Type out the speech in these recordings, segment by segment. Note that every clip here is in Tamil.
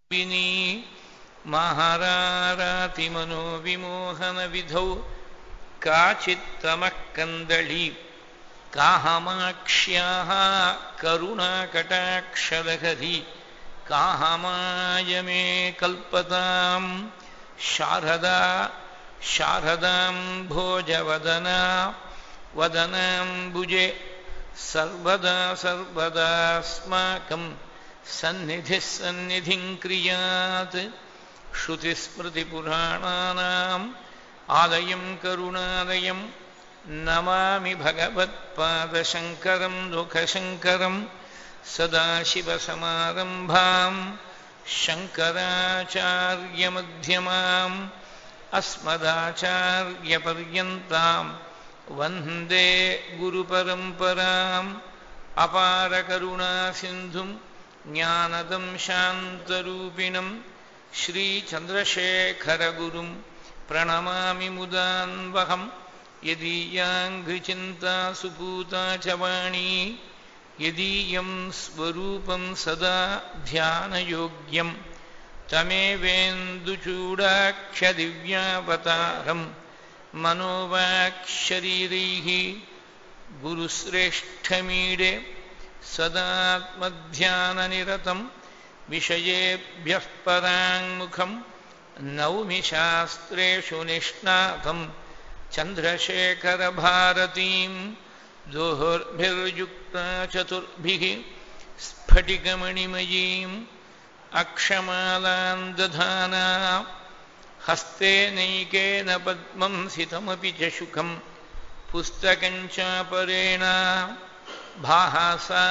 विनी महारारातिमनोविमोहनविधौ काचित्तमः कन्दळी काहमाक्ष्याः करुणाकटाक्षलहरी काहमाय मे कल्पतां शारदा शारदां भोजवदना वदनाम्बुजे सर्वदा सर्वदास्माकं सन्निधिः सन्निधिं क्रियात् श्रुतिस्मृतिपुराणानाम् आलयं करुणालयं नमामि भगवत्पादशङ्करं दुःखशङ्करं सदाशिवसमारम्भां शङ्कराचार्यमध्यमाम् अस्मदाचार्यपर्यन्तां वन्दे गुरुपरम्पराम् अपारकरुणासिन्धुं ज्ञानदं शान्तरूपिणं श्रीचन्द्रशेखरगुरुं प्रणमामि मुदान्वहं यदीयाङ्घ्रिचिन्ता सुपूता च वाणी यदीयं स्वरूपं सदा ध्यानयोग्यं तमेवेन्दुचूडाख्यदिव्यावतारं मनोवाक्शरीरैः गुरुश्रेष्ठमीडे सदात्मध्याननिरतं विषयेभ्यः पराङ्मुखं नौमि शास्त्रेषु निष्णातं चन्द्रशेखरभारतीं दोहोर्भिर्युक्ता चतुर्भिः स्फटिकमणिमयीम् अक्षमालां दधाना हस्ते नैकेन पद्मं सितमपि च शुकं पुस्तकञ्चापरेण भासा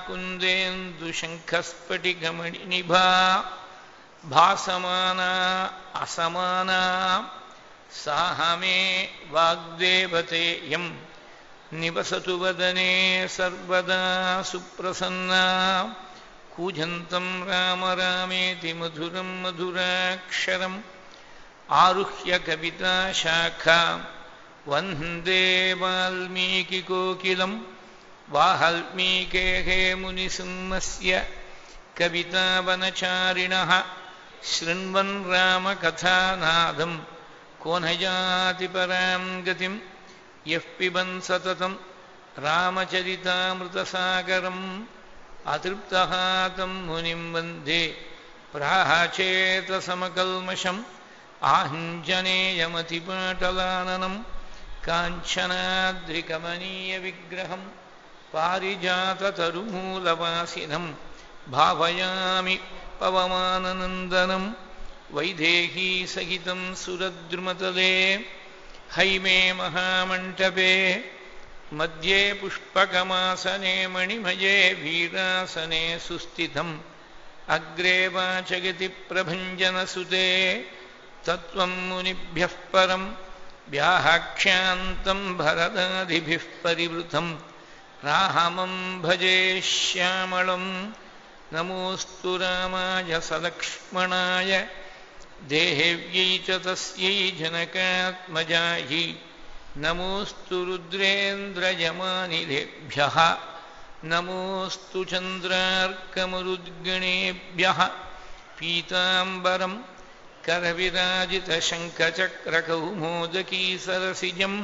कुन्देन्दुशङ्खस्फटिकमणिनिभा भासमाना असमाना साह मे वाग्देवतेयं निवसतु वदने सर्वदा सुप्रसन्ना कूजन्तं राम रामेति मधुरं मधुराक्षरम् आरुह्य कविताशाखा वन्दे वाल्मीकिकोकिलं वाल्मीकेः मुनिसिंहस्य कवितावनचारिणः शृण्वन् रामकथानादं को न याति परां गतिं यः पिबन् सततं रामचरितामृतसागरम् अतृप्तः तं मुनिं वन्दे प्राचेतसमकल्मषम् आञ्जनेयमतिपाटलाननं काञ्चनाद्रिकमनीयविग्रहं पारिजाततरुमूलवासिनं भावयामि पवमाननन्दनं वैदेहीसहितं सुरद्रुमतले हैमे महामण्टपे मध्ये पुष्पकमासने मणिमये वीरासने सुस्थितम् अग्रे वाचगति प्रभञ्जनसुते तत्त्वं मुनिभ्यः परं व्याहाख्यान्तं भरदादिभिः परिवृतं रामं भजे श्यामलं नमोऽस्तु रामाय सलक्ष्मणाय देहेव्यै च तस्यै जनकात्मजायै नमोऽस्तु रुद्रेन्द्रयमानिलेभ्यः नमोऽस्तु चन्द्रार्कमरुद्गणेभ्यः पीताम्बरं करविराजितशङ्खचक्रकौमोदकीसरसिजं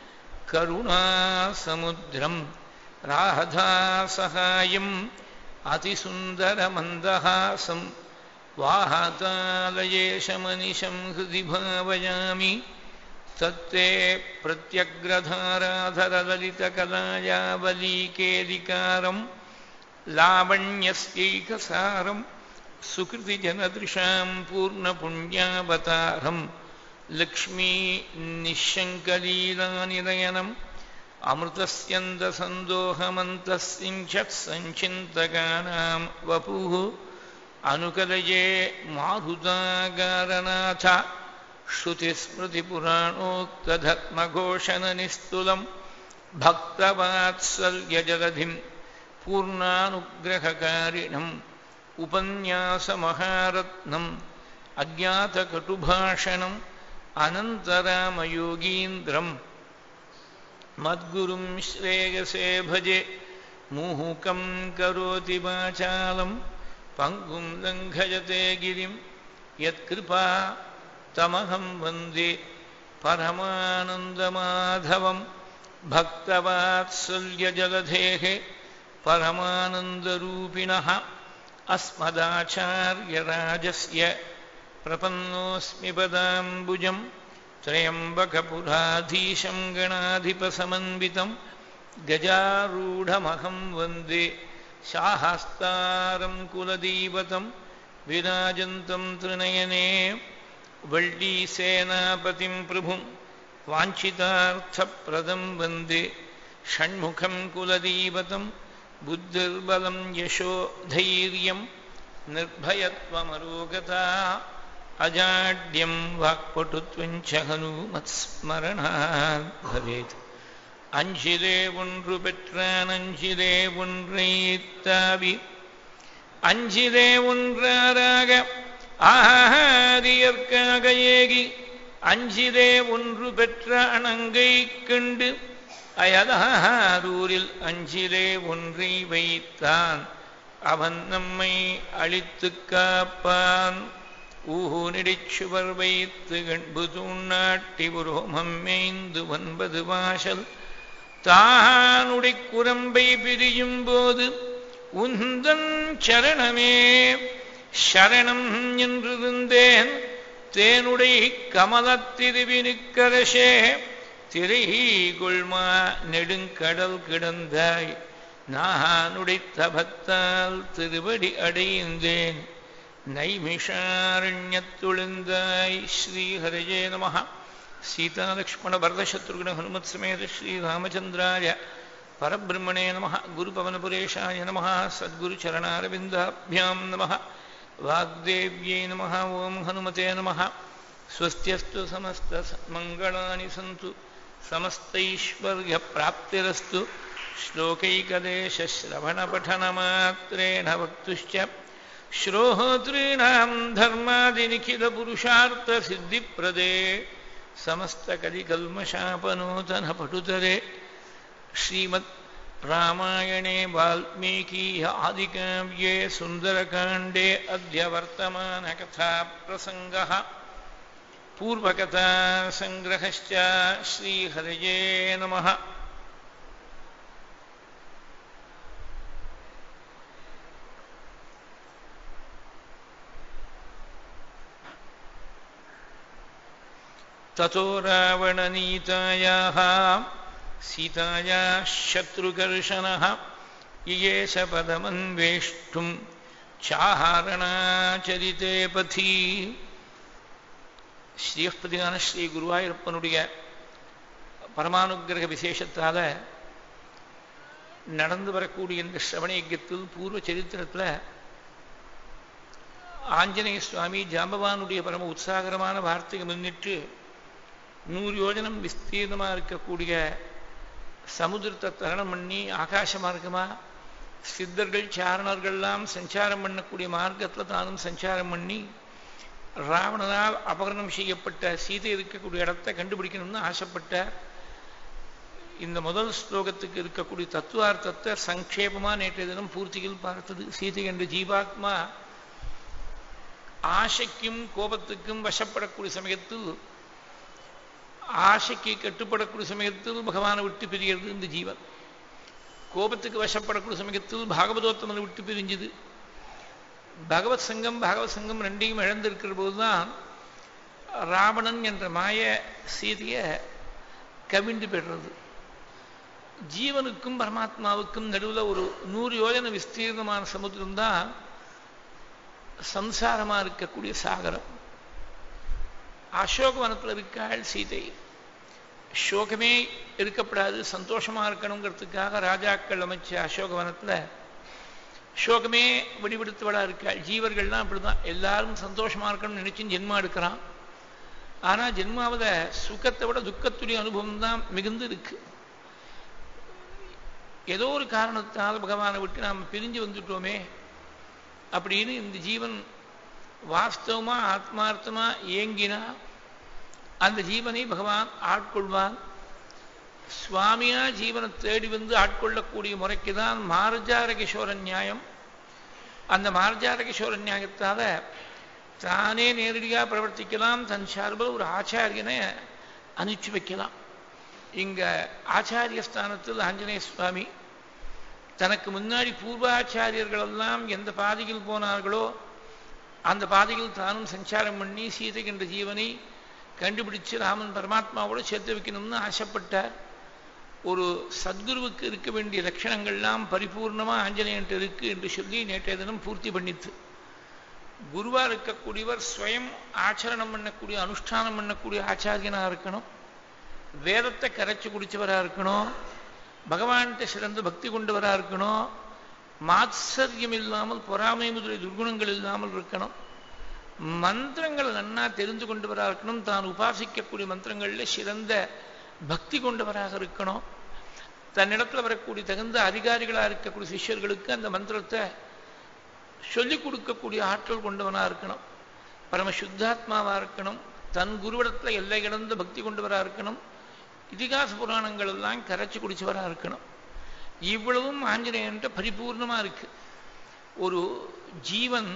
करुणासमुद्रं राधासहायम् अतिसुन्दरमन्दहासं वाहतालयेशमनिशं हृदि भावयामि तत्ते प्रत्यग्रधाराधरललितकलायावलीकेलिकारं लावण्यस्यैकसारं सुकृतिजनदृशां पूर्णपुण्यावतारं लक्ष्मीनिःशङ्कलीलानिलयनम् अमृतस्यन्दसन्दोहमन्तस्सिञ्चत्सञ्चिन्तकानां वपुः अनुकलये मारुतागारनाथ श्रुतिस्मृतिपुराणोक्तधर्मघोषणनिस्तुलं भक्तवात्सल्यजलधिं पूर्णानुग्रहकारिणम् उपन्यासमहारत्नम् अज्ञातकटुभाषणम् अनन्तरामयोगीन्द्रम् मद्गुरुं श्रेयसे भजे मुहुकं करोति वाचालं பங்கும் லங்கயதே கிரிம் யத்கிருபா தமகம் வந்தே பரமானந்தமாதவம் भक्तवात्सल्यजलधेः परमानन्दरूपिणः अस्मदाचार्यराजस्य प्रपन्नोऽस्मि पदाम्बुजं त्र्यम्बकपुराधीशं गणाधिपसमन्वितं गजारूढमहं वन्दे शाहस्तारं कुलदीपतं विराजन्तं त्रिनयने वल्लीसेनापतिं प्रभुं वाञ्छितार्थप्रदं वन्दे षण्मुखं कुलदीपतं बुद्धिर्बलं यशो धैर्यं निर्भयत्वमरोगता अजाड्यं वाक्पटुत्वं च हनुमत्स्मरणात् भवेत् அஞ்சிலே ஒன்று பெற்றான் அஞ்சிலே ஒன்றைத்தாவி அஞ்சிலே ஒன்றாராக ஆதியற்காக ஏகி அஞ்சிலே ஒன்று பெற்ற அணங்கை கண்டு அயலாரூரில் அஞ்சிலே ஒன்றை வைத்தான் அவன் நம்மை அழித்து காப்பான் ஊனிடிச்சுவர் வைத்து கண்பு தூண்ணாட்டி உரோமம் மேய்ந்து ஒன்பது வாசல் தானுடை குரம்பை பிரியும் போது உந்தன் சரணமே சரணம் என்றிருந்தேன் தேனுடை கமலத்திருவினுக்கரசே திரை கொள்மா நெடுங்கடல் கிடந்தாய் நானுடை தபத்தால் திருவடி அடைந்தேன் நைமிஷாரண்யத்துழுந்தாய் ஸ்ரீஹரஜே நம சீதாலக்ஷ்மண பரதசத்ருகுண ஹனுமத் சமேத ஸ்ரீராமச்சந்திராய பரபிரம்மணே நம குருபவனபுரேஷாய நம சத்குருச்சரணாரவிந்தாபியாம் நம वाग्देव्यै नमः ॐ हनुमते नमः स्वस्त्यस्तु समस्तमङ्गलानि सन्तु समस्तैश्वर्यप्राप्तिरस्तु श्लोकैकदेशश्रवणपठनमात्रेण वक्तुश्च श्रोतॄणां धर्मादिनिखिलपुरुषार्थसिद्धिप्रदे समस्तकलिकल्मषापनूतनपटुतरे श्रीमत् रामायणे वाल्मीकीः आदिकाव्ये सुन्दरकाण्डे अद्य वर्तमानकथाप्रसङ्गः पूर्वकथासङ्ग्रहश्च श्रीहरये नमः ततो रावणनीतायाः सीताया शत्रुकर्षणः इयेष पदमन्वेष्टुं சாரணாச்சரித்தே பதி ஸ்ரீயப்பதியான ஸ்ரீ குருவாயூரப்பனுடைய பரமானுகிரக விசேஷத்தால நடந்து வரக்கூடிய இந்த சிரவண யஜத்தில் பூர்வ சரித்திரத்தில் ஆஞ்சநேய சுவாமி ஜாம்பவானுடைய பரம உற்சாகரமான வார்த்தையை முன்னிட்டு நூறு யோஜனம் விஸ்தீர்ணமாக இருக்கக்கூடிய சமுதிரத்தை தரணம் பண்ணி ஆகாச மார்க்கமாக சித்தர்கள் சாரணர்கள்லாம் சஞ்சாரம் பண்ணக்கூடிய மார்க்கத்தில் தானும் சஞ்சாரம் பண்ணி ராவணனால் அபகரணம் செய்யப்பட்ட சீதை இருக்கக்கூடிய இடத்தை கண்டுபிடிக்கணும்னு ஆசைப்பட்ட இந்த முதல் ஸ்லோகத்துக்கு இருக்கக்கூடிய தத்துவார்த்தத்தை சங்கேபமாக நேற்றைய தினம் பூர்த்தியில் பார்த்தது சீதை என்ற ஜீவாத்மா ஆசைக்கும் கோபத்துக்கும் வசப்படக்கூடிய சமயத்தில் ஆசைக்கு கட்டுப்படக்கூடிய சமயத்தில் பகவானை விட்டு பிரிகிறது இந்த ஜீவன் கோபத்துக்கு வசப்படக்கூடிய சமயத்தில் பாகவதோத்தமனை விட்டு பிரிஞ்சுது பகவத் சங்கம் பாகவத் சங்கம் ரெண்டையும் இழந்திருக்கிற போதுதான் ராவணன் என்ற மாய சீதையை கவிண்டு பெறுறது ஜீவனுக்கும் பரமாத்மாவுக்கும் நடுவில் ஒரு நூறு யோஜன விஸ்தீர்ணமான சமுத்திரம் தான் சம்சாரமாக இருக்கக்கூடிய சாகரம் அசோகவனத்தில் இருக்காள் சீதை சோகமே இருக்கப்படாது சந்தோஷமாக இருக்கணுங்கிறதுக்காக ராஜாக்கள் அமைச்ச அசோகவனத்தில் சோகமே விடிவிடுத்தவளாக இருக்காள் ஜீவர்கள்லாம் அப்படிதான் எல்லாரும் சந்தோஷமாக இருக்கணும்னு நினைச்சு ஜென்மா எடுக்கிறான் ஆனால் ஜென்மாவில் சுகத்தை விட துக்கத்துடைய அனுபவம் தான் மிகுந்து இருக்கு ஏதோ ஒரு காரணத்தால் பகவானை விட்டு நாம் பிரிஞ்சு வந்துட்டோமே அப்படின்னு இந்த ஜீவன் வாஸ்தவமா ஆத்மார்த்தமா ஏங்கினா அந்த ஜீவனை பகவான் ஆட்கொள்வான் சுவாமியா ஜீவனை தேடி வந்து ஆட்கொள்ளக்கூடிய முறைக்கு தான் மார்ஜார கிஷோர நியாயம் அந்த மார்ஜார கிஷோர நியாயத்தால தானே நேரடியாக பிரவர்த்திக்கலாம் தன் சார்பில் ஒரு ஆச்சாரியனை அனுப்பிச்சு வைக்கலாம் இங்க ஆச்சாரிய ஸ்தானத்தில் ஆஞ்சநேய சுவாமி தனக்கு முன்னாடி பூர்வாச்சாரியர்கள் எல்லாம் எந்த பாதையில் போனார்களோ அந்த பாதையில் தானும் சஞ்சாரம் பண்ணி சீதை என்ற ஜீவனை கண்டுபிடிச்சு ராமன் பரமாத்மாவோட சேர்த்து வைக்கணும்னு ஆசைப்பட்டார் ஒரு சத்குருவுக்கு இருக்க வேண்டிய லட்சணங்கள்லாம் பரிபூர்ணமாக ஆஞ்சநேயன்ட்டு இருக்கு என்று சொல்லி நேற்றைய தினம் பூர்த்தி பண்ணித்து குருவா இருக்கக்கூடியவர் ஸ்வயம் ஆச்சரணம் பண்ணக்கூடிய அனுஷ்டானம் பண்ணக்கூடிய ஆச்சாரியனா இருக்கணும் வேதத்தை கரைச்சு குடிச்சவரா இருக்கணும் பகவான்கிட்ட சிறந்த பக்தி கொண்டவரா இருக்கணும் மாத்சரியம் இல்லாமல் பொறாமை முதலிய துர்குணங்கள் இல்லாமல் இருக்கணும் மந்திரங்கள் நன்னா தெரிந்து கொண்டவராக இருக்கணும் தான் உபாசிக்கக்கூடிய மந்திரங்கள்ல சிறந்த பக்தி கொண்டவராக இருக்கணும் தன்னிடத்துல வரக்கூடிய தகுந்த அதிகாரிகளா இருக்கக்கூடிய சிஷ்யர்களுக்கு அந்த மந்திரத்தை சொல்லிக் கொடுக்கக்கூடிய ஆற்றல் கொண்டவனா இருக்கணும் பரம சுத்தாத்மாவா இருக்கணும் தன் குருவிடத்துல எல்லை கிடந்த பக்தி கொண்டவரா இருக்கணும் இதிகாச புராணங்கள் எல்லாம் கரைச்சு குடிச்சவரா இருக்கணும் இவ்வளவும் ஆஞ்சநேயன்ட்ட பரிபூர்ணமா இருக்கு ஒரு ஜீவன்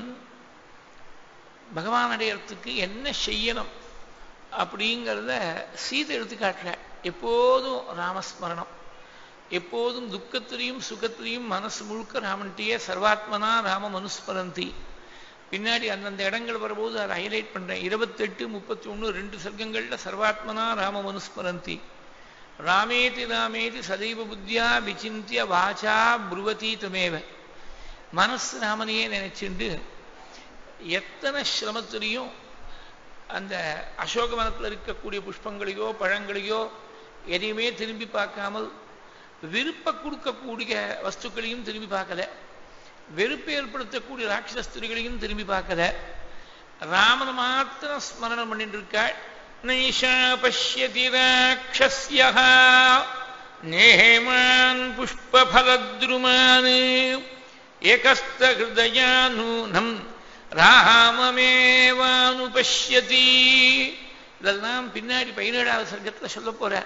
பகவான் அடையறதுக்கு என்ன செய்யணும் அப்படிங்கிறத சீதை எடுத்து காட்டுற எப்போதும் ராமஸ்மரணம் எப்போதும் துக்கத்திலையும் சுகத்திலையும் மனசு முழுக்க ராமன்ட்டியே சர்வாத்மனா ராம மனுஸ்மரந்தி பின்னாடி அந்தந்த இடங்கள் வரும்போது அதை ஹைலைட் பண்றேன் இருபத்தெட்டு முப்பத்தி ஒன்று ரெண்டு சர்க்கங்கள்ல சர்வாத்மனா ராம மனுஸ்மரந்தி ராமேதி ராமேதி சதைவ புத்தியா விசிந்திய வாச்சா புருவதி துமேவ மனசு ராமனையே நினைச்சுண்டு எத்தனை சிரமத்திலையும் அந்த அசோகவனத்தில் இருக்கக்கூடிய புஷ்பங்களையோ பழங்களையோ எதையுமே திரும்பி பார்க்காமல் விருப்ப கொடுக்கக்கூடிய வஸ்துக்களையும் திரும்பி பார்க்கல வெறுப்பு ஏற்படுத்தக்கூடிய ராட்சச ஸ்திரிகளையும் திரும்பி பார்க்கல ராமனை மாத்திரம் ஸ்மரணம் பண்ணிட்டு இருக்காள் நைஷா பசியதி ராட்சஸ்ய நேமான் புஷ்பலத்ருமான் ஏகஸ்த ஹிருதயானூனம் ராமமேவானுபஷ்யதி இதெல்லாம் பின்னாடி பதினேழாவது சர்க்கத்தில் சொல்ல போற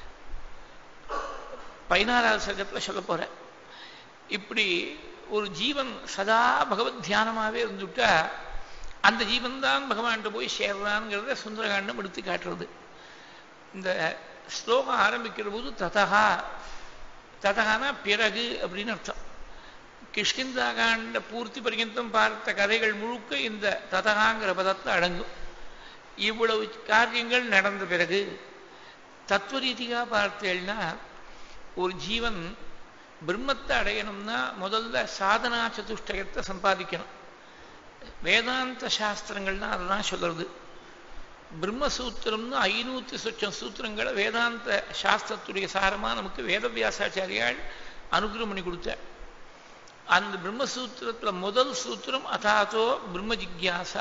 பதினாறாவது சர்க்கத்தில் சொல்ல போற இப்படி ஒரு ஜீவன் சதா பகவத் தியானமாகவே இருந்துட்டா அந்த ஜீவன் தான் பகவான்கிட்ட போய் சேர்றான்ங்கிறத சுந்தரகாண்டம் எடுத்து காட்டுறது இந்த ஸ்லோகம் ஆரம்பிக்கிற போது ததகா ததகானா பிறகு அப்படின்னு அர்த்தம் கிஷ்கிந்தாகாண்ட பூர்த்தி பர்யந்தம் பார்த்த கதைகள் முழுக்க இந்த ததகாங்கிற பதத்தில் அடங்கும் இவ்வளவு காரியங்கள் நடந்த பிறகு தத்துவ ரீதியாக பார்த்தேன்னா ஒரு ஜீவன் பிரம்மத்தை அடையணும்னா முதல்ல சாதனா சதுஷ்டயத்தை சம்பாதிக்கணும் வேதாந்த சாஸ்திரங்கள்னா அதுதான் சொல்றது பிரம்மசூத்திரம்னு ஐநூத்தி சொச்சம் சூத்திரங்களை வேதாந்த சாஸ்திரத்துடைய சாரமா நமக்கு வேதவியாசாச்சாரியால் அனுகிரகம் பண்ணி கொடுத்தார் அந்த பிரம்மசூத்திரத்துல முதல் சூத்திரம் அதாத்தோ பிரம்ம ஜிக்யாசா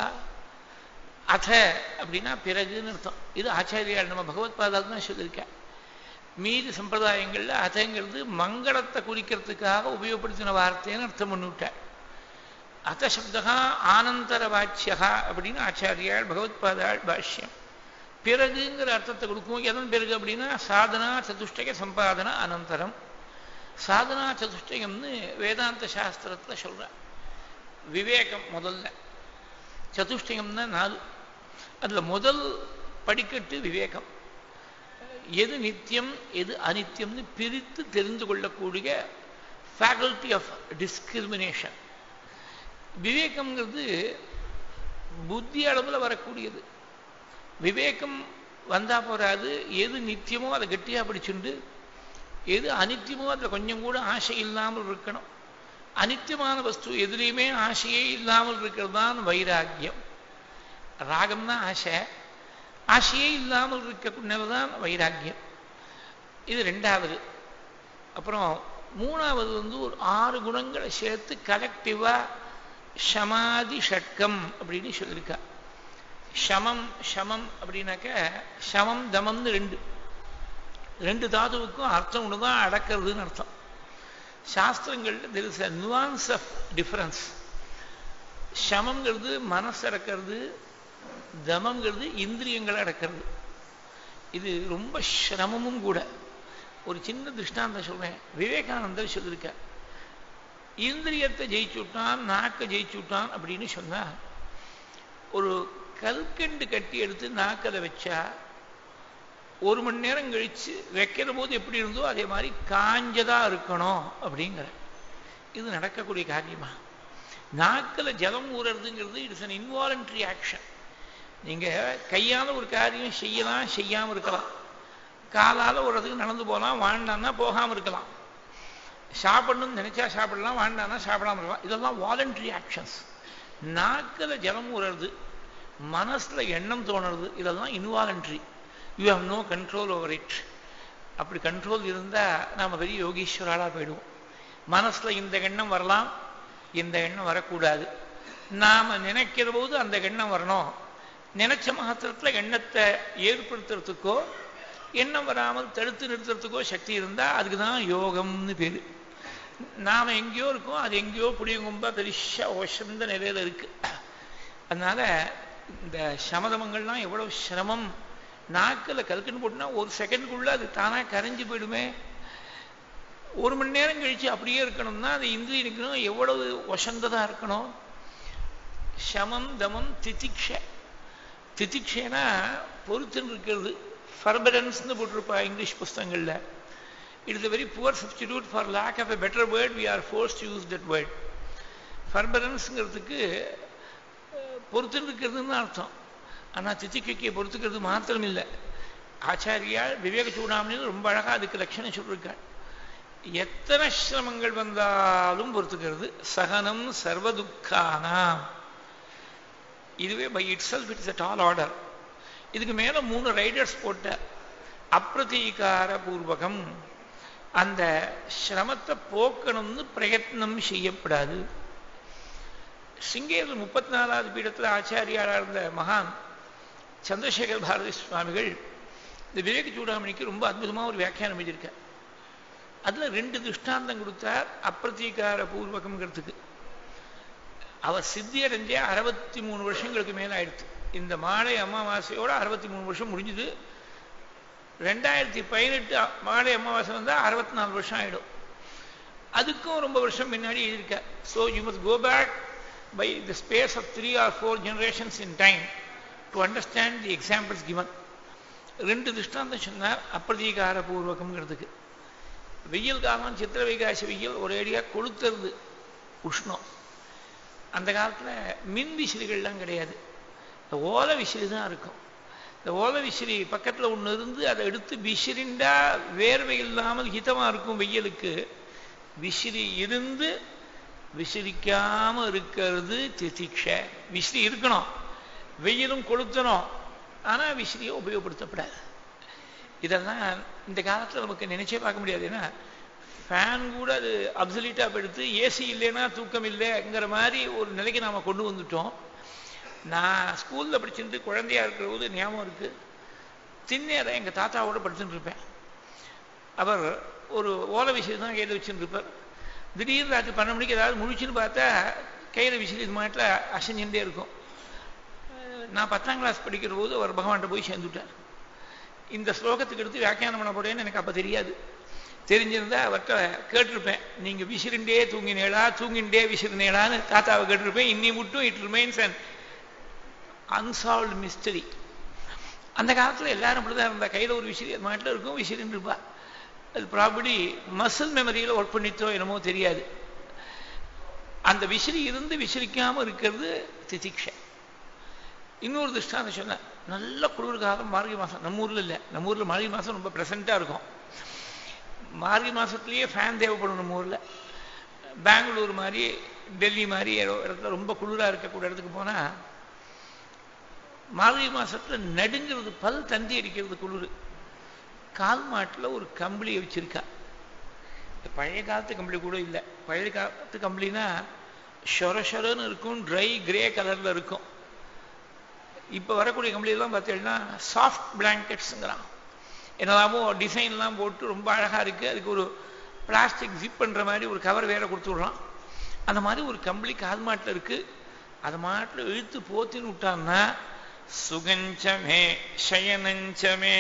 அத அப்படின்னா பிறகுன்னு அர்த்தம் இது ஆச்சாரியால் நம்ம பகவத்பாதால் தான் சொல்லியிருக்கேன் மீதி சம்பிரதாயங்கள்ல அதங்கிறது மங்களத்தை குறிக்கிறதுக்காக உபயோகப்படுத்தின வார்த்தைன்னு அர்த்தம் பண்ணிவிட்டார் அத்த சப்தகா ஆனந்தர வாட்சியகா அப்படின்னு ஆச்சாரியால் பகவத்பாதாள் பாஷ்யம் பிறகுங்கிற அர்த்தத்தை கொடுக்கும் எதன் பிறகு அப்படின்னா சாதனா சதுஷ்டக சம்பாதனா அனந்தரம் சாதனா சதுஷ்டயம்னு வேதாந்த சாஸ்திரத்தில் சொல்ற விவேகம் முதல்ல சதுஷ்டயம்னா நாலு அதுல முதல் படிக்கட்டு விவேகம் எது நித்தியம் எது அனித்தியம்னு பிரித்து தெரிந்து கொள்ளக்கூடிய ஃபேக்கல்டி ஆஃப் டிஸ்கிரிமினேஷன் விவேகம்ங்கிறது புத்தி அளவில் வரக்கூடியது விவேகம் வந்தா போறாது எது நித்தியமோ அதை கட்டியா பிடிச்சுண்டு எது அனித்தியமோ அதில் கொஞ்சம் கூட ஆசை இல்லாமல் இருக்கணும் அனித்தியமான வஸ்து எதுலேயுமே ஆசையே இல்லாமல் இருக்கிறது தான் வைராக்கியம் ராகம் தான் ஆசை ஆசையே இல்லாமல் இருக்கக்கூடியதான் வைராக்கியம் இது ரெண்டாவது அப்புறம் மூணாவது வந்து ஒரு ஆறு குணங்களை சேர்த்து கலெக்டிவா ஷமாதி ஷட்கம் அப்படின்னு சொல்லியிருக்கா ஷமம் ஷமம் அப்படின்னாக்க ஷமம் தமம்னு ரெண்டு ரெண்டு தாதுவுக்கும் அர்த்தம் ஒன்று தான் அடக்கிறதுன்னு அர்த்தம் சாஸ்திரங்கள்ல there is a nuance of difference ஷமங்கிறது மனசு அடக்கிறது தமங்கிறது இந்திரியங்களை அடக்கிறது இது ரொம்ப சிரமமும் கூட ஒரு சின்ன திருஷ்டாந்தம் சொல்றேன் விவேகானந்தர் சொல்லியிருக்க இந்திரியத்தை ஜெயிச்சு விட்டான் நாக்கை ஜெயிச்சு விட்டான் அப்படின்னு சொன்னா ஒரு கல்கண்டு கட்டி எடுத்து நாக்கதை வச்சா ஒரு மணி நேரம் கழிச்சு வைக்கிற போது எப்படி இருந்தோ அதே மாதிரி காஞ்சதா இருக்கணும் அப்படிங்கிற இது நடக்கக்கூடிய காரியமா நாக்கில் ஜலம் ஊறுறதுங்கிறது இட்ஸ் அன் இன்வாலண்ட்ரி ஆக்ஷன் நீங்க கையால ஒரு காரியம் செய்யலாம் செய்யாம இருக்கலாம் காலால ஒரு இடத்துக்கு நடந்து போகலாம் வாழ்ந்தான்னா போகாம இருக்கலாம் சாப்பிடணும்னு நினைச்சா சாப்பிடலாம் வாழ்ந்தானா சாப்பிடாம இருக்கலாம் இதெல்லாம் வாலண்டரி ஆக்ஷன்ஸ் நாக்கில் ஜலம் ஊறுறது மனசுல எண்ணம் தோணுறது இதெல்லாம் involuntary you have no control over it அப்படி கண்ட்ரோல் இருந்தா நாம பெரிய யோகீஸ்வராளா போயிடுவோம் மனசுல இந்த எண்ணம் வரலாம் இந்த எண்ணம் வரக்கூடாது நாம நினைக்கிற போது அந்த எண்ணம் வரணும் நினைச்ச மாத்திரத்துல எண்ணத்தை ஏற்படுத்துறதுக்கோ எண்ணம் வராமல் தடுத்து நிறுத்துறதுக்கோ சக்தி இருந்தா அதுக்கு தான் யோகம்னு பேரு நாம எங்கேயோ இருக்கோம் அது எங்கேயோ புளியங்கும்பா பெருசா ஒசந்த நிலையில இருக்கு அதனால இந்த சமதமங்கள்லாம் எவ்வளவு சிரமம் நாக்கில் கல்கன்னு போட்டுனா ஒரு செகண்டுக்குள்ள அது தானா கரைஞ்சு போயிடுமே ஒரு மணி நேரம் கழிச்சு அப்படியே இருக்கணும்னா அது இந்திரி இருக்கணும் எவ்வளவு வசந்ததா இருக்கணும் சமம் தமம் திதிக்ஷ திதிக்ஷனா பொறுத்துன்னு இருக்கிறது ஃபர்பரன்ஸ்னு போட்டிருப்பா இங்கிலீஷ் புஸ்தகங்கள்ல it is a very poor substitute for lack of a better word we are force to use that word ஃபர்பரன்ஸுங்கிறதுக்கு பொறுத்துன்னு இருக்கிறதுன்னு அர்த்தம் ஆனால் தித்திக்கையை பொறுத்துக்கிறது மாத்திரம் இல்லை ஆச்சாரியால் விவேக சூடாமணின்னு ரொம்ப அழகா அதுக்கு லட்சணம் சொல்லியிருக்காள் எத்தனை சிரமங்கள் வந்தாலும் பொறுத்துக்கிறது சகனம் சர்வதுக்கானாம் இதுவே by itself it's a tall order இதுக்கு மேல மூணு ரைடர்ஸ் போட்ட அப்பிரதீகார பூர்வகம் அந்த சிரமத்தை போக்கணும்னு பிரயத்னம் செய்யப்படாது சிங்கேரில் முப்பத்தி நாலாவது பீடத்தில் ஆச்சாரியாராக இருந்த மகான் சந்திரசேகர் பாரதி சுவாமிகள் இந்த விவேக சூடாமணிக்கு ரொம்ப அற்புதமாக ஒரு வியாக்கியானம் எழுதியிருக்கார் அதுல ரெண்டு திருஷ்டாந்தம் கொடுத்தார் அப்பிரதீகார பூர்வகம்ங்கிறதுக்கு அவர் சித்தி அடைஞ்சே அறுபத்தி மூணு வருஷங்களுக்கு மேல ஆயிடுச்சு இந்த மாலை அமாவாசையோட அறுபத்தி மூணு வருஷம் முடிஞ்சுது ரெண்டாயிரத்தி பதினெட்டு மாலை அமாவாசை வந்தால் அறுபத்தி நாலு வருஷம் ஆயிடும் அதுக்கும் ரொம்ப வருஷம் முன்னாடி எழுதியிருக்கார் so you must go back by the space of three or four generations in time to understand the examples given ரெண்டு திருஷ்டாந்தம் சொன்னார் அப்பிரதீகார பூர்வகம்ங்கிறதுக்கு வெயில் காலம் சித்திர வைகாசி வெயில் ஒரு ஏடியா கொளுத்துறது உஷ்ணம் அந்த காலத்துல மின் விசிறிகள்லாம் கிடையாது இந்த ஓலை விசிறி தான் இருக்கும் இந்த ஓலை விசிறி பக்கத்துல ஒண்ணு இருந்து அதை எடுத்து விசிறிண்டா வேர்வை இல்லாமல் ஹிதமா இருக்கும் வெயிலுக்கு விசிறி இருந்து விசிறிக்காம இருக்கிறது திதிக்ஷ விசிறி இருக்கணும் வெயிலும் கொளுத்தணும் ஆனா விசிறியை உபயோகப்படுத்தப்படாது இதெல்லாம் இந்த காலத்துல நமக்கு நினைச்சே பார்க்க முடியாது ஏன்னா ஃபேன் கூட அது அப்சல்யூட்டா எடுத்து ஏசி இல்லைன்னா தூக்கம் இல்லைங்கிற மாதிரி ஒரு நிலைக்கு நாம கொண்டு வந்துட்டோம் நான் ஸ்கூல்ல படிச்சுட்டு குழந்தையா இருக்கிற போது ஞாபகம் இருக்கு திண்ணேரை எங்க தாத்தாவோட படிச்சுட்டு இருப்பேன் அவர் ஒரு ஓலை விசிறி தான் கையில் வச்சுட்டு இருப்பார் திடீர்னு ராத்திரி பன்னெண்டு மணிக்கு ஏதாவது முழிச்சுன்னு பார்த்தா கையில் விசிறி இது மாட்டில் அசைஞ்சுட்டே இருக்கும் நான் பத்தாம் கிளாஸ் படிக்கிற போது அவர் பகவான்கிட்ட போய் சேர்ந்துட்டார் இந்த ஸ்லோகத்துக்கு எடுத்து வியாக்கியானம் பண்ண போறேன்னு எனக்கு அப்ப தெரியாது தெரிஞ்சிருந்தா அவர்கிட்ட கேட்டிருப்பேன் நீங்க விசிறிண்டே தூங்கினேளா தூங்கிண்டே விசிறினேளான்னு தாத்தாவை கேட்டிருப்பேன் இன்னி மட்டும் it remains and unsolved mystery அந்த காலத்துல எல்லாரும் அப்படிதான் இருந்தா கையில ஒரு விசிறி அது மாட்டில் இருக்கும் விசிறின்னு இருப்பா அது ப்ராபடி மசில் மெமரியில ஒர்க் பண்ணித்தோ என்னமோ தெரியாது அந்த விசிறி இருந்து விசிறிக்காம இருக்கிறது திதிக்ஷை இன்னொரு திருஷ்டாந்தம் சொன்னேன் நல்ல குளிர் காலம் மார்கழி மாதம் நம்ம ஊர்ல இல்லை நம்ம ஊர்ல மார்கழி மாதம் ரொம்ப ப்ரெசண்ட்டாக இருக்கும் மார்கழி மாதத்துலேயே ஃபேன் தேவைப்படும் நம்ம ஊரில் பெங்களூர் மாதிரி டெல்லி மாதிரி இடத்துல ரொம்ப குளிராக இருக்கக்கூடிய இடத்துக்கு போனால் மார்கழி மாதத்தில் நடுங்கிறது பல் தந்தி அடிக்கிறது குளிர் கால் மாட்டில் ஒரு கம்பளியை வச்சிருக்கா பழைய காலத்து கம்பளி கூட இல்லை பழைய காலத்து கம்பளினா ஷொர ஷொரன்னு இருக்கும் ட்ரை கிரே கலரில் இருக்கும் இப்போ வரக்கூடிய கம்பளியெல்லாம் பார்த்தீங்கன்னா சாஃப்ட் பிளாங்கெட்ஸுங்கிறான் என்னெல்லாமோ டிசைன்லாம் போட்டு ரொம்ப அழகாக இருக்குது அதுக்கு ஒரு பிளாஸ்டிக் ஜிப் பண்ணுற மாதிரி ஒரு கவர் வேற கொடுத்து விட்றான் அந்த மாதிரி ஒரு கம்பளி கால் மாட்டில் இருக்குது அதை மாட்டில் இழுத்து போத்தின்னு விட்டான்னா சுகஞ்சமே சயனஞ்சமே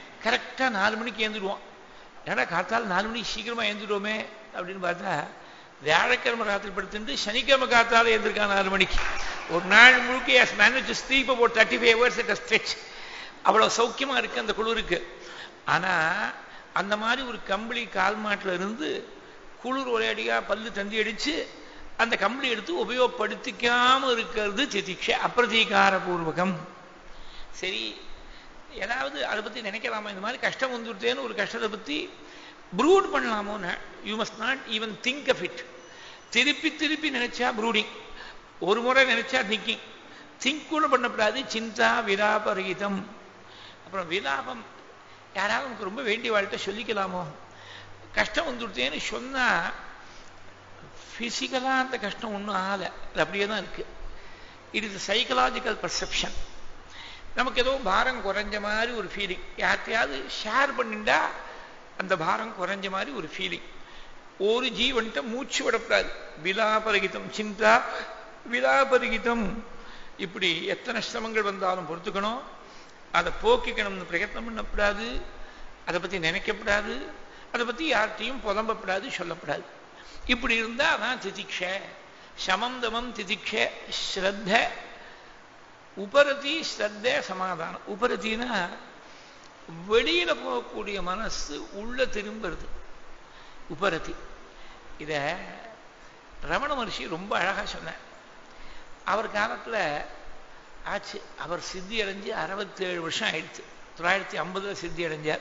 கரெக்டாக நாலு மணிக்கு ஏந்துடுவோம் ஏன்னா காத்தால் நாலு மணிக்கு சீக்கிரமாக ஏந்துடுவோமே அப்படின்னு பார்த்தா வியாழக்கிழமை ராத்திரி படுத்துட்டு சனிக்கிழமை காத்தால எழுந்திருக்கான் நாலு மணிக்கு ஒரு நாள் முழுக்க yes manage sleep about thirty five hours at stretch அவ்வளோ சௌக்கியமா இருக்கு அந்த குளிருக்கு ஆனா அந்த மாதிரி ஒரு கம்பளி கால் மாட்டில் இருந்து குளிர் ஒரேடியா பல்லு தந்தி அடிச்சு அந்த கம்பளி எடுத்து உபயோகப்படுத்திக்காம இருக்கிறது திதிக்ஷ அப்பிரதீகார பூர்வகம் சரி ஏதாவது அதை பத்தி நினைக்கலாமா இந்த மாதிரி கஷ்டம் வந்துருத்தேன்னு ஒரு கஷ்டத்தை பத்தி ப்ரூட் பண்ணலாமோ you must not even think of it திருப்பி திருப்பி நினைச்சா ப்ரூடிங் ஒரு முறை நினைச்சா திங்கிங் திங்க் கூட பண்ணக்கூடாது சிந்தா விலாபரகிதம் அப்புறம் விலாபம் யாராவது நமக்கு ரொம்ப வேண்டிய வாழ்க்கை சொல்லிக்கலாமோ கஷ்டம் வந்துடுத்தேன்னு சொன்னா பிசிக்கலா அந்த கஷ்டம் ஒன்றும் ஆகலை அது அப்படியே தான் இருக்கு இட் இஸ் சைக்கலாஜிக்கல் பர்செப்ஷன் நமக்கு ஏதோ பாரம் குறைஞ்ச மாதிரி ஒரு ஃபீலிங் யார்கிட்டயாவது ஷேர் பண்ணிண்டா அந்த பாரம் குறைஞ்ச மாதிரி ஒரு ஃபீலிங் ஒரு ஜீவன்ட்ட மூச்சு விடக்கூடாது விலாபரிகிதம் சிந்தா விலாபரிகிதம் இப்படி எத்தனை சிரமங்கள் வந்தாலும் பொறுத்துக்கணும் அதை போக்கிக்கணும்னு பிரயத்னம் பண்ணக்கூடாது அதை பத்தி நினைக்கப்படாது அதை பத்தி யார்கிட்டையும் புலம்பப்படாது சொல்லப்படாது இப்படி இருந்தா அதான் திதிக்ஷ சமம் தமம் திதிக்ஷ ஸ்ரத்த உபரதி ஸ்ரத்த சமாதானம் உபரத்தினா வெளியில போகக்கூடிய மனசு உள்ள திரும்புறது உபரதி இத ரமண மகர்ஷி ரொம்ப அழகா சொன்னார் அவர் காலத்துல ஆச்சு அவர் சித்தி அடைஞ்சு அறுபத்தேழு வருஷம் ஆயிடுச்சு தொள்ளாயிரத்தி ஐம்பதுல சித்தி அடைஞ்சார்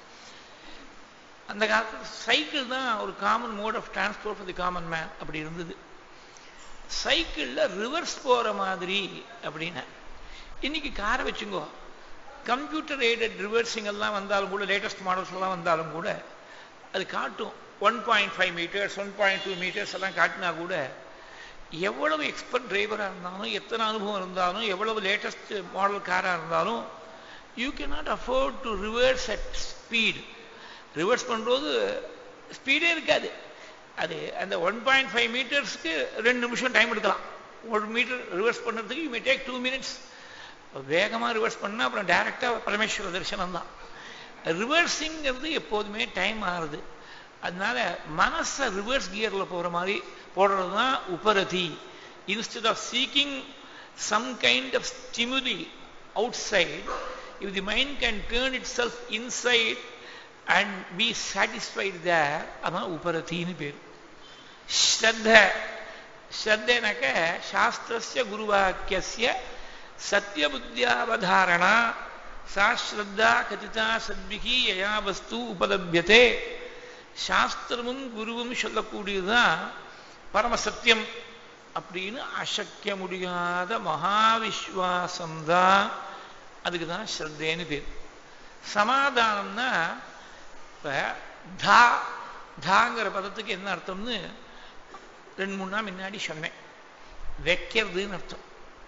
அந்த காலத்தில் சைக்கிள் தான் ஒரு common mode of transport for the common man அப்படி இருந்தது சைக்கிளில் ரிவர்ஸ் போகிற மாதிரி அப்படின்னா இன்னைக்கு காரை வச்சுங்கோ கம்ப்யூட்டர் எய்டட் ரிவர்சிங் எல்லாம் வந்தாலும் கூட லேட்டஸ்ட் மாடல்ஸ் எல்லாம் வந்தாலும் கூட அது காட்டும் one point five metres one point two metres எல்லாம் காட்டினா கூட எவ்வளவு எக்ஸ்பர்ட் டிரைவராக இருந்தாலும் எத்தனை அனுபவம் இருந்தாலும் எவ்வளவு லேட்டஸ்ட் மாடல் காராக இருந்தாலும் you can not afford to reverse at speed reverse பண்ணும்போது ஸ்பீடே இருக்காது அது அந்த ஒன் பாயிண்ட் ஃபைவ் மீட்டர்ஸ்க்கு ரெண்டு நிமிஷம் டைம் எடுக்கலாம் ஒரு மீட்டர் ரிவர்ஸ் பண்ணுறதுக்கு you may take two minutes வேகமாக ரிவர்ஸ் பண்ணால் அப்புறம் டைரெக்டாக பரமேஸ்வர தரிசனம் தான் ரிவர்ஸிங்கிறது எப்போதுமே டைம் ஆகுது அதனால மனசை ரிவர்ஸ் கியரில் போகிற மாதிரி போடுறது தான் உபரதி instead of seeking some kind of stimuli outside if the mind can turn itself inside and be satisfied there அதான் உபரத்தின்னு பேர் ஸ்ரத்த ஸ்ரத்தனாக்க சாஸ்திரஸ்ய குருவாக்கிய சத்தியபுத்தியாவதாரணா சா ஸ்ரத்தா கதிதா சத்விகி யயா வஸ்து உபலபியதே சாஸ்திரமும் குருவும் சொல்லக்கூடியதுதான் பரமசத்தியம் அப்படின்னு அசக்கிய முடியாத மகாவிஸ்வாசம்தான் அதுக்கு தான் ஸ்ரத்தேன்னு பேர் சமாதானம்னா இப்ப தா தாங்கிற பதத்துக்கு என்ன அர்த்தம்னு ரெண்டு மூணு நாள் முன்னாடி சொன்னேன் வைக்கிறதுன்னு அர்த்தம்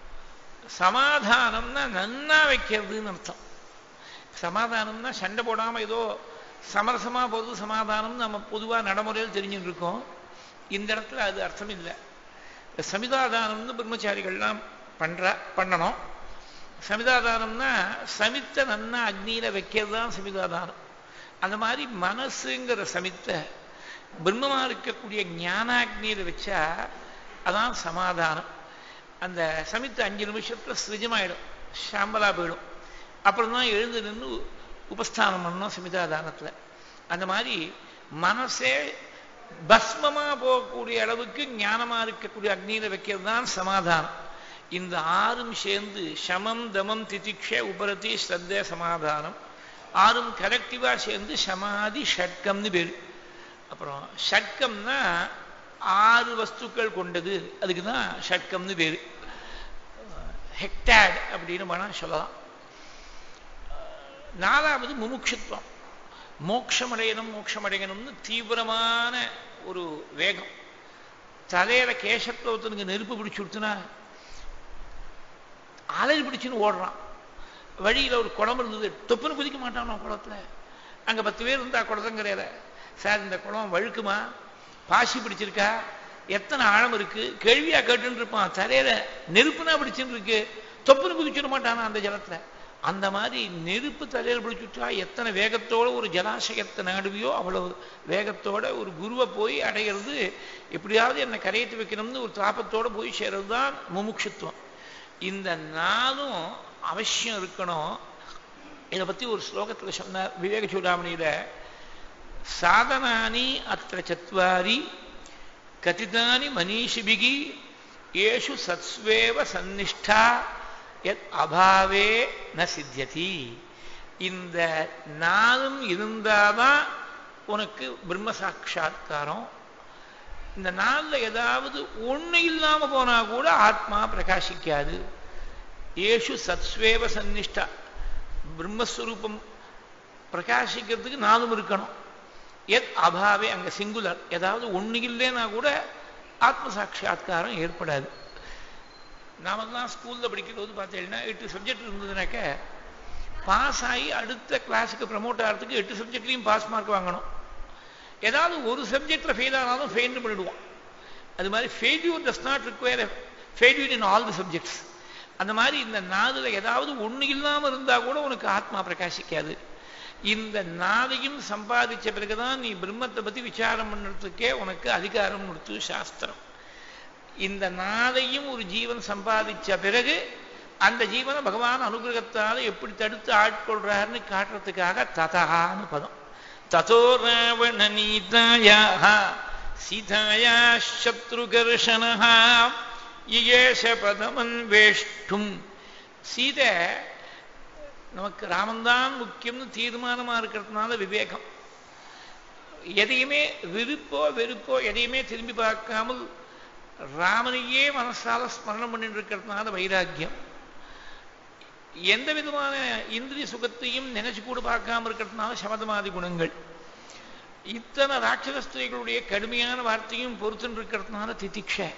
சமாதானம்னா நன்னா வைக்கிறதுன்னு அர்த்தம் சமாதானம்னா சண்டை போடாம ஏதோ சமரசமா போது சமாதானம் நம்ம பொதுவா நடைமுறையில் தெரிஞ்சுட்டு இருக்கோம் இந்த இடத்துல அது அர்த்தம் இல்லை சமிதாதானம்னு பிரம்மச்சாரிகள்லாம் பண்ற பண்ணணும் சமிதாதானம்னா சமித்த நன்னா அக்னியில வைக்கிறது தான் சமிதாதானம் அந்த மாதிரி மனசுங்கிற சமித்த பிரம்மமா இருக்கக்கூடிய ஞானாக்னியில வச்சா அதான் சமாதானம் அந்த சமித்த அஞ்சு நிமிஷத்துல சிருஜமாயிடும் சாம்பலா போயிடும் அப்புறம் தான் எழுந்து நின்று உபஸ்தானம் பண்ணணும் சமிதாதானத்துல அந்த மாதிரி மனசே பஸ்மமா போகக்கூடிய அளவுக்கு ஞானமா இருக்கக்கூடிய அக்னியில வைக்கிறது தான் சமாதானம் இந்த ஆறும் சேர்ந்து சமம் தமம் திதிக்ஷ உபரதி ஸ்ரத்த சமாதானம் ஆறும் கலெக்டிவா சேர்ந்து சமாதி ஷட்கம்னு பேரு அப்புறம் ஷட்கம்னா ஆறு வஸ்துக்கள் கொண்டது அதுக்கு தான் ஷட்கம்னு பேரு ஹெக்டாட் அப்படின்னு வேணா சொல்லலாம் நாலாவது முமுட்சுத்வம் மோட்சமடையணும் மோட்சமடையணும்னு தீவிரமான ஒரு வேகம் தலையில கேசத்துல ஒருத்தனுக்கு நெருப்பு பிடிச்சு கொடுத்துனா அலறி பிடிச்சுன்னு ஓடுறான் வழியில ஒரு குளம் இருந்தது தொப்புன்னு குதிக்க மாட்டானோ குளத்துல அங்க பத்து பேர் இருந்தா குளத்தங்கரையில சார் இந்த குளம் வழுக்குமா பாசி பிடிச்சிருக்கா எத்தனை ஆழம் இருக்கு கேள்வியா கேட்டுன்னு இருப்பான் தலையில நெருப்புனா பிடிச்சுன்னு இருக்கு தொப்புன்னு குதிச்சிட மாட்டானா அந்த ஜலத்துல அந்த மாதிரி நெருப்பு தலையில் பிடிச்சுட்டா எத்தனை வேகத்தோட ஒரு ஜலாசயத்தை நாடுவியோ அவ்வளவு வேகத்தோட ஒரு குருவை போய் அடையிறது எப்படியாவது என்னை கரையேற்றி வைக்கணும்னு ஒரு தாபத்தோட போய் சேர்றது தான் முமுட்சுத்துவம் இந்த நாளும் அவசியம் இருக்கணும் இதை பத்தி ஒரு ஸ்லோகத்துல சொன்னார் விவேக சூடாமணியில சாதனானி அத்த சத்வாரி கதிதானி மனிஷிபிகி ஏஷு சத்ஸ்வேவ சந்நிஷ்டா எத் அபாவே ந சித்தியதி இந்த நாளும் இருந்தாதான் உனக்கு பிரம்ம சாட்சா்காரம் இந்த நாளில் ஏதாவது ஒண்ணு இல்லாம போனா கூட ஆத்மா பிரகாசிக்காது ஏஷு சத்ஸ்வேவ சந்நிஷ்டா பிரம்மஸ்வரூபம் பிரகாசிக்கிறதுக்கு நாளும் இருக்கணும் எத் அபாவே அங்க சிங்குலர் ஏதாவது ஒண்ணு இல்லைன்னா கூட ஆத்ம சாட்சா்காரம் ஏற்படாது நாமெல்லாம் ஸ்கூல்ல படிக்கும்போது பார்த்தீங்கன்னா எட்டு சப்ஜெக்ட் இருந்ததுனாக்க பாஸ் ஆகி அடுத்த கிளாஸுக்கு ப்ரமோட் ஆகிறதுக்கு எட்டு சப்ஜெக்ட்லையும் பாஸ் மார்க் வாங்கணும் ஏதாவது ஒரு சப்ஜெக்ட்ல ஃபெயில் ஆனாலும் ஃபெயில் பண்ணிடுவோம் அது மாதிரி failure does not require failure in all the subjects அந்த மாதிரி இந்த நாளில் ஏதாவது ஒண்ணு இல்லாம இருந்தா கூட உனக்கு ஆத்மா பிரகாசிக்காது இந்த நாளையும் சம்பாதிச்ச பிறகுதான் நீ பிரம்மத்தை பத்தி விசாரம் பண்ணுறதுக்கே உனக்கு அதிகாரம் கொடுத்து சாஸ்திரம் இந்த நாளையும் ஒரு ஜீவன் சம்பாதிச்ச பிறகு அந்த ஜீவனை பகவான் அனுகிரகத்தால் எப்படி தடுத்து ஆட்கொள்றாருன்னு காட்டுறதுக்காக ததான்னு பதம் ததோ ராவண நீதாயா சீதாயா சத்ருகர்ஷனா இயேஷ பதமன்வேஷ்டும் சீதை நமக்கு ராமன்தான் முக்கியம்னு தீர்மானமா இருக்கிறதுனால விவேகம் எதையுமே விருப்போ வெறுப்போ எதையுமே திரும்பி பார்க்காமல் ராமனையே மனசால ஸ்மரணம் பண்ணிட்டு இருக்கிறதுனால வைராக்கியம் எந்த விதமான இந்திரிய சுகத்தையும் நினைச்சு கூட பார்க்காம இருக்கிறதுனால சமதமாதி குணங்கள் இத்தனை ராட்சத ஸ்திரீகளுடைய கடுமையான வார்த்தையும் பொறுத்துன்னு இருக்கிறதுனால திதிக்ஷை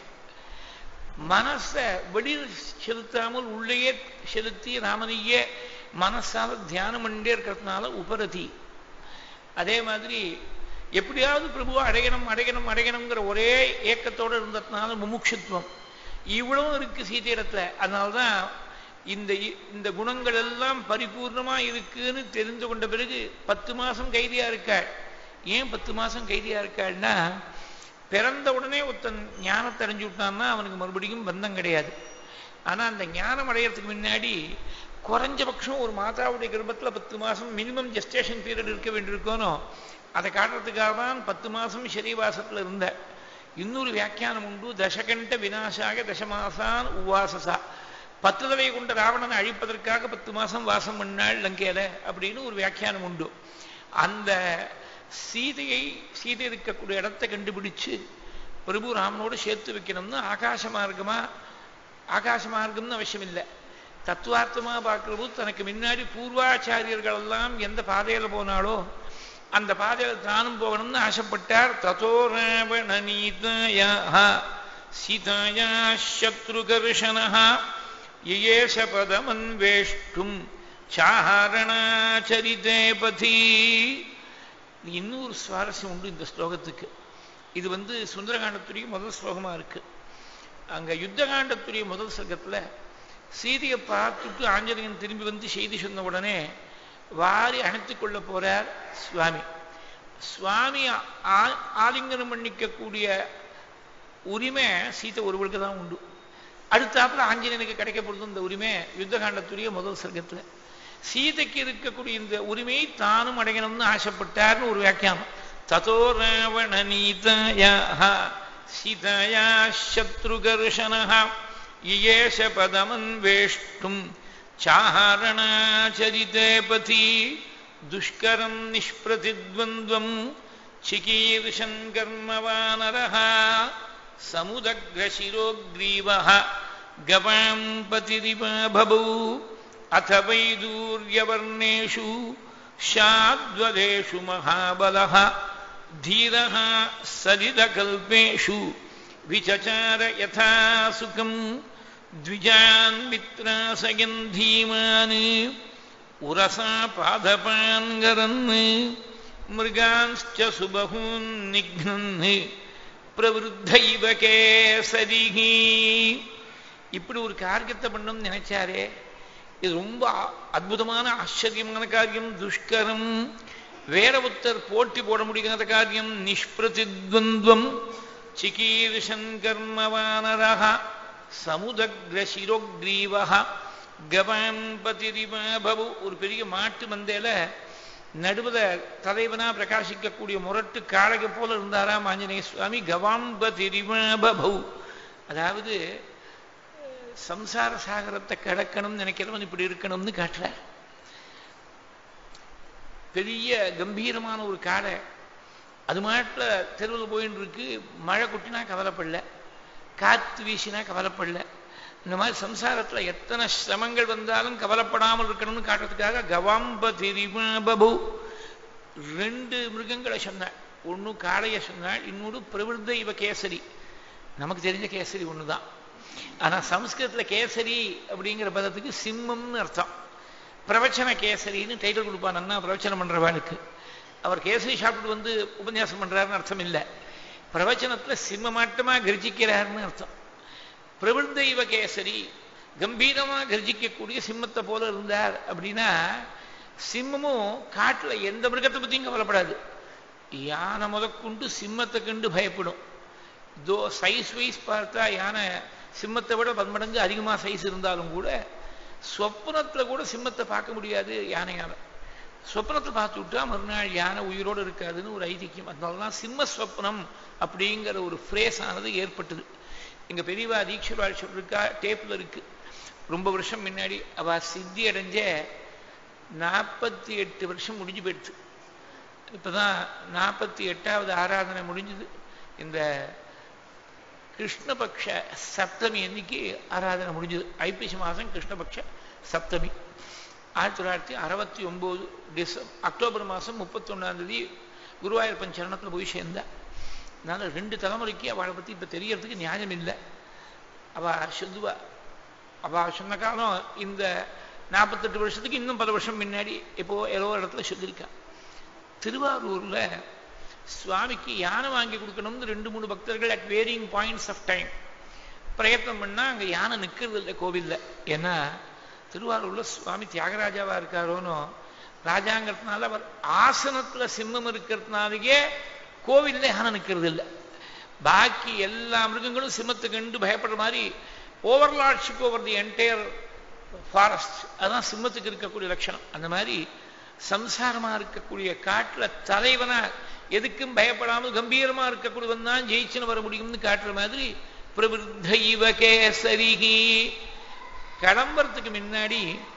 மனசை வெளியில் செலுத்தாமல் உள்ளேயே செலுத்தி ராமனையே மனசால தியானம் பண்ணிட்டே இருக்கிறதுனால உபரதி அதே மாதிரி எப்படியாவது பிரபுவை அடையணும் அடையணும் அடையணுங்கிற ஒரே ஏக்கத்தோடு இருந்ததுனால முமுட்சுத்துவம் இவ்வளவும் இருக்கு சீதையிடத்துல அதனால்தான் இந்த இந்த குணங்கள் எல்லாம் பரிபூர்ணமா இருக்குன்னு தெரிந்து கொண்ட பிறகு பத்து மாசம் கைதியா இருக்காள் ஏன் பத்து மாசம் கைதியா இருக்காள்னா பிறந்த உடனே ஒருத்தன் ஞானத்தை அடைஞ்சு விட்டான்னா அவனுக்கு மறுபடியும் பந்தம் கிடையாது ஆனா அந்த ஞானம் அடையறதுக்கு முன்னாடி குறைஞ்சபட்சம் ஒரு மாதாவுடைய கர்ப்பத்துல பத்து மாசம் மினிமம் ஜெஸ்டேஷன் பீரியட் இருக்க வேண்டியிருக்கணும் அதை காட்டுறதுக்காக தான் பத்து மாசம் ஸ்ரீவாசத்துல இருந்த இன்னொரு வியாக்கியானம் உண்டு தசகண்ட வினாசாக தசமாசான் உவாசசா பத்து தடவை கொண்ட ராவணனை அழிப்பதற்காக பத்து மாசம் வாசம் பண்ணாள் லங்கையில அப்படின்னு ஒரு வியாக்கியானம் உண்டு அந்த சீதையை சீதை இருக்கக்கூடிய இடத்தை கண்டுபிடிச்சு பிரபு ராமனோடு சேர்த்து வைக்கணும்னு ஆகாச மார்க்கமா ஆகாச மார்க்கம்னு அவசியம் இல்லை தத்துவார்த்தமா பார்க்கிற போது தனக்கு முன்னாடி பூர்வாச்சாரியர்கள் எல்லாம் எந்த பாதையில போனாலோ அந்த பாதையில தானும் போகணும்னு ஆசைப்பட்டார் ததோ ராவண நீதாயா சீதாயா சத்ருகர்ஷனா யேஷ பதமன்வேஷ்டும் சாரணாச்சரிதே பதி இன்னொரு சுவாரஸ்யம் உண்டு இந்த ஸ்லோகத்துக்கு இது வந்து சுந்தரகாண்டத்துடைய முதல் ஸ்லோகமா இருக்கு அங்க யுத்தகாண்டத்துடைய முதல் சர்க்கத்துல சீதையை பார்த்துட்டு ஆஞ்சநேயன் திரும்பி வந்து செய்தி சொன்ன உடனே வாரி அணைத்துக் கொள்ள போறார் சுவாமி சுவாமி ஆலிங்கனம் பண்ணிக்கக்கூடிய உரிமை சீதை ஒருவருக்கு தான் உண்டு அடுத்தாப்புல ஆஞ்சநேயனுக்கு கிடைக்க போறது இந்த உரிமை யுத்தகாண்டத்துடைய முதல் சர்க்கத்துல சீதைக்கு இருக்கக்கூடிய இந்த உரிமையை தானும் அடையணும்னு ஆசைப்பட்டார்னு ஒரு வியாக்கியானம் ததோ ராவண நீதாயா சீதாயா சத்ருகர்ஷனா இயேஷ பதமன்வேஷ்டும் சாரணாச்சரிதே பதி துஷ்கரம் நிஷ்பிரதித்வन्द्वम् சிகீர்ஷன் கர்மவானரः சமுதக்ரசிரோக்ரீவः गवाम् पतिरिव बभौ अथ वैदूर्यवर्णेषु शाद्वदेषु महाबलः धीरः सलिलकल्पेषु विचचार यथा सुखम् द्विजान् मित्रासयन् धीमान् उरसा पादपान् गरन् मृगांश्च सुबहून् निघ्नन् பிரவருத்தைவ கேசரிகி இப்படி ஒரு காரியத்தை பண்ணணும்னு நினைச்சாரே இது ரொம்ப அற்புதமான ஆச்சரியமான காரியம் துஷ்கரம் வேற ஒருத்தர் போட்டி போட முடியாத காரியம் நிஷ்பிரதித்வந்துவம் சிகீர்ஷன் கர்மவானரக சமுதக்ர சிரோக்ரீவக கவாம்பதிரிமாபவு ஒரு பெரிய மாட்டு மந்தையில நடுவுல தலைவனா பிரகாசிக்கக்கூடிய முரட்டு காளைக போல இருந்தாராம் ஆஞ்சநேய சுவாமி கவாம்பதிரிமாபவு அதாவது சம்சார சாகரத்தை கடக்கணும்னு நினைக்கிறவன் இப்படி இருக்கணும்னு காட்டுறார் பெரிய கம்பீரமான ஒரு காடை அது மாட்டில் தெருவில் போயின்னு இருக்கு மழை கொட்டினா கவலைப்படல காத்து வீசினா கவலைப்படல இந்த மாதிரி சம்சாரத்தில் எத்தனை சிரமங்கள் வந்தாலும் கவலைப்படாமல் இருக்கணும்னு காட்டுறதுக்காக கவாம்ப திரிபபு ரெண்டு மிருகங்களை சொன்னாள் ஒன்று காளையை சொன்னாள் இன்னொரு பிரவிருத்த இவ கேசரி நமக்கு தெரிஞ்ச கேசரி ஒன்று தான் ஆனால் சம்ஸ்கிருதத்தில் கேசரி அப்படிங்கிற பதத்துக்கு சிம்மம்னு அர்த்தம் பிரவச்சன கேசரின்னு டைட்டில் கொடுப்பான் பிரவச்சனம் பண்றவாளுக்கு அவர் கேசரி சாப்பிட்டு வந்து உபன்யாசம் பண்றாருன்னு அர்த்தம் இல்லை பிரவச்சனத்துல சிம்மமாட்டமா கர்ஜிக்கிறாருன்னு அர்த்தம் பிரபுத்த இவ கேசரி கம்பீரமா கர்ஜிக்கக்கூடிய சிம்மத்தை போல இருந்தார் அப்படின்னா சிம்மமும் காட்டுல எந்த மிருகத்தை பத்தியும் கவலைப்படாது யானை முதற்கொண்டு சிம்மத்தை கண்டு பயப்படும் தோ சைஸ் வைஸ் பார்த்தா யானை சிம்மத்தை விட பன்மடங்கு அதிகமா சைஸ் இருந்தாலும் கூட சொப்னத்துல கூட சிம்மத்தை பார்க்க முடியாது யானையால சொப்னத்தை பார்த்து விட்டா மறுநாள் யானை உயிரோடு இருக்காதுன்னு ஒரு ஐதிக்கியம் அதனாலதான் சிம்ம சொப்னம் அப்படிங்கிற ஒரு ஃப்ரேஸ் ஆனது ஏற்பட்டது எங்க பெரியவா தீட்சர்வாள் சொல்லிருக்கா டேப்ல இருக்கு ரொம்ப வருஷம் முன்னாடி அவ சித்தி அடைஞ்ச நாற்பத்தி எட்டு வருஷம் முடிஞ்சு போயிடுச்சு இப்பதான் நாற்பத்தி எட்டாவது ஆராதனை முடிஞ்சது இந்த கிருஷ்ணபக்ஷ சப்தமி அன்னைக்கு ஆராதனை முடிஞ்சது ஐப்பசி மாதம் கிருஷ்ணபக்ஷ சப்தமி ஆயிரத்தி தொள்ளாயிரத்தி அறுபத்தி ஒன்பது டிசம்பர் அக்டோபர் மாதம் முப்பத்தொன்னாம் தேதி குருவாயூரப்பன் சரணத்தில் போய் சேர்ந்தா அதனால ரெண்டு தலைமுறைக்கு அவளை பற்றி இப்போ தெரியறதுக்கு நியாயம் இல்லை அவள் சொல்லுவா அவள் சொன்ன காலம் இந்த நாற்பத்தெட்டு வருஷத்துக்கு இன்னும் பல வருஷம் முன்னாடி இப்போ ஏதோ இடத்துல சொல்லியிருக்கா திருவாரூர்ல சுவாமிக்கு யானை வாங்கி கொடுக்கணும்னு ரெண்டு மூணு பக்தர்கள் at varying points of time பிரயத்னம் பண்ணா அங்க யானை நிற்கிறது இல்லை கோவில்ல ஏன்னா திருவாரூர்ல சுவாமி தியாகராஜாவா இருக்காரோனோ ராஜாங்கிறதுனால அவர் ஆசனத்துல சிம்மம் இருக்கிறதுனாலேயே கோவில்ல யானை நிற்கிறது இல்லை பாக்கி எல்லா மிருகங்களும் சிம்மத்தை கண்டு பயப்படுற மாதிரி overlordship over the entire forest அதுதான் சிம்மத்துக்கு இருக்கக்கூடிய லட்சணம் அந்த மாதிரி சம்சாரமா இருக்கக்கூடிய காட்டுல தலைவனா எதுக்கும் பயப்படாமல் கம்பீரமா இருக்கக்கூடியவன் தான் ஜெயிச்சுன்னு வர முடியும்னு காட்டுற மாதிரி பிரவிருத்த இவ கேசரிகி கிளம்புறதுக்கு முன்னாடி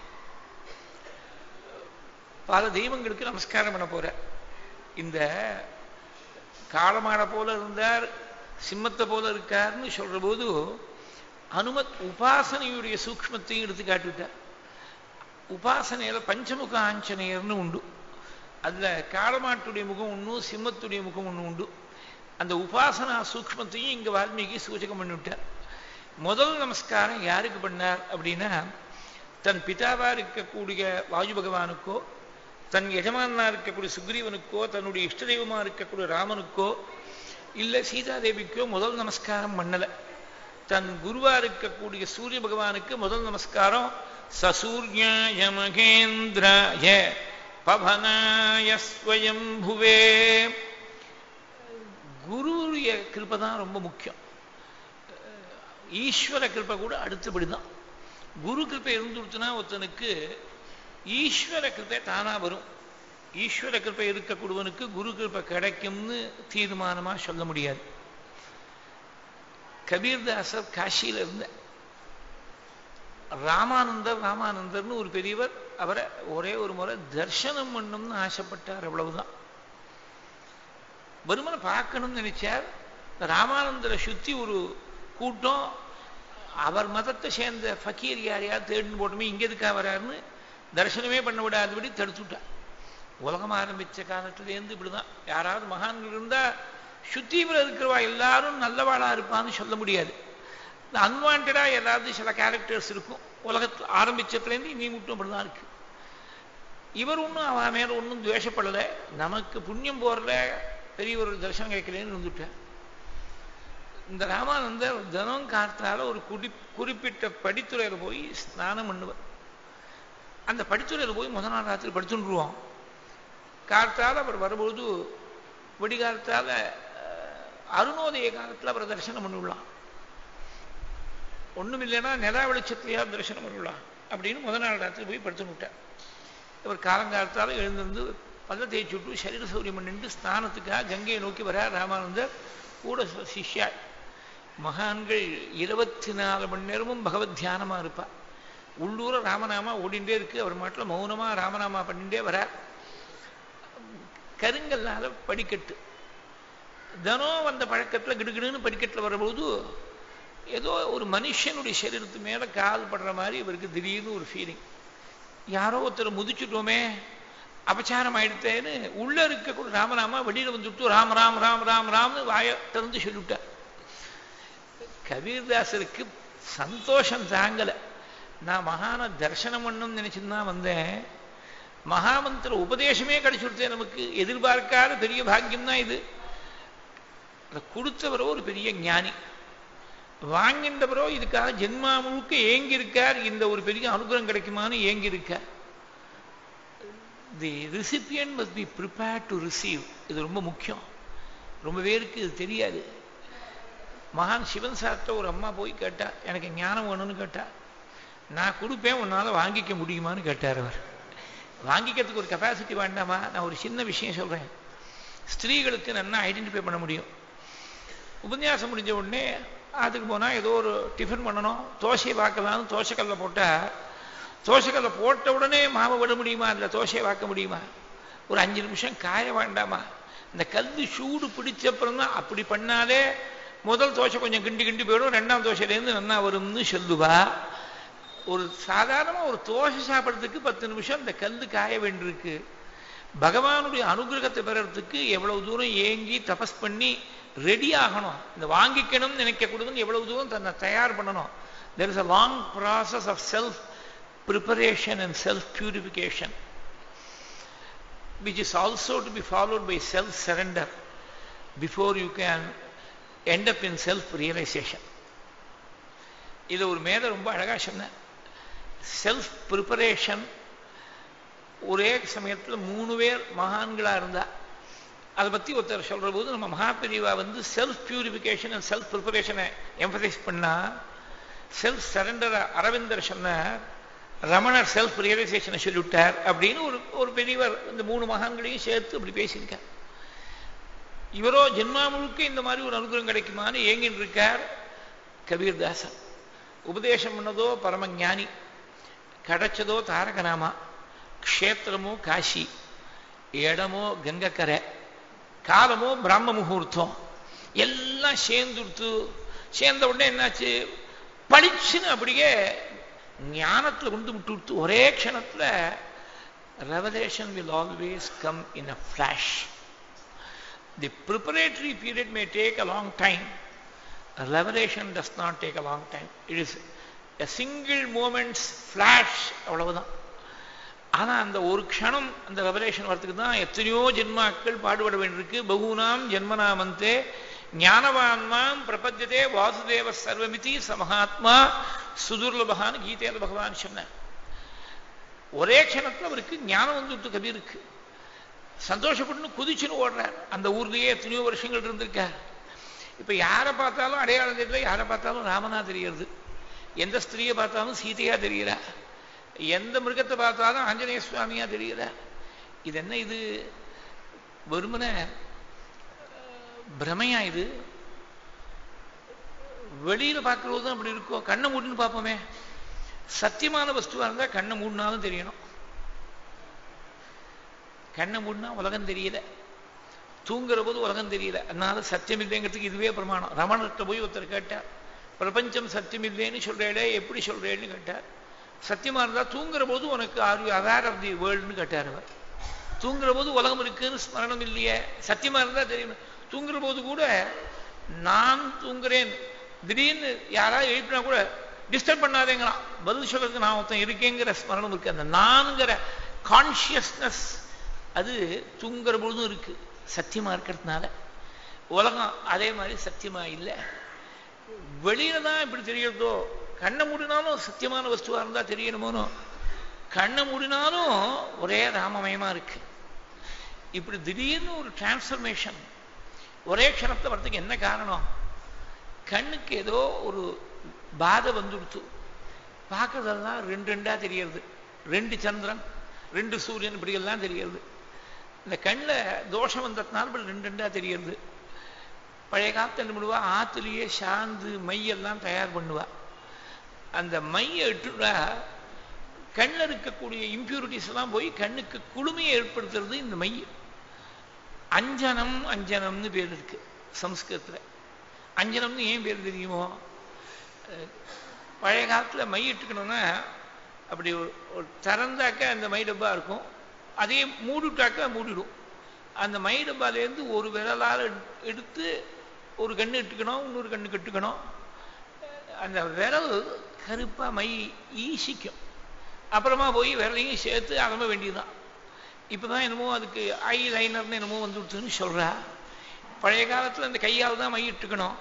பல தெய்வங்களுக்கு நமஸ்காரம் பண்ண போற இந்த காலமாட போல இருந்தார் சிம்மத்தை போல இருக்காருன்னு சொல்ற போது அனுமத் உபாசனையுடைய சூக்மத்தையும் எடுத்து காட்டிவிட்டார் உபாசனையில பஞ்சமுக ஆஞ்சநேயர்னு உண்டு அதுல காலமாட்டுடைய முகம் ஒன்று சிம்மத்துடைய முகம் ஒன்று உண்டு அந்த உபாசனா சூக்மத்தையும் இங்க வால்மீகி சூச்சகம் பண்ணிவிட்டார் முதல் நமஸ்காரம் யாருக்கு பண்ணார் அப்படின்னா தன் பிதாவா இருக்கக்கூடிய வாயு பகவானுக்கோ தன் எஜமானா இருக்கக்கூடிய சுக்ரீவனுக்கோ தன்னுடைய இஷ்ட தெய்வமா இருக்கக்கூடிய ராமனுக்கோ இல்லை சீதாதேவிக்கோ முதல் நமஸ்காரம் பண்ணல தன் குருவா இருக்கக்கூடிய சூரிய பகவானுக்கு முதல் நமஸ்காரம் சசூர்யாய மகேந்திராய பவனாய ஸ்வயம்புவே குருவுடைய கிருப்பை தான் ரொம்ப முக்கியம் ஈஸ்வர கிருப்பை கூட அடுத்தபடிதான் குரு கிருப்பை இருந்துடுச்சுன்னா ஒருத்தனுக்கு ஈஸ்வர கிருப்பை தானா வரும் ஈஸ்வர கிருப்பை இருக்கக்கூடியவனுக்கு குரு கிருப்பை கிடைக்கும்னு தீர்மானமா சொல்ல முடியாது கபீர்தாசர் காசியில இருந்த ராமானந்தர் ராமானந்தர்னு ஒரு பெரியவர் அவரை ஒரே ஒரு முறை தர்சனம் பண்ணணும்னு ஆசைப்பட்டார் அவ்வளவுதான் வருமனை பார்க்கணும்னு நினைச்சார் ராமானந்தரை சுத்தி ஒரு கூட்டம் அவர் மதத்தை சேர்ந்த ஃபக்கீர் யாரையாவது தேடின்னு போட்டோமே இங்க எதுக்கா வராருன்னு தரிசனமே பண்ண விடாதபடி தடுத்துட்டார் உலகம் ஆரம்பிச்ச காலத்திலேருந்து இப்படிதான் யாராவது மகான்கள் இருந்தா சுத்தீவில் இருக்கிறவா எல்லாரும் நல்லவாளா இருப்பான்னு சொல்ல முடியாது அன்வான்டா ஏதாவது சில கேரக்டர்ஸ் இருக்கும் உலகத்தில் ஆரம்பிச்சதுலேருந்து நீ மட்டும் அப்படிதான் இருக்கு இவர் ஒன்றும் அவன் மேல ஒன்றும் துவேஷப்படலை நமக்கு புண்ணியம் போறல பெரிய ஒரு தரிசனம் கேட்கலன்னு இருந்துட்டார் இந்த ராமானந்தர் தினம் காத்தால ஒரு குடி குறிப்பிட்ட படித்துறையில் போய் ஸ்நானம் பண்ணுவார் அந்த படித்துறையில் போய் முத நாள் ராத்திரி படுத்துருவோம் காலத்தால் அவர் வரும்பொழுது விடிகாலத்தால் அருணோதய காலத்தில் அவர் தரிசனம் பண்ணிவிடலாம் ஒன்றும் இல்லைன்னா நிலா வெளிச்சத்திலேயா தரிசனம் பண்ணிவிடலாம் அப்படின்னு முத நாள் ராத்திரி போய் படுத்துன்னு விட்டார் இவர் காலங்காலத்தால் எழுந்திருந்து பல்ல தேய்ச்சி விட்டு சரீர சௌரியம் பண்ணிட்டு ஸ்நானத்துக்காக கங்கையை நோக்கி வரார் ராமானந்தர் கூட சிஷ்யா மகான்கள் இருபத்தி நாலு மணி நேரமும் பகவத் தியானமாக இருப்பா உள்ளூர ராமநாமா ஓடிண்டே இருக்கு அவர் மாட்டில் மௌனமா ராமநாமா பண்ணிட்டே வரார் கருங்கல்லால படிக்கட்டு தினம் வந்த பழக்கத்தில் கிடுகிடுன்னு படிக்கட்டில் வரும்போது ஏதோ ஒரு மனுஷனுடைய சரீரத்து மேலே கால் படுற மாதிரி இவருக்கு திடீர்னு ஒரு ஃபீலிங் யாரோ ஒருத்தர் முதிச்சுட்டோமே அபச்சாரம் ஆயிடுத்தேன்னு உள்ள இருக்கக்கூடிய ராமராமா வெளியில வந்துட்டு ராம ராம் ராம் ராம் ராம்னு வாய திறந்து சொல்லிவிட்டார் கபீர்தாசருக்கு சந்தோஷம் தாங்கலை நான் மகான தரிசனம் பண்ணணும்னு நினைச்சுன்னு தான் வந்தேன் மகாமந்திர உபதேசமே கிடைச்சுடுத்தே நமக்கு எதிர்பார்க்காத பெரிய பாக்கியம் தான் இது அதை கொடுத்தவரோ ஒரு பெரிய ஞானி வாங்கின்றவரோ இதுக்காக ஜென்மா முழுக்க ஏங்கி இருக்கார் இந்த ஒரு பெரிய அனுகிரகம் கிடைக்குமான்னு ஏங்கி இருக்கார் the recipient must be prepare to receive இது ரொம்ப முக்கியம் ரொம்ப பேருக்கு இது தெரியாது மகான் சிவன் சார்ட்ட ஒரு அம்மா போய் கேட்டா எனக்கு ஞானம் வேணும்னு கேட்டா நான் கொடுப்பேன் உன்னால் வாங்கிக்க முடியுமான்னு கேட்டார் அவர் வாங்கிக்கிறதுக்கு ஒரு கெப்பாசிட்டி வேண்டாமா நான் ஒரு சின்ன விஷயம் சொல்கிறேன் ஸ்திரீகளுக்கு நல்லா ஐடென்டிஃபை பண்ண முடியும் உபன்யாசம் முடிஞ்ச உடனே அதுக்கு போனால் ஏதோ ஒரு டிஃபன் பண்ணணும் தோசையை வாக்கலாம்னு தோசைக்கல்ல போட்டால் தோசைக்கல்ல போட்ட உடனே மாவை விட முடியுமா அதில் தோசையை வாக்க முடியுமா ஒரு அஞ்சு நிமிஷம் காய வேண்டாமா இந்த கல் சூடு பிடிச்சப்புறம் தான் அப்படி பண்ணாலே முதல் தோசை கொஞ்சம் கிண்டி கிண்டி போயிடும் ரெண்டாம் தோசையிலேருந்து நல்லா வரும்னு சொல்லுவா ஒரு சாதாரணமாக ஒரு தோசை சாப்பிட்றதுக்கு பத்து நிமிஷம் இந்த கல் காய வேண்டியிருக்கு பகவானுடைய அனுகிரகத்தை பெறறதுக்கு எவ்வளவு தூரம் ஏங்கி தபஸ் பண்ணி ரெடி ஆகணும் இந்த வாங்கிக்கணும்னு நினைக்கக்கூடாதுன்னு எவ்வளவு தூரம் தன்னை தயார் பண்ணணும் there is a long process of self preparation and self purification which is also to be followed by self-surrender before you can end up in self-realization. இது ஒரு மேல ரொம்ப அழகா சொன்ன செல்ஃப் ப்ரிப்பரேஷன் ஒரே சமயத்தில் மூணு பேர் மகான்களா இருந்தா அதை பத்தி ஒருத்தர் சொல்ற போது நம்ம மகாபிரிவா வந்து செல்ஃப் பியூரிஃபிகேஷன் அண்ட் செல்ஃப் ப்ரிப்பரேஷனை எம்பசைஸ் பண்ணா செல்ஃப் சரண்டர் அரவிந்தர் சொன்னார் ரமணர் செல்ஃப் ரியலைசேஷனை சொல்லிவிட்டார் அப்படின்னு ஒரு ஒரு பெரியவர் இந்த மூணு மகான்களையும் சேர்த்து அப்படி பேசியிருக்கார் இவரோ ஜென்மா முழுக்க இந்த மாதிரி ஒரு அனுகிரகம் கிடைக்குமான்னு ஏங்கின்னு இருக்கார் கபீர்தாசன் உபதேசம் பண்ணதோ பரமஞானி கிடைச்சதோ தாரகநாமா க்ஷேத்திரமோ காஷி இடமோ கங்கக்கரை காலமோ பிராம முகூர்த்தம் எல்லாம் சேர்ந்துடுத்து சேர்ந்த உடனே என்னாச்சு பளிச்சுன்னு அப்படியே ஞானத்தில் கொண்டு விட்டு விட்டு ஒரே க்ஷணத்தில் revelation will always come in a flash. The preparatory period may take a long time. Revelation does not take a long time. It is a single moment's flash அவ்வளவுதான் ஆனா அந்த ஒரு க்ஷணம் அந்த ரெவலேஷன் வரத்துக்கு தான் எத்தனையோ ஜென்மாக்கள் பாடுபட வேண்டியிருக்கு பகுனாம் ஜென்மனாமந்தே ஞானவான்மாம் பிரபத்தியதே வாசுதேவ சர்வமிதி சமஹாத்மா சுதுர்லபகான்னு கீதையில பகவான் சொன்னார் ஒரே க்ஷணத்துல அவருக்கு ஞானம் வந்துட்டு கபீருக்கு சந்தோஷப்பட்டு குதிச்சுன்னு ஓடுறார் அந்த ஊர்லயே எத்தனையோ வருஷங்கள் இருந்திருக்கார் இப்ப யாரை பார்த்தாலும் அடையாளம் தெரியல யாரை பார்த்தாலும் ராமனா தெரியறது எந்த ஸ்திரீயை பார்த்தாலும் சீதையா தெரிகிறா எந்த மிருகத்தை பார்த்தாலும் ஆஞ்சநேய சுவாமியா தெரிகிறா இது என்ன இது வெறுமன பிரமையா இது வெளியில பார்க்கறது தான் அப்படி இருக்கும் கண்ணை மூடின்னு பார்ப்போமே சத்தியமான வஸ்துவா இருந்தா கண்ணை மூடினாலும் தெரியணும் கண்ணை மூடினா உலகம் தெரியல தூங்குற போது உலகம் தெரியல அதனால சத்தியம் இல்லைங்கிறதுக்கு இதுவே பிரமாணம் ரமணர்கிட்ட போய் ஒருத்தர் கேட்டார் பிரபஞ்சம் சத்தியம் இல்லைன்னு சொல்றேடே எப்படி சொல்றேன்னு கேட்டார் சத்தியமா இருந்தா தூங்குற போது உனக்கு are you aware of the வேர்ல்டுன்னு கேட்டார் அவர் தூங்குற போது உலகம் இருக்குன்னு ஸ்மரணம் இல்லையே சத்தியமா இருந்தா தெரியும் தூங்குற போது கூட நான் தூங்குறேன் திடீர்னு யாராவது எழுப்பினா கூட டிஸ்டர்ப் பண்ணாதேங்கிறான் பதில் சொல்றதுக்கு நான் ஒருத்தன் இருக்கேங்கிற ஸ்மரணம் இருக்கு அந்த நான்கிற கான்சியஸ்னஸ் அது தூங்குற பொழுதும் இருக்கு சத்தியமா இருக்கிறதுனால உலகம் அதே மாதிரி சத்தியமா இல்லை வெளியில தான் இப்படி தெரியறதோ கண்ணை மூடினாலும் சத்தியமான வஸ்துவா இருந்தா தெரியணுமோனோ கண்ணை மூடினாலும் ஒரே ராமமயமா இருக்கு இப்படி திடீர்னு ஒரு டிரான்ஸ்ஃபர்மேஷன் ஒரே க்ஷணத்தை வரதுக்கு என்ன காரணம் கண்ணுக்கு ஏதோ ஒரு பாதை வந்துடுத்து பார்க்கறதெல்லாம் ரெண்டு ரெண்டா தெரியறது ரெண்டு சந்திரன் ரெண்டு சூரியன் இப்படியெல்லாம் தெரியறது இந்த கண்ணில் தோஷம் வந்ததுனால இப்படி ரெண்டு ரெண்டா தெரியறது பழைய காலத்து என்ன பண்ணுவா ஆத்துலேயே சாந்து மையெல்லாம் தயார் பண்ணுவா அந்த மையை இட்டுட்டா கண்ணில் இருக்கக்கூடிய இம்ப்யூரிட்டிஸ் எல்லாம் போய் கண்ணுக்கு குளுமையை ஏற்படுத்துறது இந்த மை அஞ்சனம் அஞ்சனம்னு பேர் இருக்கு சம்ஸ்கிருதத்தில் அஞ்சனம்னு ஏன் பேர் தெரியுமோ பழைய காலத்தில் மை இட்டுக்கணும்னா அப்படி ஒரு திறந்தாக்க அந்த மை டப்பா இருக்கும் அதே மூடிட்டாக்க மூடிடும் அந்த மை டப்பாலேருந்து ஒரு விரலால் எடுத்து ஒரு கண்ணு இட்டுக்கணும் இன்னொரு கண்ணுக்கு இட்டுக்கணும் அந்த விரல் கருப்பாக மை ஈசிக்கும் அப்புறமா போய் விரலையும் சேர்த்து அலம்ப வேண்டியதுதான் இப்போ தான் என்னமோ அதுக்கு ஐ லைனர்னு என்னமோ வந்துடுச்சுன்னு சொல்கிறா பழைய காலத்தில் அந்த கையால் தான் மை இட்டுக்கணும்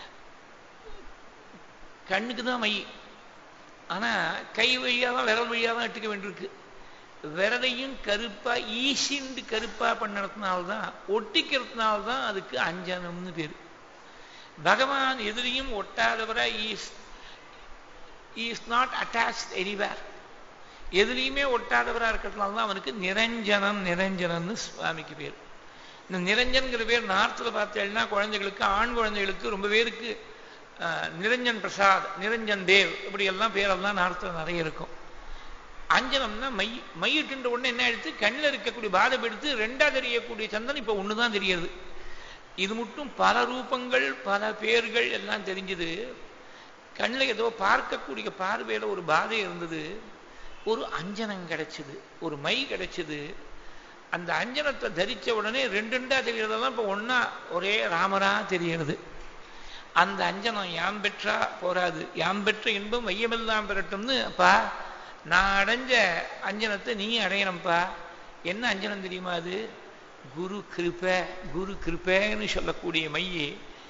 கண்ணுக்கு தான் மை ஆனால் கை வழியாக தான் விரல் வழியாக தான் இட்டுக்க வேண்டியிருக்கு விரலையும் கருப்பாக ஈசிண்டு கருப்பாக பண்ணதுனால்தான் ஒட்டிக்கிறதுனால்தான் அதுக்கு அஞ்சனம்னு பேர் பகவான் எதிரையும் ஒட்டாதவரா he's is not attach anywhere எதுலேயுமே ஒட்டாதவராக இருக்கிறதுனால தான் அவனுக்கு நிரஞ்சனம் நிரஞ்சனம்னு சுவாமிக்கு பேர் இந்த நிரஞ்சன்கிற பேர் நார்த்தில் பார்த்தேன்னா குழந்தைகளுக்கு ஆண் குழந்தைகளுக்கு ரொம்ப பேருக்கு நிரஞ்சன் பிரசாத் நிரஞ்சன் தேவ் இப்படி எல்லாம் பேரெல்லாம் நார்த்தில் நிறைய இருக்கும் அஞ்சனம்னா மை மையிட்டுன்ற உடனே என்ன ஆயிடுத்து கண்ணில் இருக்கக்கூடிய பாதம் எடுத்து ரெண்டா தெரியக்கூடிய சந்தனம் இப்போ ஒன்று தான் தெரியுது இது மட்டும் பல ரூபங்கள் பல பேர்கள் எல்லாம் தெரிஞ்சுது கண்ணில் ஏதோ பார்க்கக்கூடிய பார்வையில் ஒரு பாதை இருந்தது ஒரு அஞ்சனம் கிடைச்சது ஒரு மை கிடைச்சது அந்த அஞ்சனத்தை தரித்த உடனே ரெண்டு ரெண்டா தெரியறதெல்லாம் இப்போ ஒன்றா ஒரே ராமரா தெரியறது அந்த அஞ்சனம் யாம் பெற்றா போராது யாம் பெற்ற இன்பம் மையமெல்லாம் பெறட்டும்னு அப்பா நான் அடைஞ்ச அஞ்சனத்தை நீ அடையணும்ப்பா என்ன அஞ்சனம் தெரியுமா அது குரு கிருப்ப குரு கிருப்பேன்னு சொல்லக்கூடிய மையே